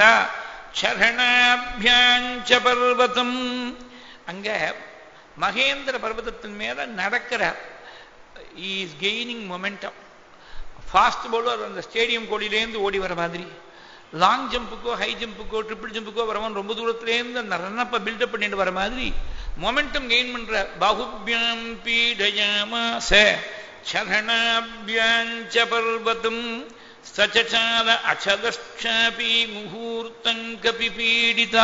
சரணாபியாஞ்ச பர்வதம் அங்க மகேந்திர பர்வதத்தின் மேல நடக்கிறார் is gaining momentum fast bowler அந்த ஸ்டேடியம் கோடியிலேருந்து ஓடி வர மாதிரி லாங் ஜம்புக்கோ ஹை ஜம்புக்கோ ட்ரிபிள் ஜம்புக்கோ வரவன் ரொம்ப தூரத்துலேருந்து அந்த ரன்னப்பை பில்டப் பண்ணிட்டு வர மாதிரி மொமெண்டம் கெயின் பண்ற பாகுபியாம் பீடயாமாச சரணாபியாஞ்ச பர்வதம் சச்சால அச்சலஷ்டாபி முகூர்த்தங்கபி பீடிதா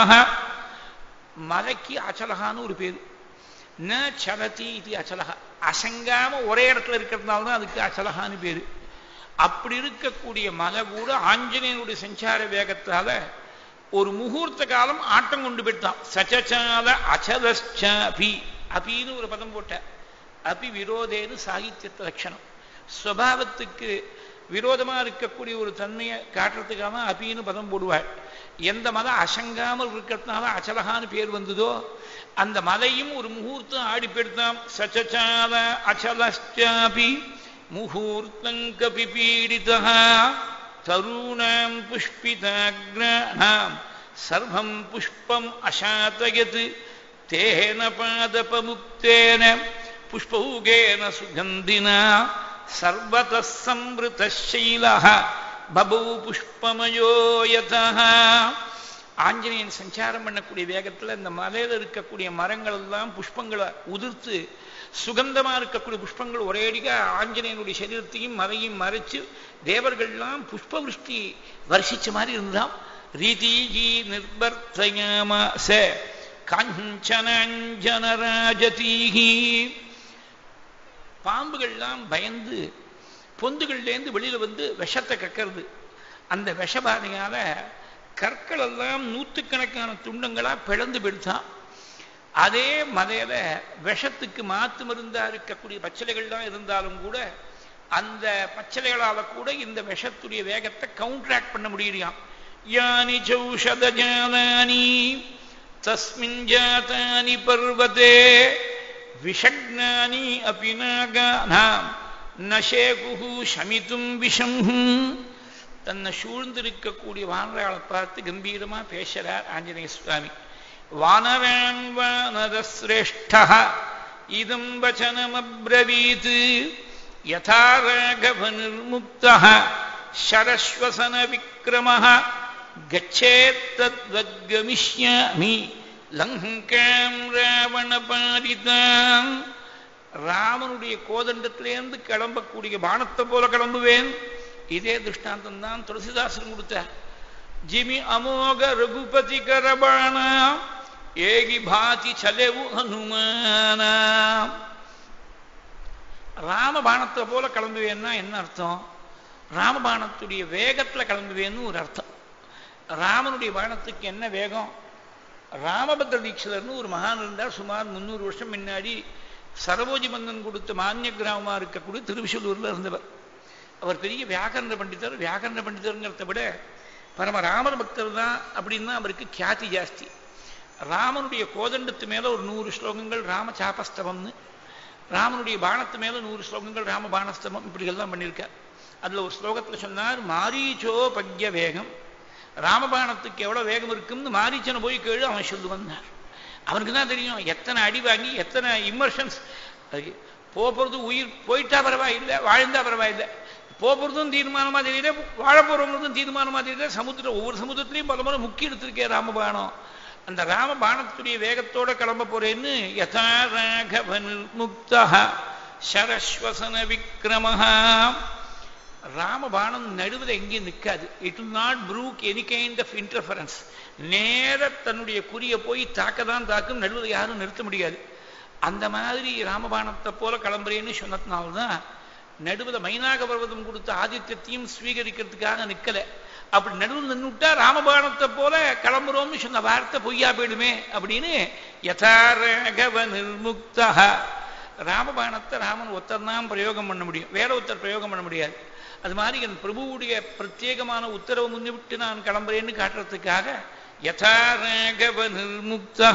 மலைக்கு அச்சலகான்னு ஒரு பேரு ந சலதி இது அச்சலகா அசங்காம ஒரே இடத்துல இருக்கிறதுனால தான் அதுக்கு அச்சலகான்னு பேரு அப்படி இருக்கக்கூடிய மலை கூட ஆஞ்சநேயனுடைய சஞ்சார வேகத்தால ஒரு முகூர்த்த காலம் ஆட்டம் கொண்டு போயிட்டான் சச்சசால அச்சலி அபின்னு ஒரு பதம் போட்ட அபி விரோதேன்னு சாகித்யத்த லட்சணம் ஸ்வபாவத்துக்கு விரோதமா இருக்கக்கூடிய ஒரு தன்மையை காட்டுறதுக்காக அபின்னு பதம் போடுவாள் எந்த மலை அசங்காமல் இருக்கிறதுனால அச்சலகான்னு பேர் வந்ததோ அந்த மலையும் ஒரு முகூர்த்தம் ஆடி போயிடுத்தான் சச்சசால அச்சலி முகூர்த்தங்கபி பீடிதா தருணாம் புஷ்பிதாக்ராணாம் சர்வம் புஷ்பம் அசாத்தயத் தேன பாதபமுக்தேன புஷ்பௌகேன சுகந்தினா சர்வத சம்ருதசைல பபூ புஷ்பமயோ யதா ஆஞ்சநேயன் சஞ்சாரம் பண்ணக்கூடிய வேகத்துல இந்த மலையில இருக்கக்கூடிய மரங்கள் எல்லாம் புஷ்பங்களை உதிர்த்து சுகந்தமா இருக்கக்கூடிய புஷ்பங்கள் ஒரேடியா ஆஞ்சநேயனுடைய சரீரத்தையும் மலையும் மறைச்சு தேவர்கள்லாம் புஷ்ப விருஷ்டி வருஷிச்ச மாதிரி இருந்தான் ரீதீகி நிர்பர்த்தயாமாச காஞ்சனாஞ்சனராஜதீகி பாம்புகள்லாம் பயந்து பொந்துகள்லேருந்து வெளியில வந்து விஷத்தை கக்கிறது அந்த விஷபாதையால கற்கள் எல்லாம் நூற்றுக்கணக்கான துண்டங்களா பிளந்து போயிடுதான் அதே மலையில விஷத்துக்கு மாத்து மருந்தா இருக்கக்கூடிய பச்சிலைகள்லாம் இருந்தாலும் கூட அந்த பச்சிலைகளால கூட இந்த விஷத்துடைய வேகத்தை கவுண்டராக்ட் பண்ண முடியலையாம் யானி சௌஷதஜாலானி தஸ்மின் ஜாதானி பர்வதே விஷக்னானி அபி நாகானாம் நஷேகுஹு ஷமித்தும் விஷம் தன்னை சூழ்ந்திருக்கக்கூடிய வானராளை பார்த்து கம்பீரமா பேசுறார் ஆஞ்சநேய சுவாமி வானரான் வானரஸ்ரேஷ்ட இதம் வச்சனமப்ரவீத் யதா ராகவ நிர்முக்த சரஸ்வசன விக்ரம கச்சேத்தத்வத்கமிஷ்யாமி லங்காம் ராவண பாரிதாம் ராமனுடைய கோதண்டத்திலேருந்து கிளம்பக்கூடிய பானத்தை போல கிளம்புவேன் இதே திருஷ்டாந்தம் தான் துளசிதாசன் கொடுத்தார் ஜிமி அமோக ரகுபதி கரபாண ஏகி பாதி சலவு ஹனுமானா ராமபாணத்தை போல கிளம்புவேன்னா என்ன அர்த்தம் ராமபாணத்துடைய வேகத்துல கிளம்புவேன்னு ஒரு அர்த்தம் ராமனுடைய பாணத்துக்கு என்ன வேகம் ராமபத்ர தீட்சிதர்னு ஒரு மகான் இருந்தார் சுமார் முந்நூறு வருஷம் முன்னாடி சரபோஜி மன்னன் கொடுத்த மானிய கிராமமா இருக்கக்கூடிய திருவிசூலூர்ல இருந்தவர் அவர் பெரிய வியாக்கரண பண்டிதர் வியாக்கரண பண்டிதருங்கிறத விட பரம ராமர் பக்தர் தான் அப்படின்னா அவருக்கு கியாதி ஜாஸ்தி ராமனுடைய கோதண்டத்து மேல ஒரு நூறு ஸ்லோகங்கள் ராம சாபஸ்தவம்னு ராமனுடைய பானத்து மேல நூறு ஸ்லோகங்கள் ராம பானஸ்தவம் இப்படி எல்லாம் பண்ணியிருக்கார் அதுல ஒரு ஸ்லோகத்துல சொன்னார் மாரீச்சோ பக்ய வேகம் ராமபாணத்துக்கு எவ்வளவு வேகம் இருக்குன்னு மாரீச்சனை போய் கேளு அவன் சொல்லு வந்தார் அவனுக்கு தான் தெரியும் எத்தனை அடி வாங்கி எத்தனை இம்மர்ஷன்ஸ் போறது உயிர் போயிட்டா பரவாயில்லை வாழ்ந்தா பரவாயில்லை போறதும் தீர்மானமா தெரியல வாழ போறவங்களுக்கும் தீர்மானமா தெரியல சமுத்திரம் ஒவ்வொரு சமுத்திரத்திலையும் பல முறை முக்கி எடுத்திருக்கேன் ராமபானம் அந்த ராமபானத்துடைய வேகத்தோட கிளம்ப போறேன்னு யதா ராகவ நிர்முக்தா சரஸ்வசன விக்ரமஹா ராமபானம் நடுவில் எங்கேயும் நிற்காது it will not brook any kind of interference நேர தன்னுடைய குறியை போய் தாக்க தான் தாக்கும் நடுவில் யாரும் நிறுத்த முடியாது அந்த மாதிரி ராமபானத்தை போல கிளம்புறேன்னு சொன்னதுனால்தான் நடுவில் மைனாக பர்வதம் கொடுத்த ஆதித்யத்தையும் ஸ்வீகரிக்கிறதுக்காக நிற்கல அப்படி நடுவில் நின்றுட்டா ராமபானத்தை போல கிளம்புறோம்னு சொன்ன வார்த்தை பொய்யா போயிடுமே அப்படின்னு யதாரகவ நிர்முக்தா ராமபானத்தை ராமன் ஒருத்தர் தான் பிரயோகம் பண்ண முடியும் வேற ஒருத்தர் பிரயோகம் பண்ண முடியாது அது மாதிரி என் பிரபுவுடைய பிரத்யேகமான உத்தரவு முன்னிவிட்டு நான் கிளம்புறேன்னு காட்டுறதுக்காக யதாரகவ நிர்முக்தா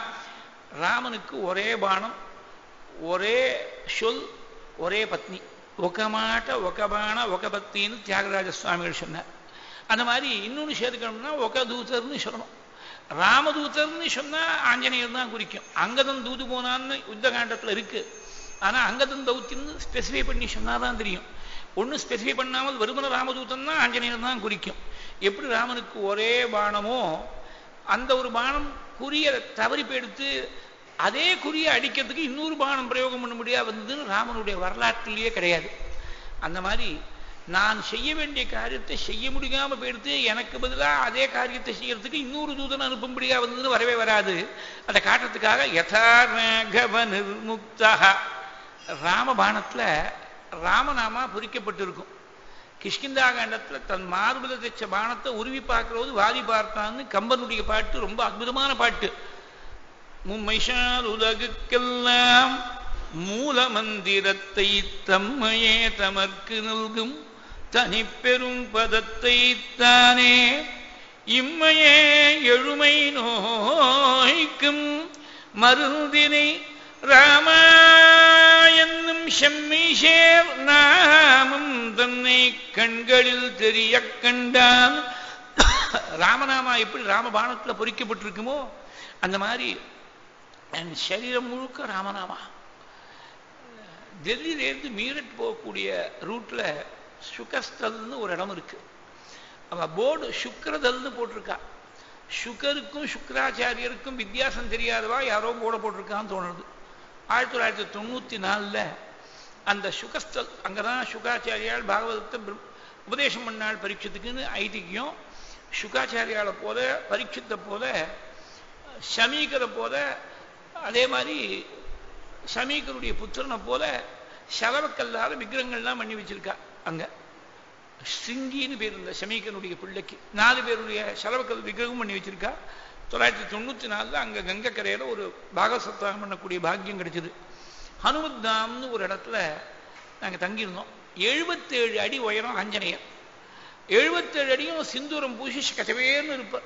ராமனுக்கு ஒரே பானம் ஒரே சொல் ஒரே பத்னி ఒక మాట ఒక బాణ ఒక பக்தின்னு தியாகராஜ சுவாமிகள் சொன்னார் அந்த மாதிரி இன்னொன்று சேர்த்துக்கணும்னா ఒక தூதர்னு சொல்லணும் ராமதூதர்னு சொன்னா ஆஞ்சநேயர் தான் குறிக்கும் அங்கதன் தூது போனான்னு யுத்த காண்டத்தில் இருக்கு ஆனா அங்கதன் தௌத்தின்னு ஸ்பெசிஃபை பண்ணி சொன்னாதான் தெரியும் ஒன்றும் ஸ்பெசிஃபை பண்ணாமல் வருமன ராமதூதன் தான் ஆஞ்சநேயர் தான் குறிக்கும் எப்படி ராமனுக்கு ஒரே பானமோ அந்த ஒரு பானம் குறிய தவறி போயிடுத்து அதே குறியை அடிக்கிறதுக்கு இன்னொரு பானம் பிரயோகம் பண்ண முடியாது வந்ததுன்னு ராமனுடைய வரலாற்றிலேயே கிடையாது அந்த மாதிரி நான் செய்ய வேண்டிய காரியத்தை செய்ய முடியாம போயிடுத்து எனக்கு பதிலாக அதே காரியத்தை செய்யறதுக்கு இன்னொரு தூதன் அனுப்பும்படியா வந்ததுன்னு வரவே வராது அதை காட்டுறதுக்காக யதாரகவ நிர்முக்தா ராமபானத்துல ராமநாமா பொறிக்கப்பட்டிருக்கும் கிஷ்கிந்தா காண்டத்துல தன் மார்பில் தைச்ச பானத்தை உருவி பார்க்கறது வாதி பார்த்தான்னு கம்பனுடைய பாட்டு ரொம்ப அற்புதமான பாட்டு மும்மைஷால் உலகுக்கெல்லாம் மூல மந்திரத்தை தம்மையே தமர்க்கு நல்கும் தனிப்பெரும் பதத்தை தானே இம்மையே எழுமை நோய்க்கும் மருந்தினை ராமா என்னும் செம்மிஷேர் நாமம் தன்னை கண்களில் தெரிய கண்டான் ராமநாமா எப்படி ராமபானத்தில் பொறிக்கப்பட்டிருக்குமோ அந்த மாதிரி என் சரீரம் முழுக்க ராமநாமா டெல்லியிலேருந்து மீரட் போகக்கூடிய ரூட்ல சுகஸ்தல்னு ஒரு இடம் இருக்கு அவ போர்டு சுக்கரதல்னு போட்டிருக்கா சுகருக்கும் சுக்கராச்சாரியருக்கும் வித்தியாசம் தெரியாதவா யாரோ போட போட்டிருக்கான்னு தோணுது ஆயிரத்தி தொள்ளாயிரத்தி தொண்ணூத்தி நாலுல அந்த சுகஸ்தல் அங்கதான் சுகாச்சாரியால் பாகவதத்தை உபதேசம் பண்ணாள் பரீட்சத்துக்குன்னு ஐதிக்கியம் சுகாச்சாரியால போல பரீட்சத்தை போல ஷமீகரை போல அதே மாதிரி ஷமீகருடைய புத்திரனை போல சலவக்கல்லாத விக்கிரகங்கள்லாம் பண்ணி வச்சிருக்கா அங்க சிங்கின்னு பேர் இருந்த ஷமீகனுடைய பிள்ளைக்கு நாலு பேருடைய சலவக்கல் விக்கிரகம் பண்ணி வச்சிருக்கா தொள்ளாயிரத்தி தொண்ணூத்தி நாலுல அங்க கங்கக்கரையில ஒரு பாகவசத்தம் பண்ணக்கூடிய பாக்கியம் கிடைச்சது ஹனுமத்தாம்னு ஒரு இடத்துல நாங்க தங்கியிருந்தோம் எழுபத்தேழு அடி உயரம் ஆஞ்சநேயர் எழுபத்தேழு அடியும் சிந்தூரம் பூசி கச்சவேன்னு இருப்பார்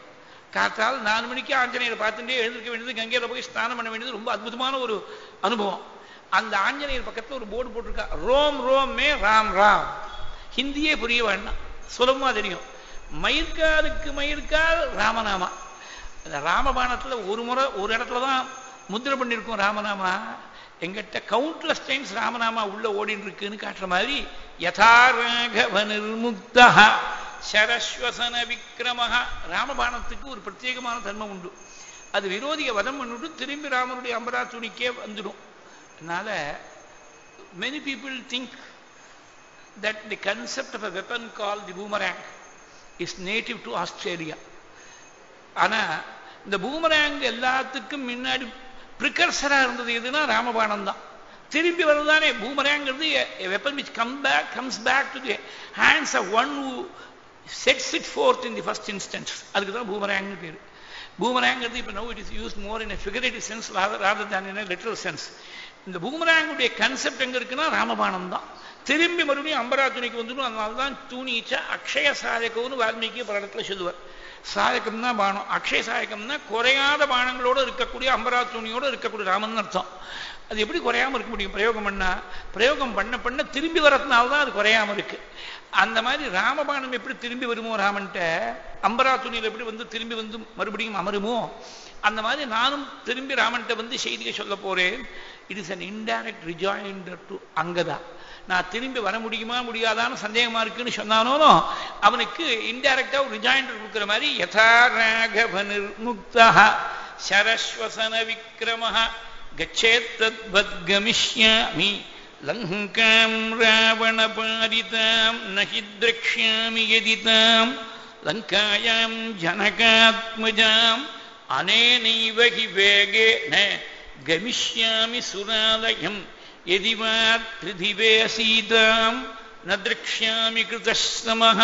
காத்தால் நாலு மணிக்கு ஆஞ்சநேயரை பார்த்துட்டே எழுந்திருக்க வேண்டியது கங்கையில போய் ஸ்நானம் பண்ண வேண்டியது ரொம்ப அற்புதமான ஒரு அனுபவம் அந்த ஆஞ்சநேயர் பக்கத்துல ஒரு போர்டு போட்டிருக்கா ரோம் ரோம் மே ராம் ராம் ஹிந்தியே புரிய வேண்டாம் சுலபமா தெரியும் மயிர்காலுக்கு மயிர்கால் ராமநாமா அந்த ராமபாணத்துல ஒரு முறை ஒரு இடத்துல தான் முத்திரை பண்ணியிருக்கோம் ராமநாமா எங்கிட்ட கவுண்ட்லெஸ் டைம்ஸ் ராமநாமா உள்ள ஓடின்னு இருக்குன்னு காட்டுற மாதிரி யதா ராகவ நிர்முக்தா சரஸ்வசன விக்ரமஹ ராமபாணத்துக்கு ஒரு பிரத்யேகமான தன்மை உண்டு அது விரோதியை வதம் பண்ணிட்டு திரும்பி ராமனுடைய அம்பரா துணிக்கே வந்துடும் அதனால many people think that the concept of a weapon called the boomerang is native to Australia. ஆனா இந்த பூமராங் எல்லாத்துக்கும் முன்னாடி ப்ரிகர்சரா இருந்தது எதுனா ராமபாணம் தான் திரும்பி வருதானே பூமராங்கிறது weapon which come back comes back to the hands of one who sets it forth in the first instance அதுக்கு தான் பூமராங்னு பேர் பூமராங்கிறது இப்போ no it is use more in figurative sense rather than in literal sense இந்த பூமராங்குடைய கன்செப்ட் எங்க இருக்குன்னா ராமபாணம் தான் திரும்பி மறுபடியும் அம்பரா துணிக்கு வந்துடும் அதனால தான் தூணிச்சா அக்ஷய சாயகம்னு வால்மீகி பல இடத்துல சொல்லுவார் சாயகம் தான் பானம் அக்ஷய சாயகம்னா குறையாத பானங்களோடு இருக்கக்கூடிய அம்பரா துணியோடு இருக்கக்கூடிய ராமன் அர்த்தம் அது எப்படி குறையாம இருக்க முடியும் பிரயோகம் பண்ணா பிரயோகம் பண்ண பண்ண திரும்பி வரதுனால தான் அது குறையாம இருக்கு அந்த மாதிரி ராமபானம் எப்படி திரும்பி வருமோ ராமன்ட்ட அம்பரா துணியில் எப்படி வந்து திரும்பி வந்து மறுபடியும் அமருமோ அந்த மாதிரி நானும் திரும்பி ராமன்ட்ட வந்து செய்தியை சொல்ல போறேன் it is an indirect rejoinder to Angada நான் திரும்பி வர முடியுமா முடியாதான்னு சந்தேகமா இருக்குன்னு சொன்னானோ அவனுக்கு இன்டைரக்டா ஒரு ரிஜாயிண்டர் கொடுக்குற மாதிரி யதா ராகவ நிர்முக்தா சரஸ்வசன விக்ரம கச்சேத்தத்வத்கமிஷ்யாமி லங்காம் ராவணபாரிதாம் நஹி திரக்ஷ்யாமி யதிதாம் லங்காயாம் ஜனகாத்மஜாம் அனேனைவ ஹி வேகேன கமிஷ்யாமி சுராலயம் यदि वा पृथिवे सीतां न द्रक्ष्यामि कृतश्रमः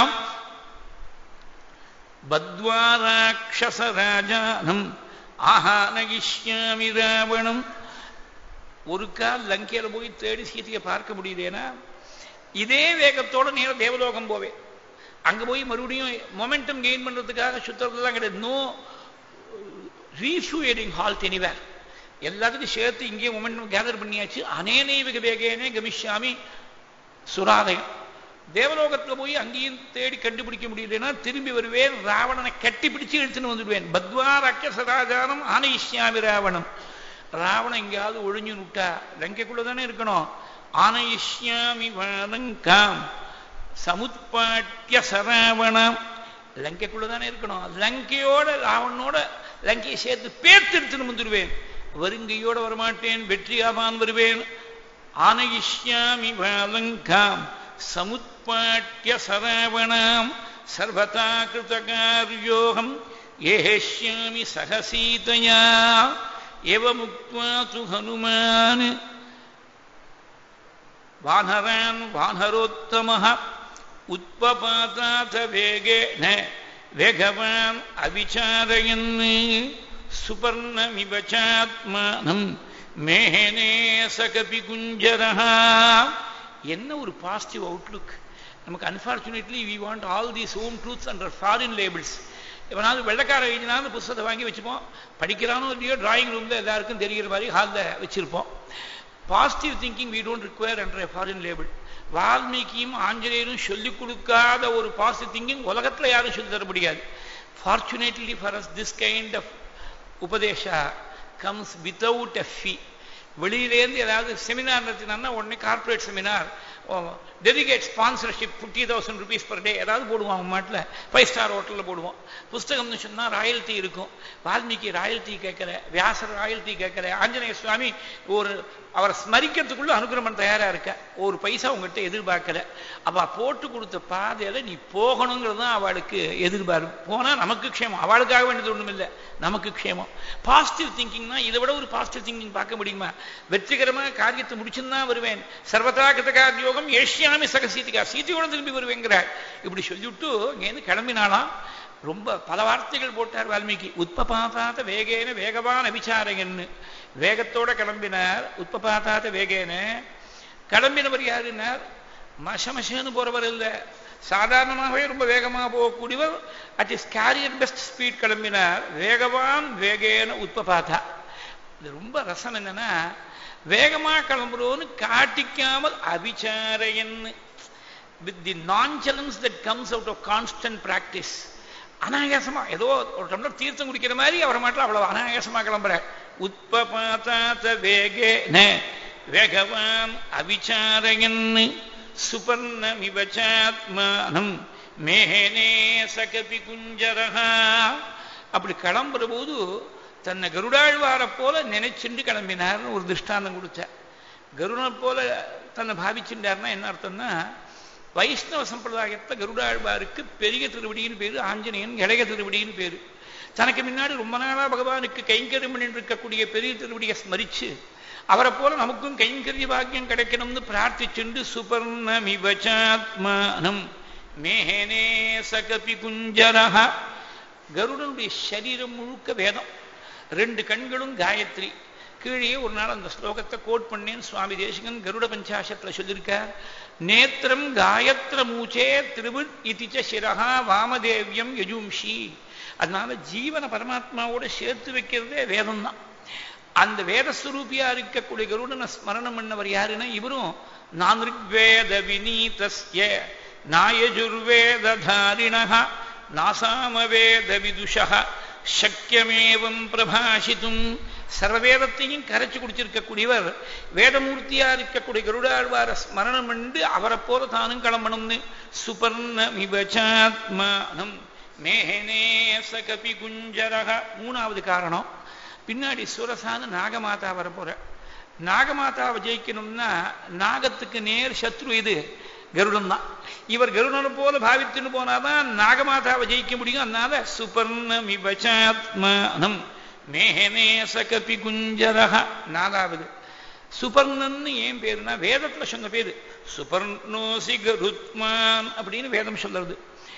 बद्ध्वा राक्षसराजानम् ஆஹானகிஷ்யாமி ராவணம் ஒரு கால் லங்கையில போய் தேடி சீதையை பார்க்க முடியுதேனா இதே வேகத்தோட நேர தேவலோகம் போவேன் அங்க போய் மறுபடியும் மொமெண்டம் கெயின் பண்றதுக்காக சுத்துறதுலாம் கிடையாது நோ ரீஃபியூடிங் ஹால்ட் எனிவேர் எல்லாத்துக்கும் சேர்த்து இங்கேயே மொமெண்டம் கேதர் பண்ணியாச்சு அனேனைவிக வேகேனே கமிஷாமி சுராதயம் தேவலோகத்துல போய் அங்கேயும் தேடி கண்டுபிடிக்க முடியலன்னா திரும்பி வருவேன் ராவணனை கட்டி பிடிச்சு இழுத்துன்னு வந்துடுவேன் பத்வா ரக்கசராஜானம் ஆனயிஷ்யாமி ராவணம் ராவணன் எங்கேயாவது ஒழிஞ்சு விட்டா லங்கைக்குள்ள தானே இருக்கணும் ஆனயிஷ்யாமி வானங்காம் சமுத்பாட்டிய சராவணம் லங்கைக்குள்ள தானே இருக்கணும் லங்கையோட ராவணனோட லங்கையை சேர்த்து பேர்த்து எடுத்துன்னு வந்துடுவேன் வருங்கையோட வரமாட்டேன் வெற்றியாமான் வருவேன் ஆனயிஷ்யாமி வாலங்காம் சமுத்பாட்டிய சரவணாம் சர்வதா கிருதகாரியோகம் ஏஷ்யாமி சகசீதயா எவமுக்வா து ஹனுமான் வானரான் வானரோத்தமः உத்பபாதாத வேகேன வேகவான் அவிச்சாரயன் சுபர்ணமிவ சாத்மானம் மேனே சகபி குஞ்சரஹா என்ன ஒரு பாசிட்டிவ் அவுட்லுக் நமக்கு unfortunately we want all these home truths under foreign labels இவனாவது வெள்ளக்கார எழுதினாலும் புஸ்தகத்தை வாங்கி வச்சுப்போம் படிக்கிறானோ இல்லையோ டிராயிங் ரூமில் எல்லாருக்கும் தெரிகிற மாதிரி ஹாலில் வச்சிருப்போம் positive thinking we don't require under foreign label வால்மீகியும் ஆஞ்சநேயரும் சொல்லிக் கொடுக்காத ஒரு பாசிட்டிவ் திங்கிங் உலகத்தில் யாரும் சொல்லி தர முடியாது fortunately for us this kind of உபதேஷா கம்ஸ் வித்தவுட் எ ஃபீ வெளியிலேருந்து ஏதாவது செமினார் நடத்தினான்னா உடனே corporate seminar delegate sponsorship fifty thousand rupees per day ஏதாவது போடுவோம் அவங்க மாட்டில் ஃபைவ் ஸ்டார் ஹோட்டலில் போடுவோம் புஸ்தகம்னு சொன்னால் ராயல்ட்டி இருக்கும் வால்மீகி ராயல்ட்டி கேட்கல வியாசர் ராயல்ட்டி கேட்கல ஆஞ்சநேய சுவாமி ஒரு அவரை ஸ்மரிக்கிறதுக்குள்ள அனுகிரமம் தயாராக இருக்க ஒரு பைசா உங்ககிட்ட எதிர்பார்க்கல அவ போட்டு கொடுத்த பாதையில நீ போகணுங்கிறது தான் அவளுக்கு எதிர்பார்ப்பு போனா நமக்கு க்ஷேமம் அவளுக்காக வேண்டியது ஒண்ணும் இல்லை நமக்கு க்ஷேமம் பாசிட்டிவ் திங்கிங்னா இதை விட ஒரு பாசிட்டிவ் திங்கிங் பார்க்க முடியுமா வெற்றிகரமாக காரியத்தை முடிச்சுன்னு வருவேன் சர்வதா கிருத்தகாரியோகம் ஏஷ்யாமி சக சீதிகா சீதையோட திரும்பி வருவேங்கிறாள் இப்படி சொல்லிவிட்டு இங்கேருந்து கிளம்பினாலாம் ரொம்ப பல வார்த்தைகள் போட்டார் வால்மீகி உத்பபாதாத வேகேன வேகவான் அபிச்சாரகன்னு வேகத்தோட கிளம்பினார் உத்பபாதாத வேகேன கிளம்பினவர் யாருன்னார் மசமசன்னு போறவர் இல்லை சாதாரணமாகவே ரொம்ப வேகமாக போகக்கூடியவர் at his career best speed கிளம்பினார் வேகவான் வேகேன உத்பபாதா இது ரொம்ப ரசம் என்னன்னா வேகமா கிளம்புறோன்னு காட்டிக்காமல் அபிச்சாரையன்னு with the nonchalance that comes out of constant practice அனாயாசமா ஏதோ ஒரு டம்ளர் தீர்த்தம் குடிக்கிற மாதிரி அவர் மாட்டில் அவ்வளவு அனாயாசமா கிளம்புற உத்பபாத்த வேகேன வேகவான் அவிச்சாரயன் சுபர்ணமிவச்சாத்மானம் மேனே சகபி குஞ்சரகா அப்படி கிளம்புற போது தன்னை கருடாழ்வாரை போல நினைச்சுண்டு கிளம்பினார்னு ஒரு திருஷ்டாந்தம் கொடுத்தார் கருடனை போல தன்னை பாவிச்சுட்டார்னா என்ன அர்த்தம்னா வைஷ்ணவ சம்பிரதாயத்தை கருடாழ்வாருக்கு பெரிய திருவடின்னு பேரு ஆஞ்சநேயன் இளைய திருவடின்னு பேரு தனக்கு முன்னாடி ரொம்ப நாளா பகவானுக்கு கைங்கரியம் பண்ணிட்டு இருக்கக்கூடிய பெரிய திருவடியை ஸ்மரிச்சு அவரை போல நமக்கும் கைங்கரிய பாக்கியம் கிடைக்கணும்னு பிரார்த்திச்சுண்டு சுபர்ணமிவச்சாத்மானம் மேனே சகபி குஞ்சரஹ கருடனுடைய சரீரம் முழுக்க வேதம் ரெண்டு கண்களும் காயத்ரி கீழே ஒரு நாள் அந்த ஸ்லோகத்தை கோட் பண்ணேன் சுவாமி தேசிகன் கருட பஞ்சாசத்துல சொல்லியிருக்கார் நேத்திரம் காயத்ர மூச்சே திருவிட் இதிச்ச சிரகா வாமதேவியம் யஜும்ஷி அதனால ஜீவன பரமாத்மாவோட சேர்த்து வைக்கிறதே வேதம் தான் அந்த வேதஸ்வரூபியா இருக்கக்கூடிய கருடனை ஸ்மரணம் பண்ணவர் யாருன்னா இவரும் நான் ரிக்வேத வினீதஸ்ய நாயஜுர்வேதாரிண நாசாமவேத விதுஷா சக்கியமேவம் பிரபாஷித்தும் சர்வவேதத்தையும் கரைச்சு குடிச்சிருக்கக்கூடியவர் வேதமூர்த்தியா இருக்கக்கூடிய கருடாழ்வார ஸ்மரணம் பண்ணி அவரை போல தானும் கிளம்பணும்னு சுபர்ணமிவச்சாத்மானம் மேஹனே சகபி குஞ்சரக மூணாவது காரணம் பின்னாடி சுரசான நாகமாதா வர போற நாகமாதாவை ஜெயிக்கணும்னா நாகத்துக்கு நேர் சத்ரு இது கருடன் தான் இவர் கருடனை போல பாவித்துன்னு போனாதான் நாகமாதாவை ஜெயிக்க முடியும் அதனால சுபர்ணமிவச்சாத்மானம் மேஹனே சகபி குஞ்சரக நாலாவது சுபர்ணன்னு ஏன் பேருனா வேதத்துல சொன்ன பேரு சுபர்ணோசி கருத்மான் அப்படின்னு வேதம் சொல்றது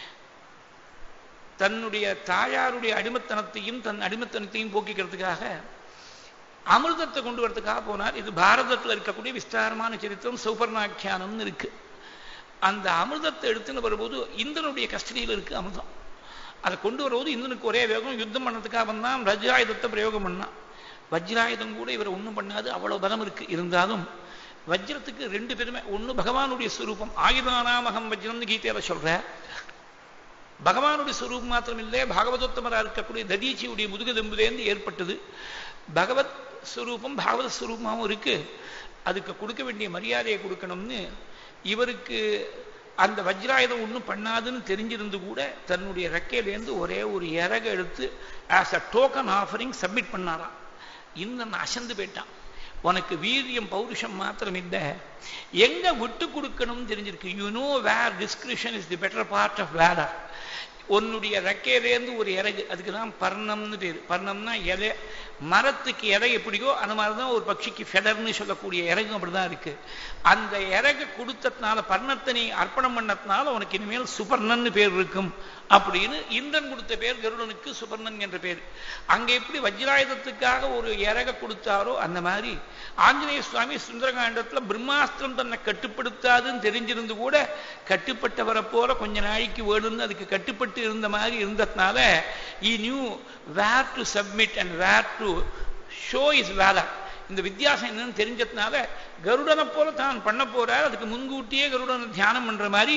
தன்னுடைய தாயாருடைய அடிமத்தனத்தையும் தன் அடிமத்தனத்தையும் போக்கிக்கிறதுக்காக அமிர்தத்தை கொண்டு வரதுக்காக போனார் இது பாரதத்தில் இருக்கக்கூடிய விஸ்தாரமான சரித்திரம் சௌபர்ணாக்கியானம்னு இருக்கு அந்த அமிர்தத்தை எடுத்துன்னு வரும்போது இந்திரனுடைய கஸ்டடியில் இருக்கு அமிர்தம் அதை கொண்டு வரும்போது இந்திரனுக்கு ஒரே வேகம் யுத்தம் பண்ணதுக்காக வந்தான் வஜ்ராயுதத்தை பிரயோகம் பண்ணான் வஜ்ராயுதம் கூட இவர் ஒன்றும் பண்ணாது அவ்வளவு பலம் இருக்கு இருந்தாலும் வஜ்ரத்துக்கு ரெண்டு பேருமே ஒன்று பகவானுடைய ஸ்வரூபம் ஆயுதானாமகம் வஜ்ரம்னு கீதையில சொல்ற பகவானுடைய ஸ்வரூபம் மாத்திரம் இல்லை பாகவதோத்தமராக இருக்கக்கூடிய ததீச்சியுடைய முதுகதெம்புலேருந்து ஏற்பட்டது பகவத் ஸ்வரூபம் பாகவத ஸ்வரூபமாகவும் இருக்கு அதுக்கு கொடுக்க வேண்டிய மரியாதையை கொடுக்கணும்னு இவருக்கு அந்த வஜ்ராயுதம் ஒன்றும் பண்ணாதுன்னு தெரிஞ்சிருந்து கூட தன்னுடைய ரெக்கையிலேருந்து ஒரே ஒரு இறக எடுத்து as a token offering submit பண்ணாராம் இன்னும் அசந்து போயிட்டான் உனக்கு வீரியம் பௌருஷம் மாத்திரம் இல்லை எங்க விட்டு கொடுக்கணும்னு தெரிஞ்சிருக்கு you know where discretion is the better part of valour உன்னுடைய ரெக்கையிலேருந்து ஒரு இறகு அதுக்கு தான் பர்ணம்னு பேர் பர்ணம்னா இலை மரத்துக்கு இலை எப்படியோ அந்த மாதிரி தான் ஒரு பட்சிக்கு ஃபெதர்னு சொல்லக்கூடிய இறகும் அப்படிதான் இருக்கு அந்த இறகு கொடுத்ததுனால பர்ணத்தை நீ அர்ப்பணம் பண்ணதுனால உனக்கு இனிமேல் சுபர்ணன்னு பேர் இருக்கும் அப்படின்னு இந்திரன் கொடுத்த பேர் கருடனுக்கு சுபர்ணன் என்ற பேர் அங்க எப்படி வஜ்ராயுதத்துக்காக ஒரு இறக கொடுத்தாரோ அந்த மாதிரி ஆஞ்சநேய சுவாமி சுந்தரகாண்டத்துல பிரம்மாஸ்திரம் தன்னை கட்டுப்படுத்தாதுன்னு தெரிஞ்சிருந்து கூட கட்டுப்பட்டவரை போல கொஞ்ச நாளைக்கு வேணும்னு அதுக்கு கட்டுப்பட்டு இருந்த மாதிரி இருந்ததுனால he knew where to submit and where to show his வேலை இந்த வித்தியாசம் என்னன்னு தெரிஞ்சதுனால கருடனை போல தான் பண்ண போறார் அதுக்கு முன்கூட்டியே கருடனை தியானம் பண்ற மாதிரி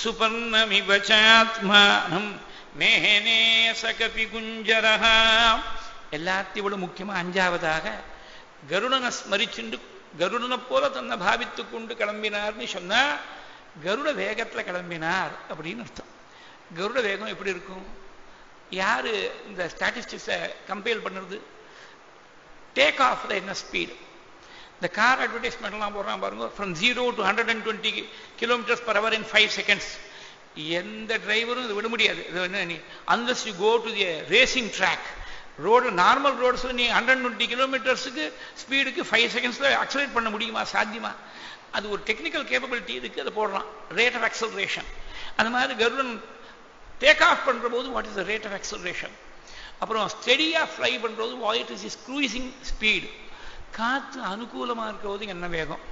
சுபர்ணமிவச்சாத்மானம் மேஹனே சகபி குஞ்சரஹா எல்லாத்தையும் விட முக்கியமா அஞ்சாவதாக கருடனை ஸ்மரிச்சுண்டு கருடனை போல தன்னை பாவித்து கொண்டு கிளம்பினார்னு சொன்னா கருட வேகத்துல கிளம்பினார் அப்படின்னு அர்த்தம் கருட வேகம் எப்படி இருக்கும் யாரு இந்த ஸ்டாட்டிஸ்டிக்ஸை கம்பேர் பண்ணுறது டேக் ஆஃப் என்ன ஸ்பீடு இந்த கார் அட்வர்டைஸ்மெண்ட்லாம் போடுறான் பாருங்க from zero to hundred and twenty kilometres per hour in five seconds எந்த டிரைவரும் இது விட முடியாது இது என்ன நீ unless you go to the racing track road normal ரோட்ஸில் நீ ஹண்ட்ரட் டுவெண்ட்டி கிலோமீட்டர்ஸுக்கு ஸ்பீடுக்கு ஃபைவ் செகண்ட்ஸில் அக்சலேட் பண்ண முடியுமா சாத்தியமா அது ஒரு டெக்னிக்கல் கேப்பபிலிட்டி இதுக்கு அதை போடுறான் ரேட் ஆஃப் அக்சலரேஷன் அந்த மாதிரி கருடன் டேக் ஆஃப் பண்ணுற போது what is the rate of acceleration அப்புறம் ஸ்டெடியாக ஃப்ளை பண்ணுறது what is is cruising speed காற்று அனுகூலமாக இருக்கிறது என்ன வேகம்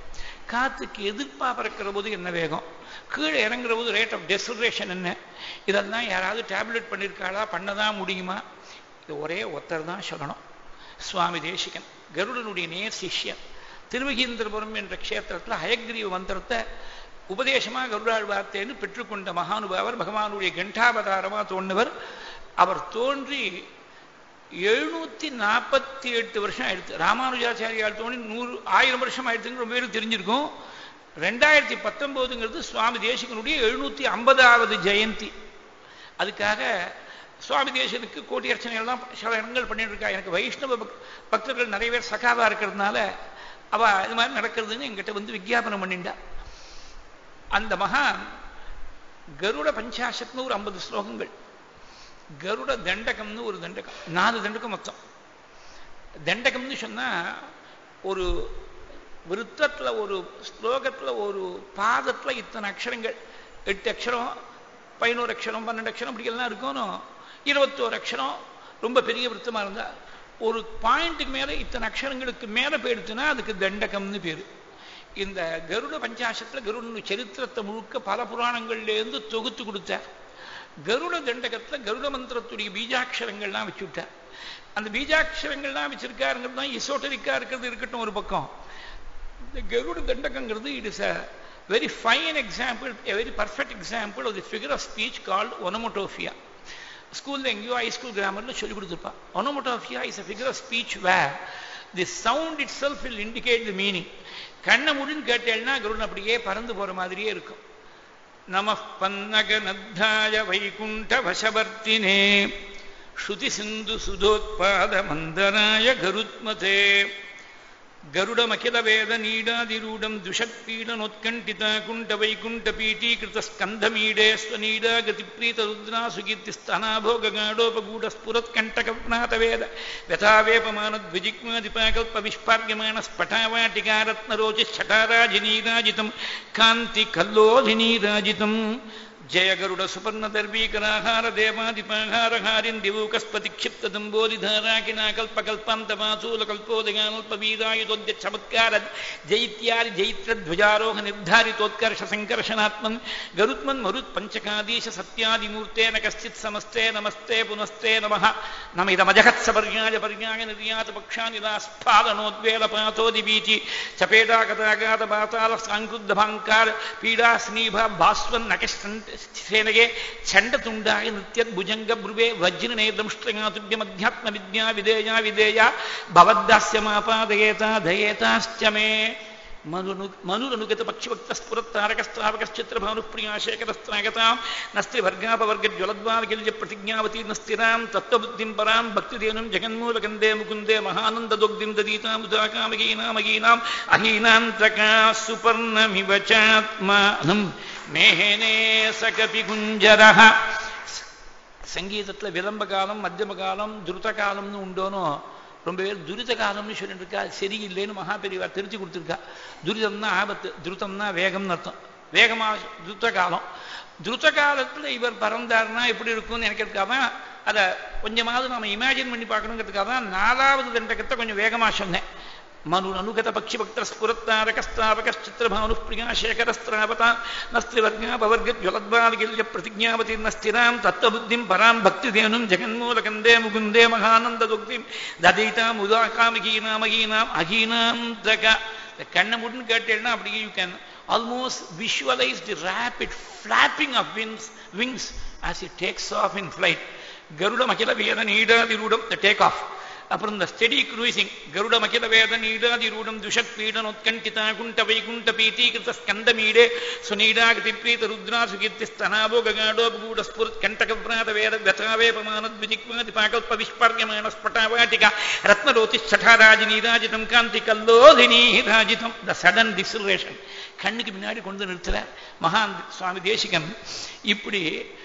காத்துக்கு எதிர்ப்பா பறக்கிற போது என்ன வேகம் கீழே இறங்குற போது ரேட் ஆஃப் டெசலரேஷன் என்ன இதெல்லாம் யாராவது டேப்லெட் பண்ணியிருக்காளா பண்ணதான் முடியுமா இது ஒரே ஒருத்தர் தான் சொல்லணும் சுவாமி தேசிகன் கருடனுடைய நேர் சிஷ்யன் திருவகீந்திரபுரம் என்ற க்ஷேத்திரத்தில் ஹயக்ரீவ மந்திரத்தை உபதேசமா கருடாள் வார்த்தைன்னு பெற்றுக்கொண்ட மகானுபாவர் பகவானுடைய கண்டாவதாரமா தோன்றவர் அவர் தோன்றி எழுநூத்தி நாற்பத்தி எட்டு வருஷம் ஆயிடுச்சு ராமானுஜாச்சாரியால் தோன்றி நூறு ஆயிரம் வருஷம் ஆயிடுச்சுன்னு ரொம்ப பேருக்கு தெரிஞ்சிருக்கும் ரெண்டாயிரத்தி பத்தொன்பதுங்கிறது சுவாமி தேசிகனுடைய எழுநூத்தி ஐம்பதாவது ஜெயந்தி அதுக்காக சுவாமி தேசனுக்கு கோட்டி அர்ச்சனைகள்லாம் சில இடங்கள் பண்ணிட்டு இருக்கா எனக்கு வைஷ்ணவ பக்தர்கள் நிறைய பேர் சகாவா இருக்கிறதுனால அவ இது மாதிரி நடக்கிறதுன்னு எங்கிட்ட வந்து விஜாபனம் பண்ணிண்டா அந்த மகான் கருட பஞ்சாசத்னு ஒரு ஐம்பது ஸ்லோகங்கள் கருட தண்டகம்னு ஒரு தண்டகம் நாலு தண்டகம் மொத்தம் தண்டகம்னு சொன்னா ஒரு விருத்தத்துல ஒரு ஸ்லோகத்துல ஒரு பாதத்துல இத்தனை அக்ஷரங்கள் எட்டு அக்ஷரம் பதினோரு அக்ஷரம் பன்னெண்டு அக்ஷரம் இப்படி எல்லாம் இருக்கணும் இருபத்தோரு அக்ஷரம் ரொம்ப பெரிய விருத்தமா இருந்தா ஒரு பாயிண்ட்டுக்கு மேல இத்தனை அக்ஷரங்களுக்கு மேல போயிடுச்சுன்னா அதுக்கு தண்டகம்னு பேரு இந்த கருட பஞ்சாசத்துல கருட சரித்திரத்தை முழுக்க பல புராணங்கள்லேருந்து தொகுத்து கொடுத்தார் கருட தண்டகத்துல கருட மந்திரத்துடைய பீஜாட்சரங்கள்லாம் வச்சுவிட்டார் அந்த பீஜாட்சரங்கள்லாம் வச்சிருக்காருங்கிறது தான் இசோட்டரிக்கா இருக்கிறது இருக்கட்டும் ஒரு பக்கம் இந்த கருட தண்டகங்கிறது it is a very fine example a very perfect example of the figure of speech called onomatopoeia ஸ்கூல்ல எங்கேயோ ஹை ஸ்கூல் கிராமர்ல சொல்லி கொடுத்துருப்பா onomatopoeia is a figure of speech where the sound itself will indicate the meaning கண்ணை முடின்னு கேட்டேன்னா கருடன் அப்படியே பறந்து போற மாதிரியே இருக்கும் நம பன்னகனத்தாய வைகுண்ட வசவர்த்தினே ஸ்ருதி சிந்து சுதோத்பாத மந்தராய கருத்மதே గరుడమఖిల వేద నీడాదిరూఢం దుషత్పీడనోత్కంఠిత కుంఠ వైకుంఠ పీఠీకృత స్కంధమీడే స్వనీడా గతిప్రీత రుద్రాసుకీర్తి స్తనాభోగగాఢోపగూఢ స్ఫురత్కంఠకప్నాత వేద వ్యథావేపమాన ద్విజిగ్మాదిపాకల్ప విస్పార్యమాణ స్ఫటావాటికారత్నరోచి ఛటారాజినీరాజితం కాంతి కల్లోలినీరాజితం జయ గరుడ సుపర్ణ దర్వీకరాహార దేవాదిపాహారహారిన్ దివూకస్పతి క్షిప్త దంబోలిధారాకినా కల్పకల్పాంత మాసూల కల్పోదగానల్ప వీరాయుధోద్య చమత్కార జైత్యాది జైత్ర ధ్వజారోహ నిర్ధారితోత్కర్ష సంకర్షణాత్మన్ గరుత్మన్ మరుత్ పంచకాదీశ సత్యాదిమూర్తేన కశ్చిత్ సమస్తే నమస్తే పునస్తే నమ నమిదమజహత్సపర్యాయ పర్యాయ నిర్యాత పక్షానిదాస్ఫాదనోద్వేలపాతోదిబీచి చపేటాగతాగాత బాతాల సాంకృద్ధ భాంకార పీడాస్నీభ భాస్వన్ నకశ్రేనగే చండతుండాయ నృత్యద్భుజంగ బ్రువే వజ్రనేదంష్ట్రగాతుభ్యమధ్యాత్మ విద్యా విధేయా విధేయ భవద్దాస్యమాపాదయేత దయేతాశ్చ మే మనును మనురనుగత పక్షిభక్త స్ఫురత్తారకస్త్రావకశ్చిత్రభానుప్రియాశేఖరస్త్రాగతాం నస్త్రివర్గాపవర్గజ్వలద్వారగిల్య ప్రతిజ్ఞావతీర్ణ స్థిరాం తత్వబుద్ధిం పరాం భక్తిదేనం జగన్మూలకందే ముకుందే మహానందదొగ్ధిం దదీతాముదాకామగీనామగీనాం అహీనాంతకా సుపర్ణమివ చాత్మానం மேகனே சகபி குஞ்சர சங்கீதத்தில் விளம்ப காலம் மத்தியம காலம் துருத காலம்னு உண்டோனோ ரொம்ப பேர் துரித காலம்னு சொல்லிட்டு இருக்கா சரியில்லைன்னு மகாபெரிவா தெரிஞ்சு கொடுத்துருக்கா துரிதம்னா ஆபத்து துருத்தம்னா வேகம்னு அர்த்தம் வேகமா துருத்த காலம் துருத்த காலத்தில் இவர் பறந்தாருன்னா எப்படி இருக்கும்னு நினைக்கிறதுக்காக அதை கொஞ்சமாவது நம்ம இமேஜின் பண்ணி பார்க்கணுங்கிறதுக்காக தான் நாலாவது தண்டகத்தை கொஞ்சம் வேகமா சொன்னேன் మనుననుగత పక్షిభక్త స్ఫురత్తారకస్తావకశ్చిత్రభానుప్రియా శేఖరస్త్రావత నస్త్రివర్గాపవర్గజ్వలద్వాలిగిల్య ప్రతిజ్ఞావతీర్ణ స్థిరాం తత్వబుద్ధిం పరాం భక్తిదేనుం జగన్మూలకందే ముకుందే మహానందదుగ్ధిం దదీతాముదాకామగీనామగీనాం అగీనాంతక கண்ணை முன்னு கேட்டேன்னா அப்படியே you can almost visualise the rapid flapping of wings wings as it takes off in flight கருடம் அகில வேத நீடாதிரூடம் த டேக் ஆஃப் அப்புறம் இந்த ஸ்டெடி க்ரூசிங் கருட மகில வேத நீடாதி ரூடம் துஷத் பீடன் உத்கண்டிதா குண்ட வைகுண்ட பீதீகிருத ஸ்கந்தமீடே சுநீடாகதி பிரீத ருத்ரா சுகீர்த்தி ஸ்தனாபோ ககாடோபகூட ஸ்புரத் கண்டகவ்ராத வேத व्यथावेपमान द्विजिग्माति पाकल्प विस्पर्यमाण स्फटावाटिका रत्नरोति छठाराजि நீராஜிதம் காந்தி கல்லோதி நீராஜிதம் த சடன் டிசிலரேஷன் கண்ணுக்கு முன்னாடி கொண்டு நிறுத்துற மகான் சுவாமி தேசிகன் இப்படி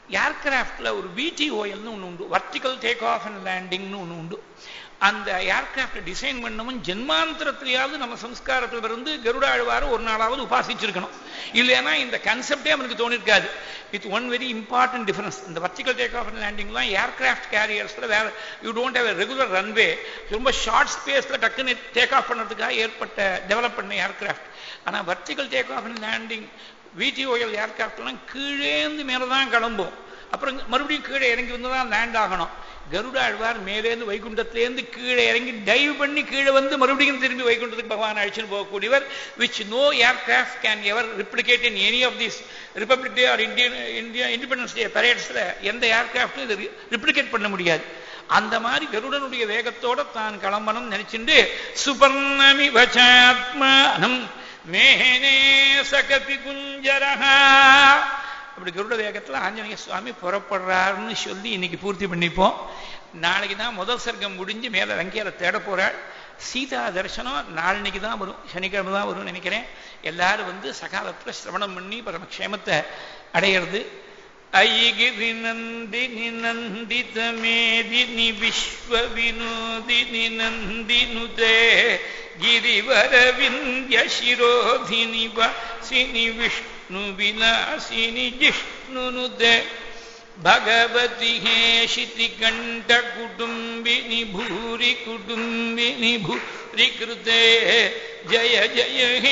ஏர்கிராஃப்டில் ஒரு விடிஓஎல்னு ஒன்று உண்டு வர்டிக்கல் டேக் ஆஃப் அண்ட் லேண்டிங்னு ஒன்று உண்டு அந்த ஏர்கிராஃப்டை டிசைன் பண்ணவும் ஜென்மாந்திரத்திலேயாவது நம்ம சம்ஸ்காரத்தில் இருந்து கருட ஆழ்வார் ஒரு நாளாவது உபாசிச்சிருக்கணும் இல்லைன்னா இந்த கன்செப்டே அவனுக்கு தோணிருக்காது with one very important difference இந்த வர்டிக்கல் டேக் ஆஃப் அண்ட் லேண்டிங்லாம் ஏர்கிராஃப்ட் கேரியர்ஸில் வேற you don't have regular runway ரொம்ப ஷார்ட் ஸ்பேஸில் டக்குன்னு டேக் ஆஃப் பண்ணுறதுக்காக ஏற்பட்ட டெவலப் பண்ண ஏர்கிராஃப்ட் ஆனால் vertical take off and landing VTOL ஏர்கிராஃப்ட்லாம் கீழேந்து மேலே தான் கிளம்பும் அப்புறம் மறுபடியும் கீழே இறங்கி வந்து தான் லேண்ட் ஆகணும் கருட ஆழ்வார் மேலேருந்து வைகுண்டத்திலேருந்து கீழே இறங்கி டைவ் பண்ணி கீழே வந்து மறுபடியும் திரும்பி வைகுண்டத்துக்கு பகவான் அழைச்சின்னு போகக்கூடியவர் which no aircraft can ever replicate in any of this republic day or Indian India independence day பரேட்ஸில் எந்த ஏர்கிராஃப்டும் இதை ரிப்ளிகேட் பண்ண முடியாது அந்த மாதிரி கருடனுடைய வேகத்தோட தான் கிளம்பணும் நினைச்சுட்டு சுபர்ணமி வச்சாத்மானம் மேனே சகபி குஞ்சரஹா அப்படி கருட வேகத்தில் ஆஞ்சநேய சுவாமி புறப்படுறாருன்னு சொல்லி இன்னைக்கு பூர்த்தி பண்ணிப்போம் நாளைக்கு தான் முதல் சர்க்கம் முடிஞ்சு மேலே ரங்கையில தேட போறாள் சீதா தரிசனம் நாளைக்கு தான் வரும் சனிக்கிழமை தான் வரும்னு நினைக்கிறேன் எல்லாரும் வந்து சகாலத்தில் சிரவணம் பண்ணி பரமக்ஷேமத்தை அடையிறது ஐகிரி நந்தினி நந்தித மேதினி விஸ்வ வினோதினி நந்தினுதே गिरिवरविन्द्य शिरोधिनि वासिनि विष्णु विलासिनि जिष्णुनुते भगवति हेशितिकण्ठकुटुम्बिनि भूरि कुटुम्बिनि भूरि कृते जय जय हे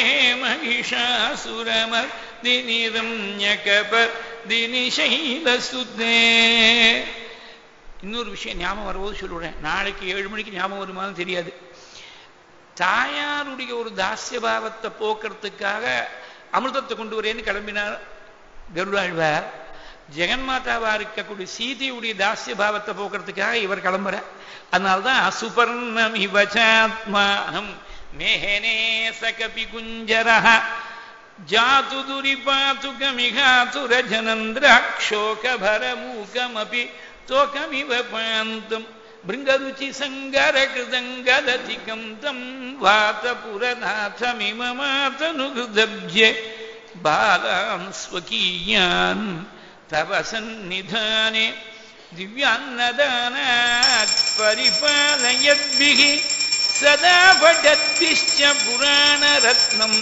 महिषासुरमर्दिनि रम्यकपर्दिनि शैलसुते இன்னொரு விஷயம் ஞாபகம் வரும்போது சொல்லுறேன் நாளைக்கு ஏழு மணிக்கு ஞாபகம் வருமானு தெரியாது தாயாருடைய ஒரு தாசியபாவத்தை போக்குறதுக்காக அமிர்தத்தை கொண்டு வரேன்னு கிளம்பினார் கருடாழ்வார் ஜெகன்மாதாவா இருக்கக்கூடிய சீதையுடைய தாசிய பாவத்தை போக்குறதுக்காக இவர் கிளம்புற அதனால்தான் அசுபர்ணம் இவச்சாத்மானம் மேஹனே சகபி குஞ்சரஹ ஜாது துரிபாத்து கமிகாதுரஜனந்திராட்சோகபரமூகமபி தோகமிவ பாந்தம் भृङ्गरुचि सङ्गरकृदङ्गदधिकं तं वातपुरनाथमिममातनुहृदब्जे बालान् स्वकीयान् तव सन्निधाने दिव्यान्नदानात् परिपालयद्भिः सदा पठद्भिश्च पुराणरत्नम्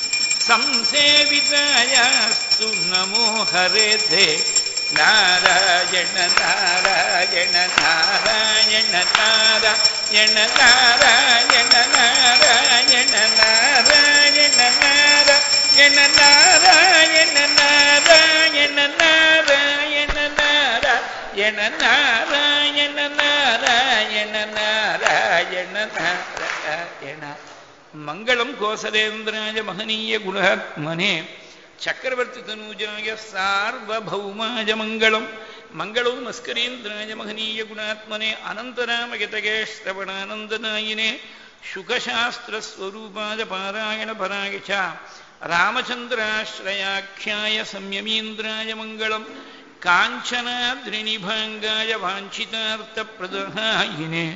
संसेवितायास्तु नमो हरेते नारायण नारायण नारायण नारायण नारायण नारायण नारायण नारायण नारायण नारायण नारायण नारायण नारायण नारायण नारायण नारायण मङ्गलं कोसलेन्द्राय महनीय गुणात्मने चक्रवर्ति तनूजाय सार्वभौमाय मङ्गलम् मङ्गलो मस्करीन्द्राय महनीय गुणात्मने अनन्तरामयतगे श्रवणानन्दनायिने शुकशास्त्रस्वरूपाय पारायणपराय च रामचन्द्राश्रयाख्याय संयमीन्द्राय मङ्गलम् काञ्चनाद्रिनिभाङ्गाय वाञ्छितार्थप्रदहायिने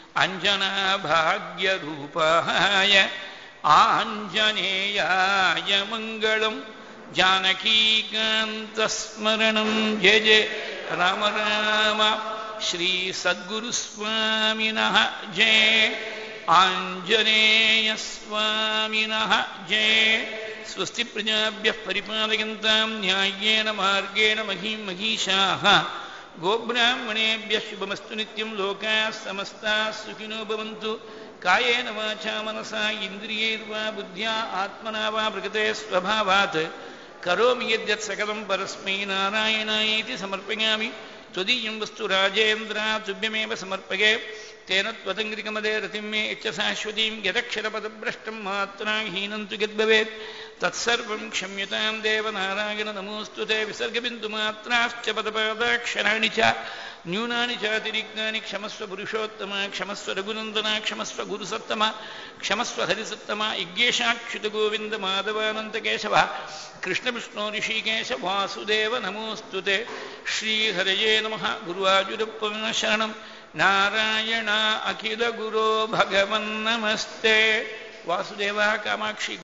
अञ्जनाभाग्यरूपाय आञ्जनेयाय मङ्गलम् जानकीकान्तस्मरणं जय जय राम राम श्रीसद्गुरुस्वामिनः जय आञ्जनेयस्वामिनः जय स्वस्ति प्रजाभ्यः परिपालयन्तां न्याय्येन मार्गेण महीं महीषाः गोब्राह्मणेभ्यः शुभमस्तु नित्यं लोकाः समस्ताः सुखिनो भवन्तु कायेन वाचा मनसा इन्द्रियैर्वा बुद्ध्या आत्मना वा प्रकृते स्वभावात् करोमि यद्यत् सकलं परस्मै नारायणायेति समर्पयामि त्वदीयं वस्तु राजेन्द्र तुभ्यमेव समर्पये तेन त्वदङ्ग्रिकमदे रतिं मे इच्छ शाश्वतीं यदक्षरपदभ्रष्टं मात्राहीनं तु यद्भवेत् तत्सर्वं क्षम्यतां देवनारायण नमोऽस्तु ते विसर्गबिन्दुमात्राश्च पदपादाक्षराणि च न्यूनानि चातिरिक्तानि क्षमस्व पुरुषोत्तम क्षमस्व रघुनन्दन क्षमस्व गुरुसत्तम क्षमस्व हरिसत्तम यज्ञेशाच्युतगोविन्द माधवानन्दकेशव कृष्णविष्णो ऋषिकेश वासुदेव नमोऽस्तु ते श्रीहरये नमः गुरुवायुरप्पं शरणं नारायण अखिलगुरो भगवन्नमस्ते वासुदेवः कामाक्षि